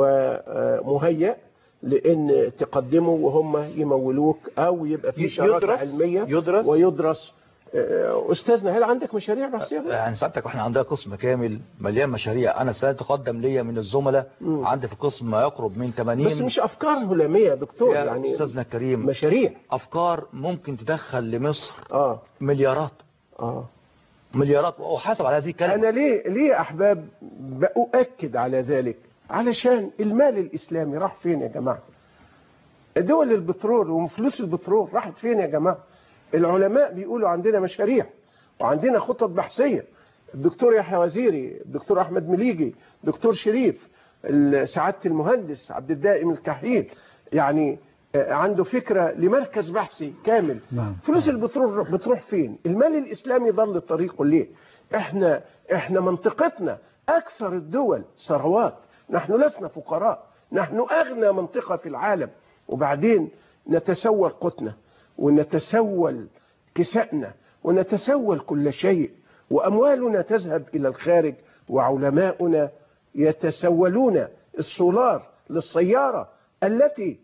ومهيأ لان تقدمه وهم يمولوك او يبقى في شراكه يدرس- علميه يدرس. ويدرس آه، استاذنا هل عندك مشاريع بحثيه يعني سعادتك واحنا عندنا قسم كامل مليان مشاريع انا سأتقدم ليا من الزملاء مم. عندي في القسم ما يقرب من 80 بس مش افكار هلاميه يا دكتور يا يعني استاذنا الكريم مشاريع افكار ممكن تدخل لمصر اه مليارات اه مليارات واحاسب على هذه الكلمه انا ليه ليه يا احباب باؤكد على ذلك علشان المال الاسلامي راح فين يا جماعه دول البترول وفلوس البترول راحت فين يا جماعه العلماء بيقولوا عندنا مشاريع وعندنا خطط بحثيه الدكتور يحيى وزيري الدكتور احمد مليجي دكتور شريف ال- سعاده المهندس عبد الدائم الكحيل يعني آه، عنده فكره لمركز بحثي كامل نعم. فلوس البترول بتروح فين المال الاسلامي ضل طريقه ليه احنا احنا منطقتنا اكثر الدول ثروات نحن لسنا فقراء نحن اغنى منطقه في العالم وبعدين نتسول قوتنا ونتسول كسائنا ونتسول كل شيء واموالنا تذهب الى الخارج وعلماؤنا يتسولون السولار للسياره التي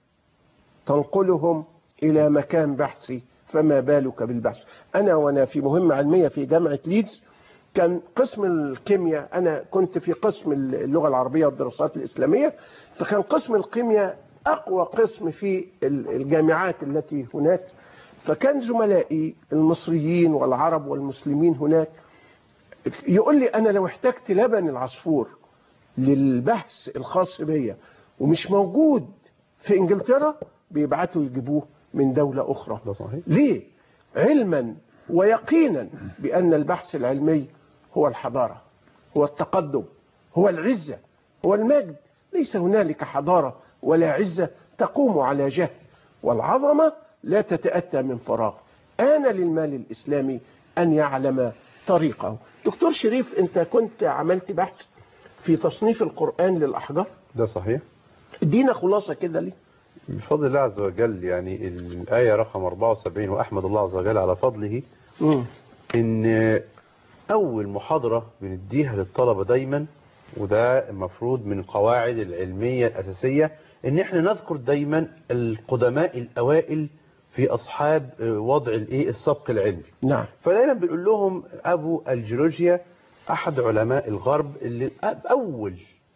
تنقلهم إلى مكان بحثي فما بالك بالبحث أنا وأنا في مهمة علمية في جامعة ليدز كان قسم الكيمياء أنا كنت في قسم اللغة العربية والدراسات الإسلامية فكان قسم الكيمياء أقوى قسم في الجامعات التي هناك فكان زملائي المصريين والعرب والمسلمين هناك يقول لي أنا لو احتجت لبن العصفور للبحث الخاص بيا ومش موجود في انجلترا بيبعتوا يجيبوه من دولة أخرى ده صحيح ليه؟ علما ويقينا بأن البحث العلمي هو الحضارة هو التقدم هو العزة هو المجد ليس هنالك حضارة ولا عزة تقوم على جهل والعظمة لا تتأتى من فراغ آن للمال الإسلامي أن يعلم طريقه دكتور شريف أنت كنت عملت بحث في تصنيف القرآن للأحجار ده صحيح ادينا خلاصة كده ليه بفضل الله عز وجل يعني الآية رقم 74 وأحمد الله عز وجل على فضله مم. إن أول محاضرة بنديها للطلبة دايما وده المفروض من القواعد العلمية الأساسية إن إحنا نذكر دايما القدماء الأوائل في أصحاب وضع الإيه السبق العلمي نعم فدايما بنقول لهم أبو الجيولوجيا أحد علماء الغرب اللي أول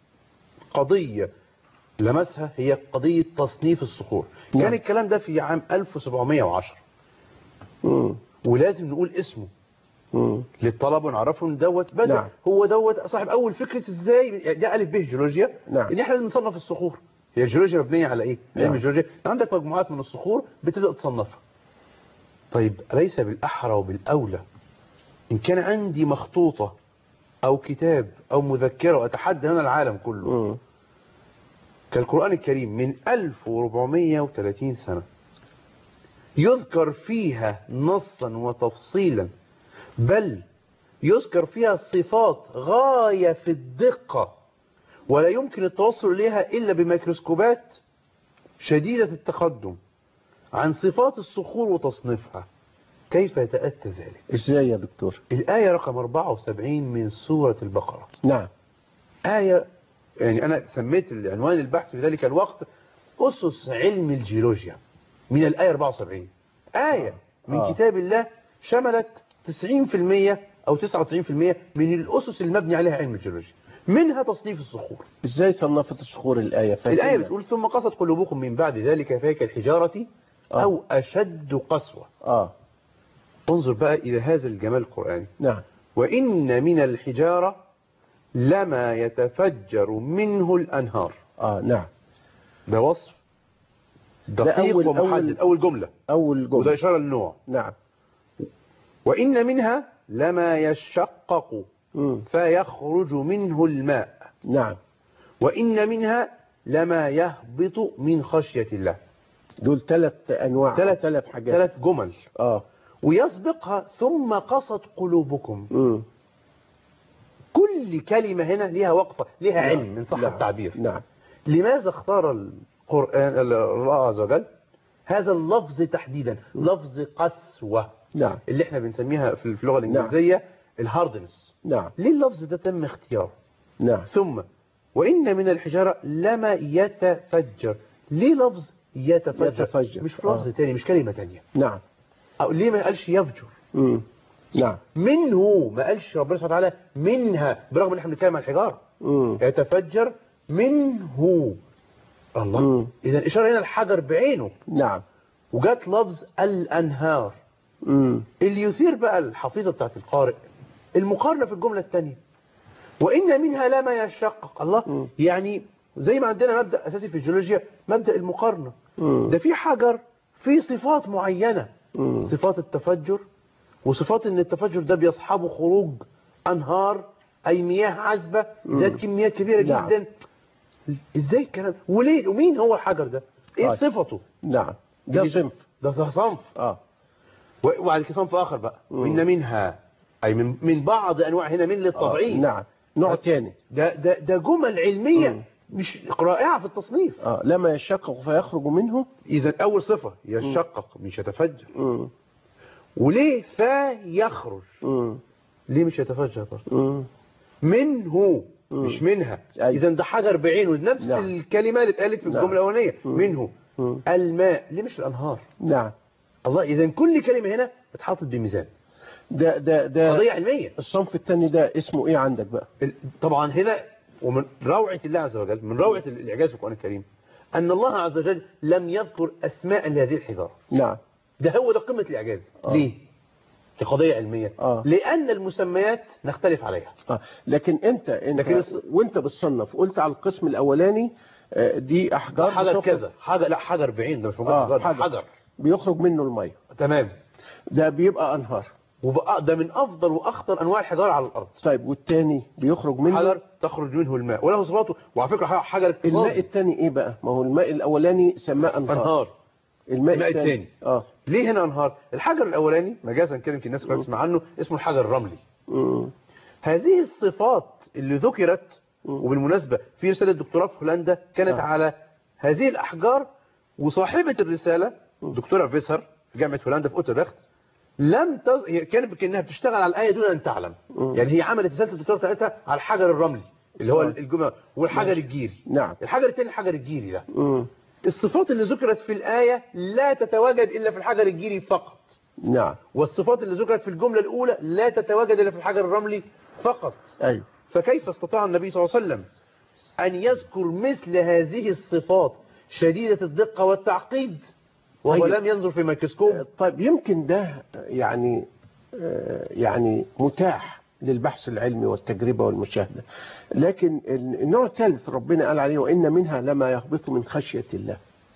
قضية لمسها هي قضية تصنيف الصخور نعم. كان الكلام ده في عام 1710 مم. ولازم نقول اسمه مم. للطلبة ونعرفهم ان دوت بدأ نعم. هو دوت صاحب أول فكرة إزاي ده ألف به جيولوجيا نعم. إن إحنا لازم نصنف الصخور هي الجيولوجيا مبنية على إيه؟ علم نعم. الجيولوجيا عندك مجموعات من الصخور بتبدأ تصنفها طيب ليس بالأحرى وبالأولى إن كان عندي مخطوطة أو كتاب أو مذكرة وأتحدى هنا العالم كله مم. كالقرآن الكريم من 1430 سنة يذكر فيها نصا وتفصيلا بل يذكر فيها صفات غاية في الدقة ولا يمكن التوصل إليها إلا بميكروسكوبات شديدة التقدم عن صفات الصخور وتصنيفها كيف يتأتى ذلك ازاي يا دكتور الآية رقم 74 من سورة البقرة نعم آية يعني أنا سميت العنوان البحث في ذلك الوقت أسس علم الجيولوجيا من الآية 74 آية من آه. كتاب الله شملت 90% أو 99% من الأسس المبني عليها علم الجيولوجيا منها تصنيف الصخور ازاي صنفت الصخور الآية فاتنا؟ الآية بتقول ثم قست قلوبكم من بعد ذلك فهي كالحجارة آه. أو أشد قسوة اه انظر بقى إلى هذا الجمال القرآني نعم وإن من الحجارة لما يتفجر منه الأنهار اه نعم ده وصف دقيق أول- ومحدد أول- أول جملة أول وده جملة إشارة للنوع نعم وإن منها لما يشقق مم. فيخرج منه الماء نعم وإن منها لما يهبط من خشية الله دول ثلاث أنواع ثلاث ثلاث حاجات ثلاث جمل اه ويسبقها ثم قصت قلوبكم مم. كل كلمة هنا ليها وقفة ليها نعم. علم من صح نعم. التعبير نعم لماذا اختار القرآن الله عز وجل هذا اللفظ تحديدا لفظ قسوة نعم اللي احنا بنسميها في في اللغة الإنجليزية الهاردنس نعم ليه اللفظ ده تم اختياره نعم ثم وإن من الحجارة لما يتفجر ليه لفظ يتفجر, يتفجر. مش لفظ آه. تاني مش كلمة تانية نعم أو ليه ما قالش يفجر مم. نعم منه ما قالش ربنا سبحانه وتعالى منها برغم ان احنا بنتكلم عن الحجارة مم. يتفجر منه الله مم. اذا الاشاره هنا الحجر بعينه نعم وجات لفظ الانهار مم. اللي يثير بقى الحفيظه بتاعت القارئ المقارنه في الجمله الثانيه وان منها لما يشقق الله مم. يعني زي ما عندنا مبدا اساسي في الجيولوجيا مبدا المقارنه مم. ده في حجر في صفات معينه مم. صفات التفجر وصفات ان التفجر ده بيصحبه خروج انهار اي مياه عذبه ذات كميات كبيره نعم. جدا ازاي الكلام وليه ومين هو الحجر ده ايه طيب. صفته نعم ده اللي- صنف ده ده صنف اه و- وبعد كده صنف اخر بقى مم. وان منها اي من من بعض انواع هنا من آه. للطبيعي نعم نوع تاني ده ده ده جمل علميه مم. مش رائعه في التصنيف اه لما يشقق فيخرج منه اذا اول صفه يشقق مش يتفجر مم. وليه فيخرج مم. ليه مش يتفجر برضه مم. منه مم. مش منها أيوة. اذا ده حجر بعينه نفس نعم. الكلمه اللي اتقالت في نعم. الجمله الاولانيه مم. منه مم. الماء ليه مش الانهار نعم الله اذا كل كلمه هنا اتحطت بميزان ده ده ده قضيه علميه الصنف الثاني ده اسمه ايه عندك بقى ال- طبعا هنا ومن روعه الله عز وجل من روعه الاعجاز في القران الكريم ان الله عز وجل لم يذكر اسماء لهذه الحجاره نعم ده هو ده قمه الاعجاز آه. ليه دي قضيه علميه آه. لان المسميات نختلف عليها آه. لكن انت انت لكن الص- وانت بتصنف قلت على القسم الاولاني آه، دي احجار حجر بتخرج- كذا حجر لا حجر بعين ده مش مجرد آه، حجر, حجر. حجر. بيخرج منه الميه تمام ده بيبقى انهار وبقى ده من افضل واخطر انواع الحجاره على الارض طيب والتاني بيخرج منه حجر تخرج منه الماء وله صفاته وعلى فكره حجر اقتصادي. الماء التاني ايه بقى ما هو الماء الاولاني سماه انهار انهار الماء, الماء التاني التاني. اه ليه هنا انهار الحجر الاولاني مجازا كده يمكن الناس كلها تسمع عنه اسمه الحجر الرملي مم. هذه الصفات اللي ذكرت مم. وبالمناسبه في رساله دكتوراه في هولندا كانت آه. على هذه الاحجار وصاحبه الرساله دكتوره فيسر في جامعه هولندا في اوترخت لم تز... هي كانت كانها بتشتغل على الايه دون ان تعلم مم. يعني هي عملت رساله الدكتوراه بتاعتها على الحجر الرملي اللي هو آه. الجمل والحجر الجيري نعم الحجر الثاني الحجر الجيري ده مم. الصفات اللي ذكرت في الآية لا تتواجد إلا في الحجر الجيري فقط نعم والصفات اللي ذكرت في الجملة الأولى لا تتواجد إلا في الحجر الرملي فقط ايوه فكيف استطاع النبي صلى الله عليه وسلم أن يذكر مثل هذه الصفات شديدة الدقة والتعقيد وهو أيوة. لم ينظر في ميكروسكوب طيب يمكن ده يعني آه، يعني متاح للبحث العلمي والتجربة والمشاهدة لكن النوع الثالث ربنا قال عليه وإن منها لما يهبط من خشية الله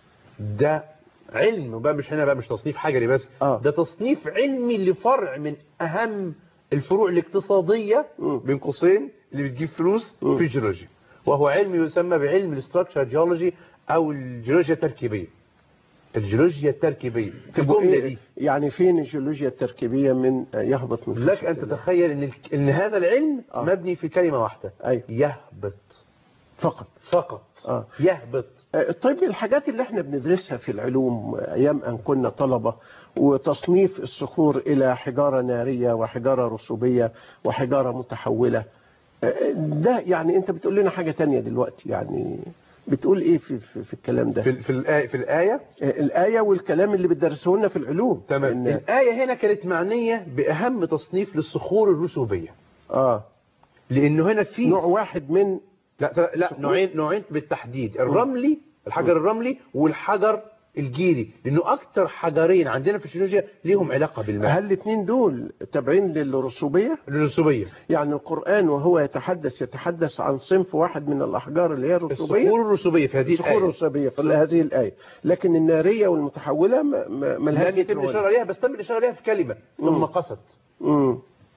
ده علم بقى مش هنا بقى مش تصنيف حجري بس آه. ده تصنيف علمي لفرع من أهم الفروع الاقتصادية بين قوسين اللي بتجيب فلوس في الجيولوجيا وهو علم يسمى بعلم الاستراكشر جيولوجي او الجيولوجيا التركيبية الجيولوجيا التركيبية في طب الجملة إيه دي يعني فين الجيولوجيا التركيبية من يهبط من لك ان تتخيل ان الك- ان هذا العلم آه. مبني في كلمة واحدة أيوة. يهبط فقط فقط آه. يهبط آه، طيب الحاجات اللي احنا بندرسها في العلوم ايام ان كنا طلبة وتصنيف الصخور الى حجارة نارية وحجارة رسوبية وحجارة متحولة آه، ده يعني انت بتقول لنا حاجة تانية دلوقتي يعني بتقول ايه في, في, في الكلام ده في ال- في الآية في الآية آه، الآية والكلام اللي بتدرسوه لنا في العلوم تمام إن- الآية هنا كانت معنية بأهم تصنيف للصخور الرسوبية اه لأنه هنا في نوع واحد من لا لا, لا نوعين نوعين بالتحديد الرملي الحجر الرملي والحجر الجيري لأنه أكتر حجرين عندنا في الجيولوجيا ليهم علاقة بالماء هل الاثنين دول تابعين للرسوبية الرسوبية يعني القرآن وهو يتحدث يتحدث عن صنف واحد من الأحجار اللي هي الرسوبية الصخور الرسوبية في هذه الصخور الآية الرسوبية في هذه الآية لكن النارية والمتحولة ما- ما- ما لهاش لم يتم ذكر الإشارة عليها بس تم الإشارة عليها في كلمة ثم قصد مم.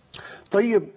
طيب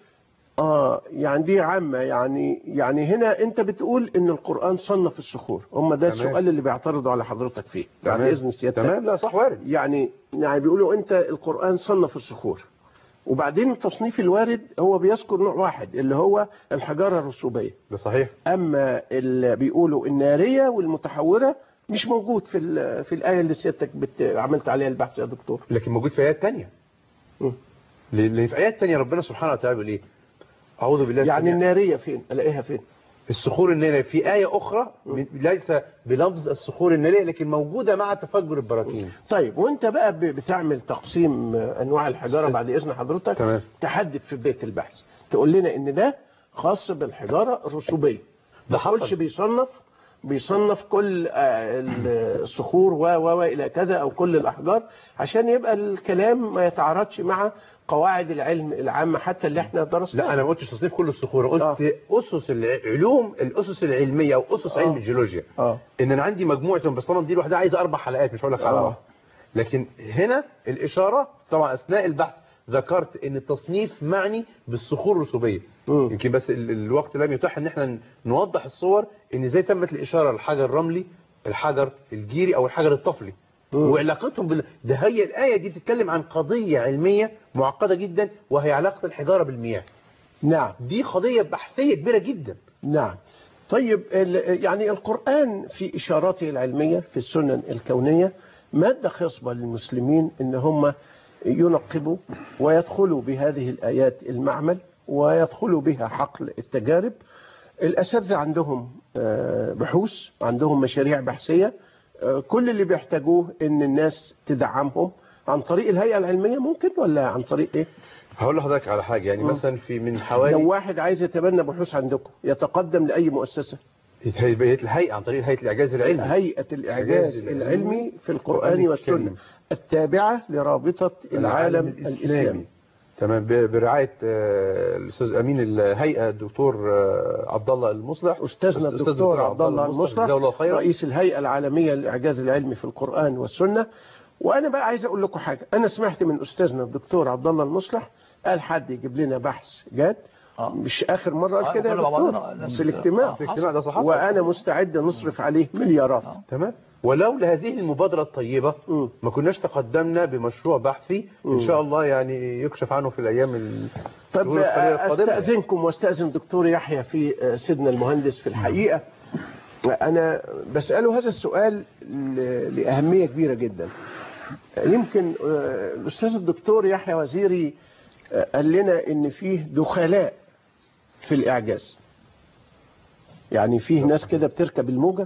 اه يعني دي عامة يعني يعني هنا انت بتقول ان القرآن صنف الصخور هم ده تمام. السؤال اللي بيعترضوا على حضرتك فيه بعد تمام. اذن سيادتك تمام لا صح وارد يعني يعني بيقولوا انت القرآن صنف الصخور وبعدين التصنيف الوارد هو بيذكر نوع واحد اللي هو الحجارة الرسوبية ده صحيح اما اللي بيقولوا النارية والمتحورة مش موجود في ال- في الآية اللي سيادتك بت- عملت عليها البحث يا دكتور لكن موجود في آيات تانية مم. لأن في آيات تانية ربنا سبحانه وتعالى بيقول إيه أعوذ بالله يعني السميع- النارية فين الاقيها فين الصخور النارية في آية أخرى من- ليس بلفظ الصخور النارية لكن موجودة مع تفجر البراكين طيب وانت بقى ب- بتعمل تقسيم آه، انواع الحجارة بعد اذن حضرتك تمام. تحدد في بداية البحث تقول لنا ان ده خاص بالحجارة الرسوبية ده ما تقولش حصل. بيصنف بيصنف كل آه، الصخور و و و الى كذا او كل الاحجار عشان يبقى الكلام ما يتعارضش مع قواعد العلم العامة حتى اللي احنا درسناها لا أنا ما قلتش تصنيف كل الصخور قلت آه. أسس العلوم الأسس العلمية أو أسس علم آه. الجيولوجيا اه إن أنا عندي مجموعة بس طبعا دي لوحدها عايزة أربع حلقات مش هقول لك حلقة آه. واحدة. لكن هنا الإشارة طبعا أثناء البحث ذكرت ان التصنيف معني بالصخور الرسوبيه مم. يمكن بس ال- الوقت لم يتاح ان احنا نوضح الصور ان ازاي تمت الاشاره للحجر الرملي الحجر الجيري او الحجر الطفلي مم. وعلاقتهم بال... ده هي الايه دي تتكلم عن قضيه علميه معقده جدا وهي علاقه الحجاره بالمياه نعم دي قضيه بحثيه كبيره جدا نعم طيب ال- يعني القرآن في إشاراته العلمية في السنن الكونية مادة خصبة للمسلمين إن هم ينقبوا ويدخلوا بهذه الآيات المعمل ويدخلوا بها حقل التجارب الأساتذة عندهم آه، بحوث عندهم مشاريع بحثية آه، كل اللي بيحتاجوه إن الناس تدعمهم عن طريق الهيئة العلمية ممكن ولا عن طريق إيه؟ هقول لحضرتك على حاجه يعني مم. مثلا في من لو حوالي واحد عايز يتبنى بحوث عندكم يتقدم لأي مؤسسة هيئه الهيئه عن طريق هيئه الاعجاز العلمي هيئة الإعجاز الإعجاز العلمي في القرآن القرآن والسنة الكريم. التابعة لرابطة العالم الإسلامي تمام ب- برعايه آه، الاستاذ امين الهيئه الدكتور آه، عبد الله المصلح أستاذنا أستاذ الدكتور عبد الله المصلح جزاه الله خيرا رئيس الهيئة العالمية للإعجاز العلمي في القرآن والسنة وأنا بقى عايز أقول لكم حاجة أنا سمعت من أستاذنا الدكتور عبد الله المصلح قال حد يجيب لنا بحث جاد آه. مش آخر مرة آه، قال كده يا كنا مع دكتور بعضنا نفس- في الاجتماع آه. الاجتماع ده صح حصل. وأنا مستعد نصرف عليه مليارات تمام ولولا هذه المبادرة الطيبة مم. ما كناش تقدمنا بمشروع بحثي إن شاء الله يعني يكشف عنه في الأيام ال- طب الشهور القليلة القادمة استاذنكم واستاذن دكتور يحيى في سيدنا المهندس في الحقيقه انا بساله هذا السؤال ل- لاهميه كبيره جدا يمكن آه، الاستاذ الدكتور يحيى وزيري آه، قال لنا ان فيه دخلاء في الاعجاز يعني فيه ناس كده بتركب الموجه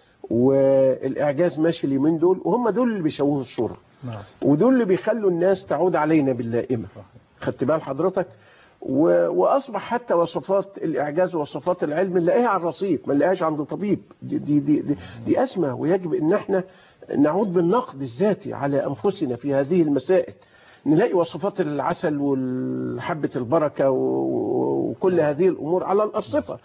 والاعجاز ماشي اليومين دول وهم دول اللي بيشوهوا الصوره نعم ودول اللي بيخلوا الناس تعود علينا باللائمة خدت بال حضرتك و... واصبح حتى وصفات الاعجاز ووصفات العلم نلاقيها على الرصيف ما نلاقيهاش عند طبيب دي دي دي, دي, دي ازمه ويجب ان احنا نعود بالنقد الذاتي على انفسنا في هذه المسائل نلاقي وصفات العسل والحبة البركة و- وكل هذه الأمور على الأرصفة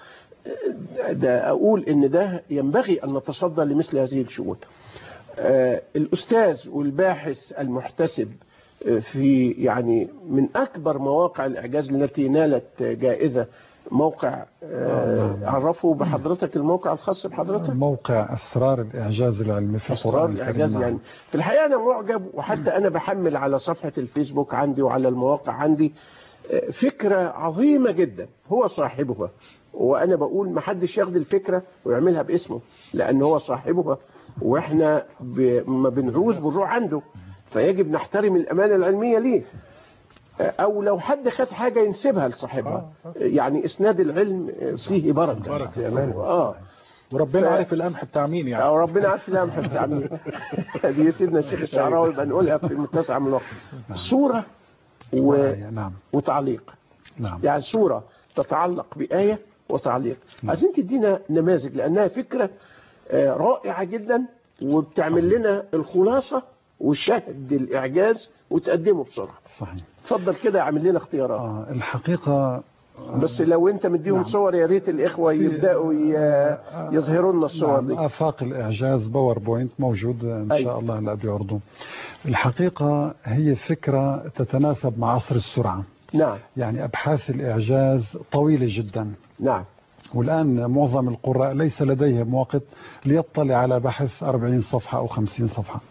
ده أقول إن ده ينبغي أن نتصدى لمثل هذه الشؤون آه، الأستاذ والباحث المحتسب في يعني من أكبر مواقع الإعجاز التي نالت جائزة موقع آه، عرفوا بحضرتك الموقع الخاص بحضرتك موقع أسرار الإعجاز العلمي في أسرار القرآن الكريم الإعجاز نعم. يعني في الحقيقة أنا معجب وحتى أنا بحمل على صفحة الفيسبوك عندي وعلى المواقع عندي آه، فكرة عظيمة جدا هو صاحبها وأنا بقول ما حدش ياخد الفكرة ويعملها باسمه لأن هو صاحبها وإحنا ب... ما بنعوز بنروح عنده فيجب نحترم الأمانة العلمية ليه آه، أو لو حد خد حاجة ينسبها لصاحبها يعني إسناد العلم آه، فيه بركة بركة. في أمانه آه وربنا ف- عارف القمح بتاع مين يعني أو ربنا عارف لا محب تعميم دي سيدنا الشيخ الشعراوي يبقى نقولها في المتسع من الوقت صورة و... وآية، نعم وتعليق نعم يعني صورة تتعلق بآية وتعليق عايزين تدينا نماذج لأنها فكرة آه، رائعة جدا وبتعمل لنا الخلاصة وشهد الإعجاز وتقدمه بسرعة صحيح اتفضل كده اعمل لنا اختيارات آه الحقيقة بس لو انت مديهم نعم. صور يا ريت الإخوة يبدأوا ي- يظهروا لنا الصور نعم دي آفاق الإعجاز باوربوينت موجود إن أي. شاء الله لا بيعرضوه الحقيقة هي فكرة تتناسب مع عصر السرعة نعم يعني أبحاث الإعجاز طويلة جدا نعم والآن معظم القراء ليس لديهم وقت ليطلع على بحث 40 صفحة أو 50 صفحة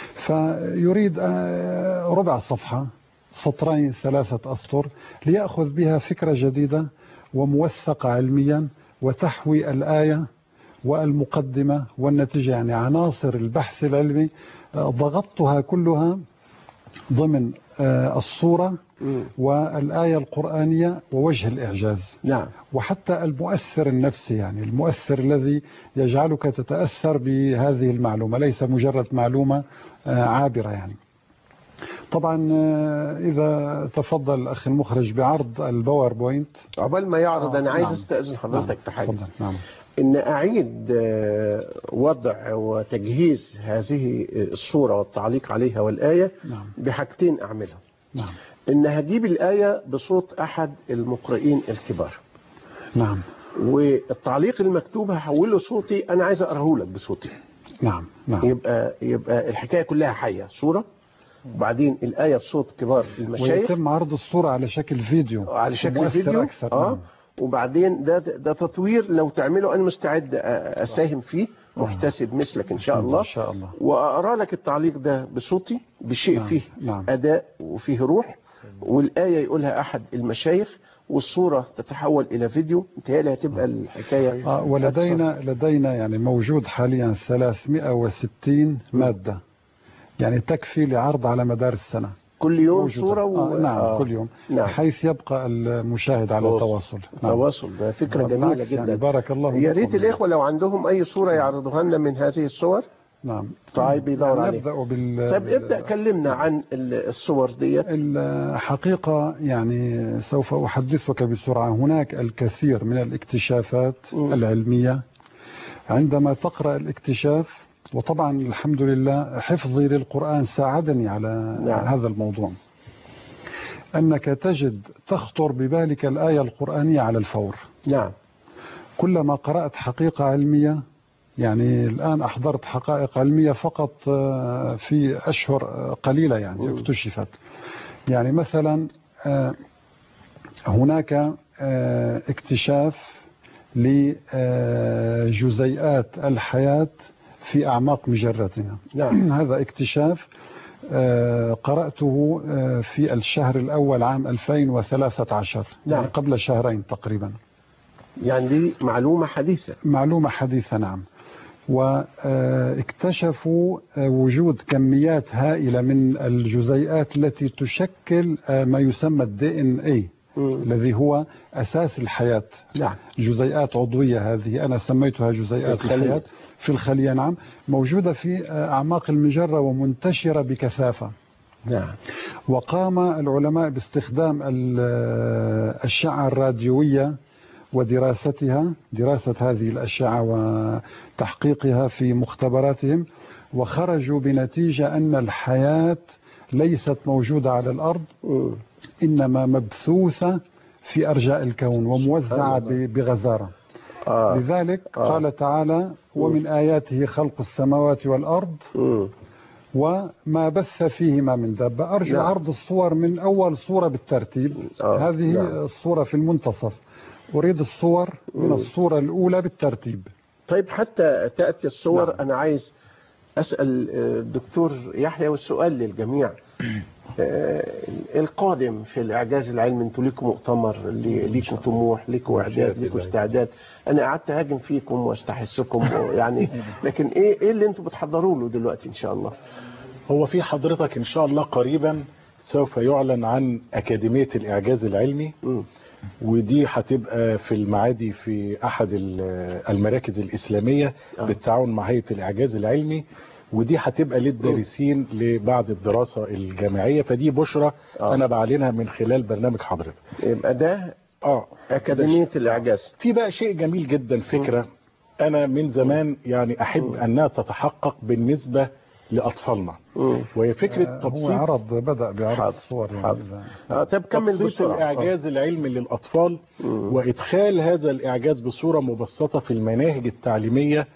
فيريد آه، ربع صفحة سطرين ثلاثة أسطر ليأخذ بها فكرة جديدة وموثقة علميا وتحوي الآية والمقدمة والنتيجة يعني عناصر البحث العلمي آه، ضغطتها كلها ضمن آه، الصورة مم. والآية القرآنية ووجه الإعجاز نعم وحتى المؤثر النفسي يعني المؤثر الذي يجعلك تتأثر بهذه المعلومة ليس مجرد معلومة آه، عابرة يعني طبعا آه، إذا تفضل الأخ المخرج بعرض الباوربوينت عقبال ما يعرض آه، انا عايز نعم. استاذن حضرتك نعم، في حاجه تفضل نعم ان اعيد آه، وضع وتجهيز هذه الصوره والتعليق عليها والايه نعم بحاجتين اعملهم نعم ان هجيب الايه بصوت احد المقرئين الكبار نعم والتعليق المكتوب هحوله صوتي انا عايز اقراه لك بصوتي نعم نعم يبقى يبقى الحكايه كلها حيه صوره وبعدين الايه بصوت كبار المشايخ ويتم عرض الصورة على شكل فيديو على شكل مؤثر فيديو أكثر اه نعم. وبعدين ده ده تطوير لو تعمله انا مستعد أ- اساهم فيه واحتسب مثلك ان شاء الله إن شاء الله واقرا لك التعليق ده بصوتي بشيء نعم، فيه نعم. اداء وفيه روح والايه يقولها احد المشايخ والصوره تتحول الى فيديو متهيألي هتبقى الحكايه آه ولدينا لدينا يعني موجود حاليا 360 مادة يعني تكفي لعرض على مدار السنة كل يوم موجودة. صوره و... آه نعم آه. كل يوم نعم. حيث يبقى المشاهد على تواصل. تواصل نعم. تواصل ده فكره بالعكس جميله يعني جدا بارك الله يا فيكم. ريت الاخوه لو عندهم اي صوره يعرضوها لنا من هذه الصور نعم طيب يدور عليها نبدأ بال طب ابدا كلمنا عن ال- الصور ديت الحقيقة يعني سوف أحدثك بسرعة هناك الكثير من الاكتشافات مم. العلمية عندما تقرأ الاكتشاف وطبعا الحمد لله حفظي للقرآن ساعدني على نعم. هذا الموضوع أنك تجد تخطر ببالك الآية القرآنية على الفور نعم كلما قرأت حقيقة علمية يعني الآن أحضرت حقائق علمية فقط آه، في أشهر آه، قليلة يعني اكتشفت يعني مثلا آه، هناك آه، اكتشاف لجزيئات الحياة في أعماق مجرتنا نعم. هذا اكتشاف آه، قرأته آه، في الشهر الأول عام 2013 نعم. يعني قبل شهرين تقريبا يعني دي معلومه حديثه معلومة حديثة نعم واكتشفوا وجود كميات هائلة من الجزيئات التي تشكل آه، ما يسمى الدي ان اي مم. الذي هو أساس الحياة نعم جزيئات عضوية هذه أنا سميتها جزيئات في الخلية. الحياة في الخلية نعم موجودة في آه، أعماق المجرة ومنتشرة بكثافة نعم وقام العلماء باستخدام ال- الأشعة الراديوية ودراستها دراسة هذه الأشعة وتحقيقها في مختبراتهم وخرجوا بنتيجة أن الحياة ليست موجودة على الأرض مم. إنما مبثوثة في أرجاء الكون وموزعة ب- بغزارة آه. لذلك آه. قال تعالى ومن آياته خلق السماوات والأرض مم. وما بث فيهما من دابة أرجو نعم. عرض الصور من أول صورة بالترتيب آه، هذه نعم. الصورة في المنتصف أريد الصور من الصورة الأولى بالترتيب طيب حتى تأتي الصور نعم. أنا عايز أسأل آه، الدكتور يحيى والسؤال للجميع آه، القادم في الإعجاز العلمي انتوا ليكم مؤتمر لي- ليكم طموح ليكم إعداد ليكم استعداد أنا قعدت أهاجم فيكم واستحسكم يعني لكن إيه إيه اللي انتوا بتحضروا له دلوقتي إن شاء الله هو في حضرتك إن شاء الله قريبا سوف يعلن عن أكاديمية الإعجاز العلمي مم. ودي هتبقى في المعادي في أحد ال- المراكز الإسلامية آه. بالتعاون مع هيئة الإعجاز العلمي ودي هتبقى للدارسين لبعد الدراسة الجامعية فدي بشرى آه. أنا بعلنها من خلال برنامج حضرتك يبقى ده اه أكاديمية الإعجاز في بقى شيء جميل جدا فكرة أنا من زمان يعني أحب أنها تتحقق بالنسبة لأطفالنا مم. وهي فكرة هو تبسيط عرض بدأ بعرض حاضر، الصور يعني حاضر. إذا- آه طب كمل تبسيط بسرعة الإعجاز العلمي للأطفال مم. وإدخال هذا الإعجاز بصورة مبسطة في المناهج التعليمية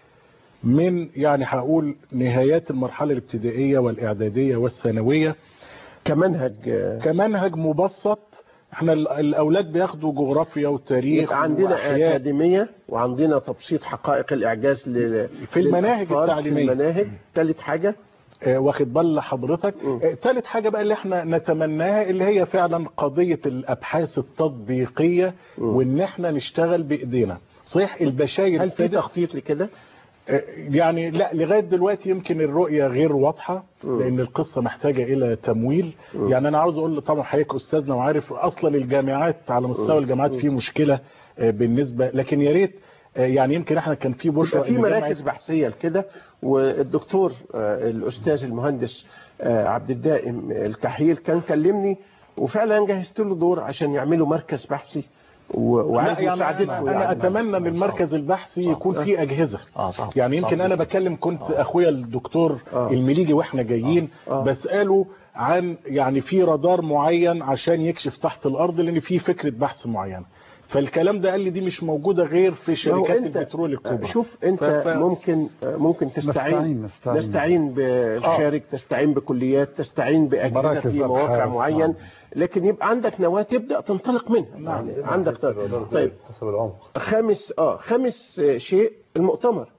من يعني هقول نهايات المرحلة الابتدائية والإعدادية والثانوية كمنهج آه، كمنهج مبسط احنا ال- الأولاد بياخدوا جغرافيا وتاريخ يبقى عندنا وأحياء أكاديمية وعندنا تبسيط حقائق الإعجاز لل... في المناهج للأطفال، التعليمية. في المناهج ثالث حاجة آه، واخد بال حضرتك مم. آه، تالت حاجة بقى اللي احنا نتمناها اللي هي فعلا قضية الأبحاث التطبيقية مم. وإن احنا نشتغل بإيدينا صحيح البشاير هل في ابتدت- تخطيط لكده؟ آه، يعني لا لغاية دلوقتي يمكن الرؤية غير واضحة مم. لأن القصة محتاجة إلى تمويل مم. يعني أنا عاوز أقول طبعا حضرتك أستاذنا وعارف أصلا الجامعات على مستوى مم. الجامعات في مشكلة آه، بالنسبة لكن يا ريت آه، يعني يمكن احنا كان في بشرى يبقى في إن جامعة- مراكز بحثية لكده والدكتور آه، الأستاذ المهندس آه، عبد الدائم الكحيل كان كلمني وفعلا جهزت له دور عشان يعملوا مركز بحثي و- وعايز لا يعني مساعدته أنا, أنا يعني. أتمنى أن المركز البحثي يكون فيه أجهزة اه صح يعني يمكن صح. انا بكلم كنت اخويا الدكتور آه. المليجي واحنا جايين آه. بساله عن يعني في رادار معين عشان يكشف تحت الارض لان في فكره بحث معينه فالكلام ده قال لي دي مش موجوده غير في ما هو شركات أنت- البترول الكبرى شوف انت ف- ف- ممكن ممكن تستعين نستعين نستعين نستعين بالخارج تستعين بكليات تستعين بأجهزة مراكز في مواقع أبحاث، معين نعم. لكن يبقى عندك نواة تبدأ تنطلق منها يعني عندك طيب حسب العمق خامس اه خامس آه، شيء المؤتمر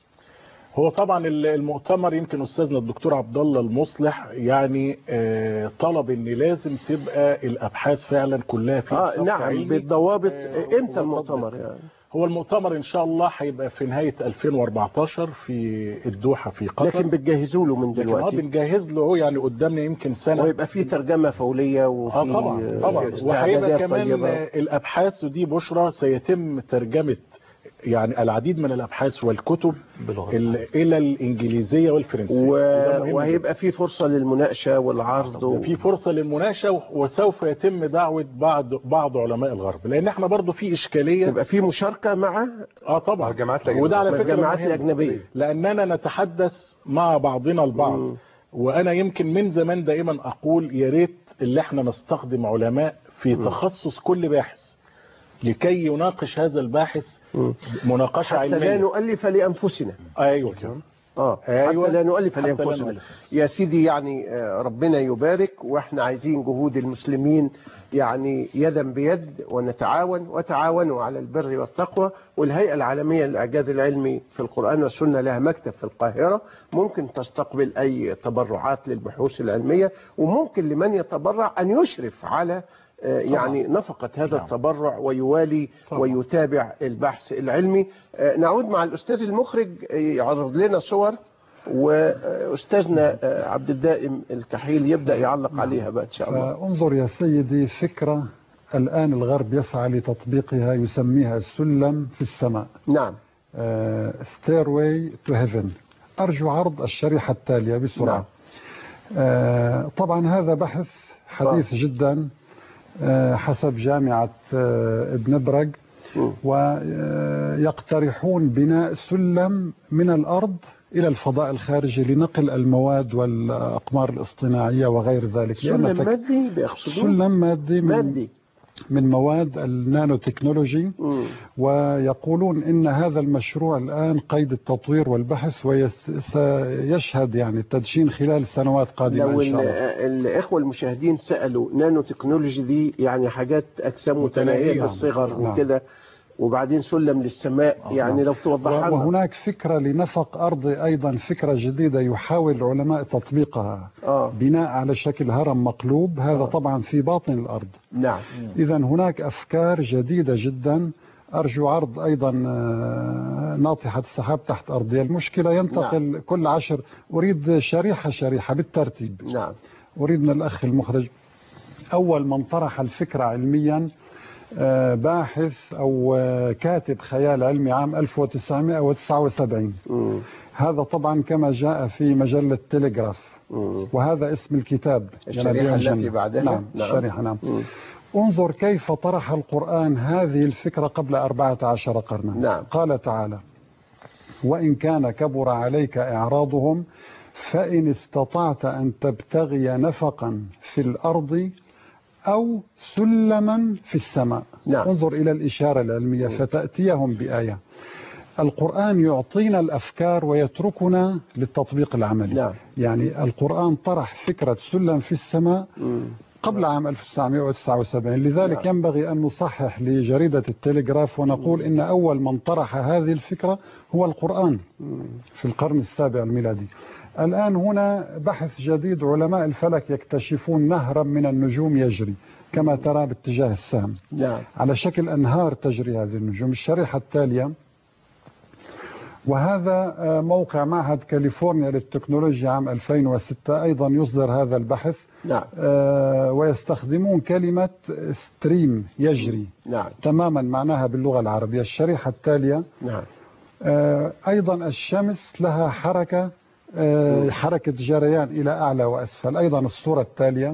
هو طبعا ال- المؤتمر يمكن استاذنا الدكتور عبد الله المصلح يعني آه، طلب ان لازم تبقى الابحاث فعلا كلها في اه نطاق نعم علمي. بالضوابط آه، آه، امتى وتطبيق. المؤتمر يعني هو المؤتمر ان شاء الله هيبقى في نهايه 2014 في الدوحه في قطر لكن بتجهزوا له من لكن اه دلوقتي بنجهز له هو يعني قدامنا يمكن سنه ويبقى فيه ترجمة فولية وفي اه طبعا آه، طبعا وهيبقى استعدادات كمان طيبة. آه، الابحاث ودي بشرى سيتم ترجمه يعني العديد من الابحاث والكتب بلغة ال- الى الانجليزيه والفرنسيه و... وده مهم وهيبقى فيه فرصة للمناقشة والعرض و... في فرصة للمناقشة وسوف يتم دعوة بعض بعض علماء الغرب لأن احنا برضو في إشكالية يبقى فيه مشاركة مع اه طبعا الجامعات الأجنبية. وده على فكرة الجامعات مهم. الأجنبية. لأننا نتحدث مع بعضنا البعض مم. وأنا يمكن من زمان دائما أقول يا ريت اللي احنا نستخدم علماء في تخصص كل باحث لكي يناقش هذا الباحث مم. مناقشة حتى لا علمية نؤلف لأنفسنا أيوة كده اه أيوة. حتى لا نؤلف حتى لا لأنفسنا نؤلف. يا سيدي يعني آه، ربنا يبارك واحنا عايزين جهود المسلمين يعني يدا بيد ونتعاون وتعاونوا على البر والتقوى والهيئة العالمية للإعجاز العلمي في القرآن والسنة لها مكتب في القاهرة ممكن تستقبل أي تبرعات للبحوث العلمية وممكن لمن يتبرع أن يشرف على آه، يعني نفقة هذا نعم. التبرع ويوالي طبعا. ويتابع البحث العلمي آه، نعود مع الأستاذ المخرج آه، يعرض لنا صور وأستاذنا آه، عبد الدائم الكحيل يبدأ يعلق عليها بقى إن شاء الله فانظر يا سيدي فكرة الآن الغرب يسعى لتطبيقها يسميها سلم في السماء نعم ستيرواي تو هيفن أرجو عرض الشريحة التالية بسرعة نعم. آه، طبعا هذا بحث حديث جدا آه، حسب جامعة آه، ابن برج مم. ويقترحون بناء سلم من الأرض إلى الفضاء الخارجي لنقل المواد والأقمار الاصطناعية وغير ذلك سلم لأن تك- مادي بيقصدون سلم مادي من مادي من مواد النانو تكنولوجي ويقولون ان هذا المشروع الان قيد التطوير والبحث وسيشهد يعني التدشين خلال سنوات قادمه لو ان شاء ال- الله الاخوه المشاهدين سالوا نانو تكنولوجي دي يعني حاجات اجسام متناهيه متناهية. الصغر نعم. وكده وبعدين سلم للسماء يعني لو توضحها لنا. وهناك فكرة لنفق أرضي أيضا فكرة جديدة يحاول العلماء تطبيقها آه. بناء على شكل هرم مقلوب هذا طبعا في باطن الأرض نعم إذا هناك أفكار جديدة جدا أرجو عرض أيضا آه، ناطحة السحاب تحت أرضية المشكلة ينتقل نعم. كل عشر أريد شريحة شريحة بالترتيب نعم أريد من الأخ المخرج أول من طرح الفكرة علميا آه، باحث أو آه، كاتب خيال علمي عام 1979 مم. هذا طبعا كما جاء في مجلة تلغراف مم. وهذا اسم الكتاب الشريحة جنبيا التي جنب. بعدها؟ نعم نعم. الشريحة نعم مم. انظر كيف طرح القرآن هذه الفكرة قبل أربعة عشر قرنا نعم. قال تعالى وإن كان كبر عليك إعراضهم فإن استطعت أن تبتغي نفقا في الأرض أو سلما في السماء نعم. انظر إلى الإشارة العلمية فتأتيهم بآية القرآن يعطينا الأفكار ويتركنا للتطبيق العملي نعم. يعني القرآن طرح فكرة سلم في السماء مم. قبل عام 1979 لذلك نعم. ينبغي أن نصحح لجريدة التلغراف ونقول إن أول من طرح هذه الفكرة هو القرآن في القرن السابع الميلادي الآن هنا بحث جديد علماء الفلك يكتشفون نهرا من النجوم يجري كما ترى باتجاه السهم نعم على شكل أنهار تجري هذه النجوم الشريحة التالية وهذا آه، موقع معهد كاليفورنيا للتكنولوجيا عام 2006 أيضا يصدر هذا البحث نعم آه، ويستخدمون كلمة ستريم يجري نعم تماما معناها باللغة العربية الشريحة التالية نعم آه، أيضا الشمس لها حركة آه، حركة جريان إلى أعلى وأسفل أيضا الصورة التالية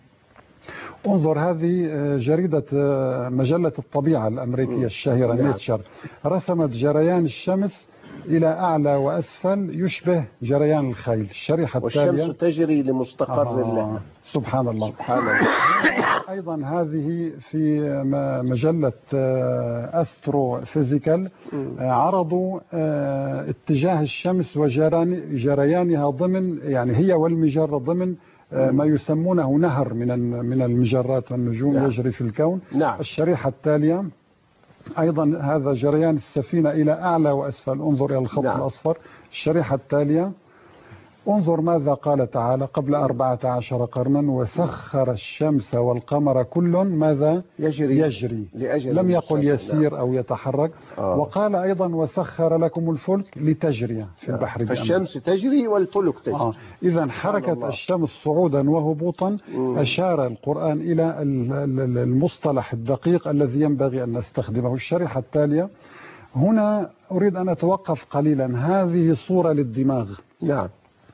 انظر هذه آه، جريدة آه، مجلة الطبيعة الأمريكية الشهيرة نعم. نيتشر رسمت جريان الشمس إلى أعلى وأسفل يشبه جريان الخيل الشريحة التالية والشمس تجري لمستقر آه، لها سبحان الله سبحان الله أيضا هذه في م- مجلة آه، أسترو فيزيكال آه، عرضوا آه، اتجاه الشمس وجران- جريانها ضمن يعني هي والمجرة ضمن آه، ما يسمونه نهر من ال- من المجرات والنجوم نعم. يجري في الكون نعم الشريحة التالية أيضا هذا جريان السفينة إلى أعلى وأسفل انظر إلى الخط نعم. الأصفر الشريحة التالية انظر ماذا قال تعالى قبل أربعة عشر قرنا وسخر الشمس والقمر كل ماذا يجري يجري لأجل لم يقل مسمى. يسير أو يتحرك آه. وقال أيضا وسخر لكم الفلك لتجري في البحر بأمره. فالشمس تجري والفلك تجري آه. إذا حركة الله. الشمس صعودا وهبوطا مم. أشار القرآن إلى ال- ال- المصطلح الدقيق الذي ينبغي أن نستخدمه الشريحة التالية هنا أريد أن أتوقف قليلا هذه صورة للدماغ نعم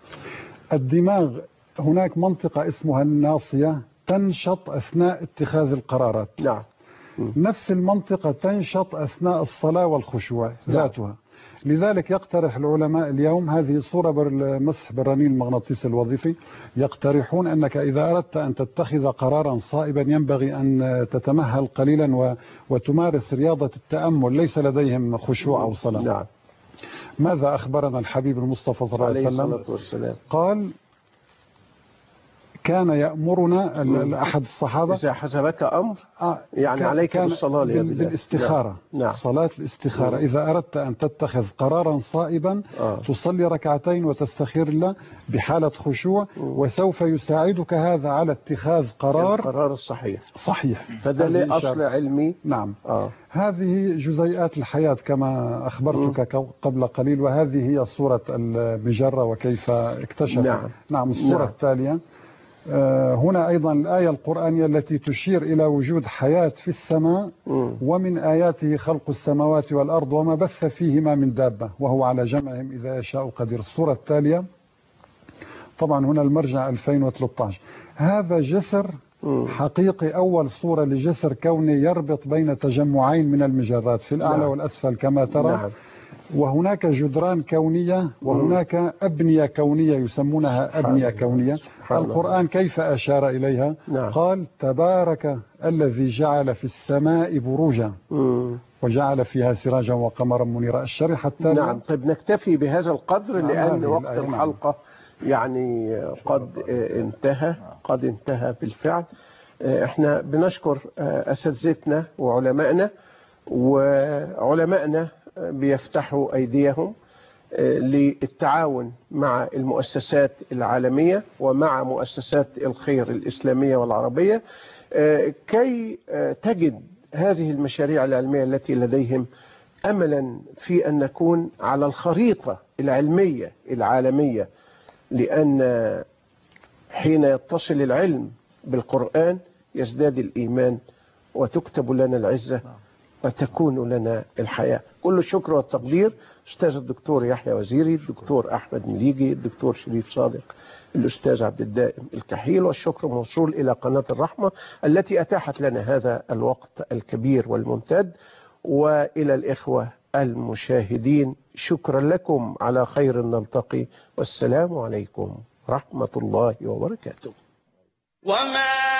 الدماغ هناك منطقة اسمها الناصية تنشط أثناء اتخاذ القرارات نعم نفس المنطقة تنشط أثناء الصلاة والخشوع ذاتها لذلك يقترح العلماء اليوم هذه صورة بالمسح بالرنين المغناطيسي الوظيفي يقترحون أنك إذا أردت أن تتخذ قرارا صائبا ينبغي أن تتمهل قليلا و- وتمارس رياضة التأمل ليس لديهم خشوع أو صلاة نعم ماذا أخبرنا الحبيب المصطفى صلى الله عليه عليه وسلم الصلاة والسلام قال كان يأمرنا ال- ال- أحد الصحابة إذا حسبك أمر آه، يعني كان- عليك كان بالصلاة يا بال- بلال. بالاستخارة نعم. نعم. صلاة الاستخارة إذا أردت أن تتخذ قرارا صائبا آه. تصلي ركعتين وتستخير الله بحالة خشوع وسوف يساعدك هذا على اتخاذ قرار القرار الصحيح صحيح فده هذه ليه إشارة. أصل علمي نعم آه. هذه جزيئات الحياة كما أخبرتك قبل قليل وهذه هي صورة المجرة وكيف اكتشف نعم. نعم الصورة نعم. التالية آه، هنا أيضا الآية القرآنية التي تشير إلى وجود حياة في السماء مم. ومن آياته خلق السماوات والأرض وما بث فيهما من دابة وهو على جمعهم إذا يشاء قدير الصورة التالية طبعا هنا المرجع 2013 هذا جسر مم. حقيقي أول صورة لجسر كوني يربط بين تجمعين من المجرات في الأعلى نعم. والأسفل كما ترى نعم وهناك جدران كونية وهناك أبنية كونية يسمونها أبنية كونية سبحان الله. القرآن كيف أشار إليها نعم. قال تبارك الذي جعل في السماء بروجا مم. وجعل فيها سراجا وقمرا منيرا الشريحة الثانية نعم طيب نكتفي بهذا القدر نعم، لأن هذه وقت الآية، نعم. الحلقة يعني قد انتهى قد انتهى بالفعل احنا بنشكر أساتذتنا وعلمائنا وعلمائنا بيفتحوا أيديهم للتعاون مع المؤسسات العالمية ومع مؤسسات الخير الإسلامية والعربية كي تجد هذه المشاريع العلمية التي لديهم أملا في أن نكون على الخريطة العلمية العالمية لأن حين يتصل العلم بالقرآن يزداد الإيمان وتكتب لنا العزة وتكون لنا الحياة كل الشكر والتقدير أستاذ الدكتور يحيى وزيري الدكتور أحمد مليجي الدكتور شريف صادق الأستاذ عبد الدائم الكحيل والشكر موصول إلى قناة الرحمة التي أتاحت لنا هذا الوقت الكبير والممتد وإلى الإخوة المشاهدين شكرا لكم على خير نلتقي والسلام عليكم ورحمة الله وبركاته وما